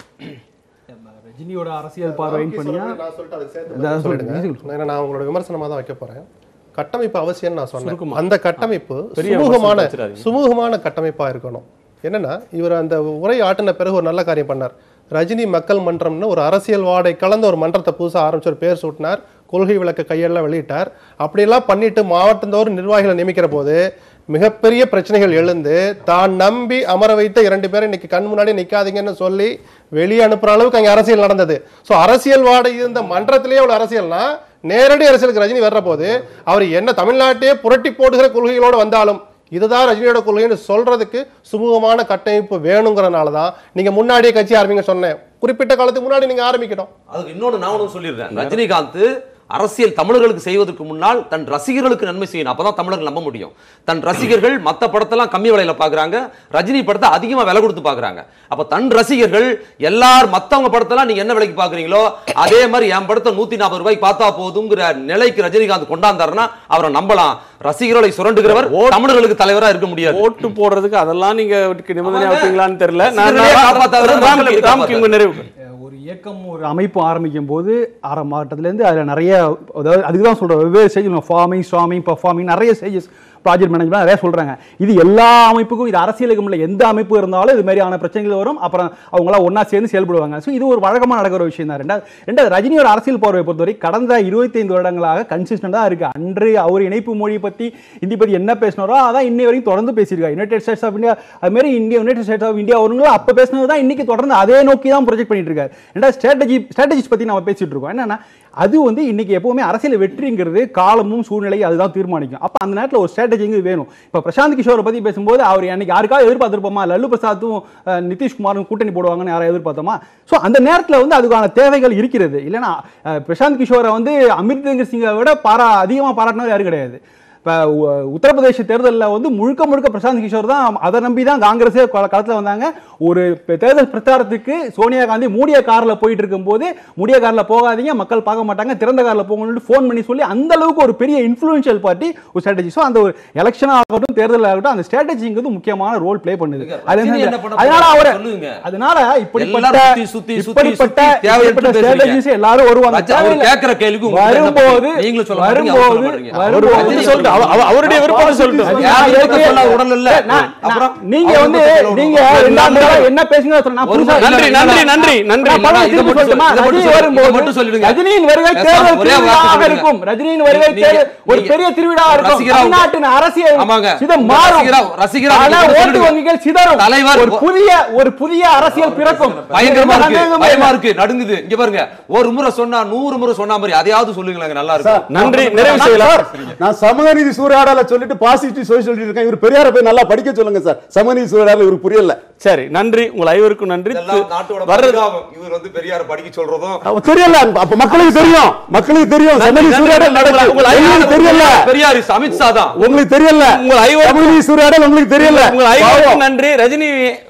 Speaker 7: ரஜினியோட அரசியல் பார்வைன்னு பண்ணியா
Speaker 3: நான் சொல்லிட்டு அதுக்கு சேர்த்து
Speaker 7: அதான்
Speaker 3: பதில் சொல்லிடுங்க.
Speaker 7: சொல்லுங்க.
Speaker 3: ஏன்னா நான் உங்களோட விமர்சனமா தான் வைக்க போறேன் கட்டமைப்பு அவசியம் நான் சொன்னேன்
Speaker 1: சுருக்கமா.
Speaker 3: அந்த கட்டமைப்பு
Speaker 1: பெரிய
Speaker 3: சுமூகமான
Speaker 1: விமர்சனம் வச்சிடாதீங்க.
Speaker 3: சுமூகமான கட்டமைப்பா இருக்கணும் என்னன்னா இவர் அந்த உரை ஆட்டின பிறகு ஒரு நல்ல காரியம் பண்ணார் ரஜினி மக்கள் மன்றம்னு ஒரு அரசியல் வாடை கலந்த ஒரு மன்றத்தை புதுசா ஆரம்பிச்சு ஒரு பேர் சூட்டினார் கொள்கை விளக்க கையெல்லாம் வெளியிட்டார் அப்படியெல்லாம் பண்ணிட்டு மாவட்டந்தோறும் நிர்வாகிகளை நியமிக்கிற போது மிகப்பெரிய பிரச்சனைகள் எழுந்து தான் நம்பி அமர வைத்த இரண்டு பேரை இன்னைக்கு கண் முன்னாடி நிக்காதீங்கன்னு சொல்லி வெளியே அனுப்புற அளவுக்கு அங்க அரசியல் நடந்தது சோ அரசியல் வாடை இருந்த மன்றத்திலேயே அவ்வளவு அரசியல்னா நேரடி அரசியலுக்கு ரஜினி வர்ற போது அவர் என்ன தமிழ்நாட்டையே புரட்டி போடுகிற கொள்கைகளோடு வந்தாலும் இதுதான் ரஜினியோட கொள்கைன்னு சொல்றதுக்கு சுமூகமான கட்டமைப்பு வேணுங்கிறனால தான் நீங்க முன்னாடியே கட்சி ஆரம்பிங்க சொன்னேன் குறிப்பிட்ட காலத்துக்கு முன்னாடி நீங்க ஆரம்பிக்கணும்
Speaker 5: அதுக்கு இன்னொன்று நான் ஒன்று சொல்லிடுறேன் ரஜினிகாந்த் அரசியல் தமிழர்களுக்கு செய்வதற்கு முன்னால் தன் ரசிகர்களுக்கு நன்மை செய்யணும் அப்பதான் தமிழர்கள் நம்ப முடியும் தன் ரசிகர்கள் மத்த படத்தெல்லாம் கம்மி விலையில பாக்குறாங்க ரஜினி படத்தை அதிகமா விலை கொடுத்து பாக்குறாங்க அப்ப தன் ரசிகர்கள் எல்லார் மத்தவங்க படத்தெல்லாம் நீங்க என்ன விலைக்கு பாக்குறீங்களோ அதே மாதிரி என் படத்தை நூத்தி நாற்பது ரூபாய்க்கு பார்த்தா போதுங்கிற நிலைக்கு ரஜினிகாந்த் கொண்டாந்தாருன்னா அவரை நம்பலாம் ரசிகர்களை சுரண்டுகிறவர் தமிழர்களுக்கு தலைவரா இருக்க முடியாது
Speaker 1: ஓட்டு போடுறதுக்கு அதெல்லாம் நீங்க நிபந்தனை
Speaker 5: ஆமாங்க.
Speaker 1: வைப்பீங்களான்னு தெரியல நான்
Speaker 5: ரசிகர்களே காப்பாத்தாத
Speaker 1: ராம்
Speaker 5: மக்களை எப்படி
Speaker 1: ராம்கி உங்க நிறைவு
Speaker 7: ஒரு இயக்கம் ஒரு அமைப்பு ஆரம்பிக்கும் போது ஆரம்ப மாவட்டத்திலேருந்து அதில் நிறைய அதாவது அதுக்கு தான் சொல்கிறேன் வெவ்வேறு ஸ்டேஜ் ஃபார்மிங் ஸ்வாமிங் பர்ஃபார்மிங் நிறைய ஸ்டேஜஸ் ப்ராஜெக்ட் மேனேஜ்மெண்ட் நிறைய சொல்கிறாங்க இது எல்லா அமைப்புக்கும் இது அரசியலுக்கு இல்லை எந்த அமைப்பு இருந்தாலும் இது மாதிரியான பிரச்சனைகள் வரும் அப்புறம் அவங்களாம் ஒன்றா சேர்ந்து செயல்படுவாங்க ஸோ இது ஒரு வழக்கமாக நடக்கிற ஒரு விஷயம் தான் ரெண்டாவது ரெண்டாவது ரஜினியோட அரசியல் பார்வையை பொறுத்தவரை கடந்த இருபத்தைந்து வருடங்களாக கன்சிஸ்டண்டாக இருக்குது அன்று அவர் இணைப்பு மொழியை பற்றி ஹிந்தி பற்றி என்ன பேசினாரோ அதான் இன்னை வரைக்கும் தொடர்ந்து பேசியிருக்காரு யுனைடெட் ஸ்டேட்ஸ் ஆஃப் இந்தியா அது மாதிரி India United States of India அவங்களும் அப்போ பேசினது தான் இன்னைக்கு தொடர்ந்து அதே நோக்கி தான் ப்ரொஜெக்ட் பண்ணிட்டு இருக்காரு ரெண்டாவது ஸ்ட்ராட்டஜி ஸ்ட்ராட்டஜிஸ் பற்றி நம்ம பேசிட்டு இருக்கோம் என்னன்னா அது வந்து இன்னைக்கு எப்பவுமே அரசியல் வெற்றிங்கிறது காலமும் சூழ்நிலை அதுதான் தீர்மானிக்கும் அப்போ அந்த நேரத்தில் ஒரு ஸ்ட்ராட்டஜிங்கு வேணும் இப்போ பிரசாந்த் கிஷோரை பற்றி பேசும்போது அவர் அன்னைக்கு யாருக்காவது எதிர்பார்த்திருப்போமா லல்லு பிரசாத்தும் அஹ், நிதிஷ்குமாரும் கூட்டணி போடுவாங்கன்னு யாரை எதிர்பார்த்தோமா ஸோ அந்த நேரத்தில் வந்து அதுக்கான தேவைகள் இருக்கிறது இல்லைன்னா அஹ், பிரசாந்த் கிஷோரை வந்து அமிர்தங்கர் சிங்கை விட பாரா அதிகமாக பாராட்டினவர் யாரும் கிடையாது இப்போ உத்தரப்பிரதேச தேர்தலில் வந்து முழுக்க முழுக்க பிரசாந்த் கிஷோர் தான் அதை நம்பி தான் காங்கிரஸே களத்தில் வந்தாங்க ஒரு பெ- தேர்தல் பிரச்சாரத்துக்கு சோனியா காந்தி மூடிய காரில் போயிட்டு இருக்கும்போது மூடிய காரில் போகாதீங்க மக்கள் பார்க்க மாட்டாங்க திறந்த காரில் போகணும்னு ஃபோன் பண்ணி சொல்லி அந்த அளவுக்கு ஒரு பெரிய இன்ஃப்ளூயன்ஷியல் பார்ட்டி ஒரு ஸ்ட்ராட்டஜி ஸோ அந்த ஒரு எலெக்ஷன் ஆகட்டும் தேர்தல் ஆகட்டும் அந்த ஸ்ட்ராட்டஜிங்கிறது முக்கியமான ரோல் ப்ளே பண்ணுது அது
Speaker 5: ரஜினி
Speaker 7: என்ன-
Speaker 5: என்ன பண்ண
Speaker 7: அதனால
Speaker 5: போறாரு
Speaker 7: அவர்
Speaker 5: சொல்லுங்க.
Speaker 7: அதனால இப்படிப்பட்ட
Speaker 5: எல்லாரும் சுத்தி, சுத்தி, சுத்தி,
Speaker 7: இப்படிப்பட்ட
Speaker 5: சுத்தி தேவையற்ற
Speaker 7: இப்படிப்பட்ட
Speaker 5: பேசுறீங்க.
Speaker 7: strategies எல்லாரும் வருவாங்க
Speaker 5: ரஜ- அவர்
Speaker 7: தேவையில்லை.
Speaker 5: கேட்கிற கேள்விக்கு உங்களுக்கு என்ன
Speaker 7: வரும்போது
Speaker 5: பதில்? நீங்களும் சொல்ல மாட்டீங்க, அவரும் சொல்ல
Speaker 7: வரும்போது
Speaker 5: மாட்டீங்க.
Speaker 1: அவர்
Speaker 7: வரும்போது
Speaker 1: வந்து சொல்லட்டும் அவ- அவ- அவருடைய விருப்பம் சொல்லட்டும்
Speaker 7: அது
Speaker 5: யார்
Speaker 7: நான்
Speaker 5: விருப்பத்தை
Speaker 7: ஏற்கனவே-
Speaker 5: சொல்லாத உடல் இல்ல.
Speaker 7: நான்-
Speaker 5: அப்புறம்
Speaker 7: நான்- நீங்க
Speaker 5: அவங்க
Speaker 7: வந்து
Speaker 5: விருப்பத்தை
Speaker 7: நீங்க
Speaker 5: சொல்லணும்.
Speaker 7: ரெண்டாம் தடவை என்ன பேசுங்க நான்
Speaker 5: ஒரு
Speaker 7: புதுசா
Speaker 5: முறை
Speaker 1: நன்றி நன்றி நன்றி நன்றி
Speaker 7: நான் பல
Speaker 5: இதை
Speaker 7: திருப்பி
Speaker 5: மட்டும்
Speaker 7: சொல்லட்டுமா?
Speaker 5: சொல்லு, இதை மட்டும்
Speaker 7: ரஜினி
Speaker 5: சொல்லு,
Speaker 7: வரும்போது
Speaker 5: இதை மட்டும் சொல்லிடுங்க.
Speaker 7: ரஜினியின் வருகை
Speaker 5: பேசாம
Speaker 7: தேர்தல்
Speaker 5: ஒரே வார்த்தை
Speaker 7: திருவிழாவாக
Speaker 5: சொல்லுங்க.
Speaker 7: இருக்கும் ரஜினியின் வருகை
Speaker 5: நீங்க-
Speaker 7: தேர்தல் ஒரு
Speaker 5: நீங்க-
Speaker 7: பெரிய திருவிழா இருக்கும்
Speaker 5: ரசிகரா-
Speaker 7: தமிழ்நாட்டின் அரசியல்
Speaker 5: ஆமாங்க.
Speaker 7: இது மாறும்
Speaker 5: ரசிகரா- ரசிகரா
Speaker 7: பல
Speaker 5: நீங்க
Speaker 7: ஓட்டு
Speaker 5: சொல்லிடுங்க.
Speaker 7: வங்கிகள் சிதறும்
Speaker 5: தலைவர்
Speaker 7: ஒரு புதிய ஒரு புதிய அரசியல் பிறக்கும்
Speaker 5: பயங்கரமா
Speaker 7: எந்த
Speaker 5: இருக்கு
Speaker 7: சந்தேகமும்
Speaker 5: பயமா
Speaker 7: இல்லை.
Speaker 5: இருக்கு நடுங்குது இங்க பாருங்க ஒரு முறை சொன்னா நூறு முறை சொன்ன மாதிரி அதையாவது சொல்லுங்களேன் நல்லா இருக்கும்
Speaker 1: நன்றி நிறைவு செய்யலாம்
Speaker 4: நான் சமூக நீதி சூறையாடல சொல்லிட்டு பாசிட்டிவ் சொல்லி சொல்லிட்டு இருக்கேன் இவர் பெரியார போய் நல்லா படிக்க சொல்லுங்க சார் சமூக நீதி சூறையாடல இவருக்கு புரியல
Speaker 1: சரி நன்றி உங்கள் ஐவருக்கும் நன்றி
Speaker 5: இதெல்லாம் நாட்டோட
Speaker 1: வர்றது
Speaker 5: பரிதாபம். இவர் வந்து பெரியார படிக்க சொல்றதும்
Speaker 4: அப்ப தெரியல அப்ப மக்களுக்கு தெரியும் மக்களுக்கு தெரியும் சமூக நீதி சூறையாடல் நடக்கல
Speaker 1: உங்கள்
Speaker 4: உங்களுக்கு தெரியல
Speaker 5: பெரியார் is அமித்ஷா தான்
Speaker 4: உங்களுக்கு தெரியல
Speaker 1: உங்கள் ஐவருக்கும்
Speaker 4: சமூக நீதி சூறையாடல் உங்களுக்கு தெரியல
Speaker 1: உங்கள்
Speaker 4: பாவம்.
Speaker 1: ஐவருக்கும் நன்றி ரஜினி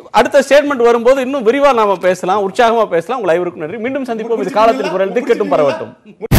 Speaker 1: அடுத்த ஸ்டேட்மெண்ட் வரும்போது இன்னும் விரிவா நாம பேசலாம் உற்சாகமா பேசலாம் உங்கள் ஐவருக்கும் நன்றி மீண்டும் சந்திப்போம் இது காலத்தில் குரல் திக்கட்டும் பரவட்டும்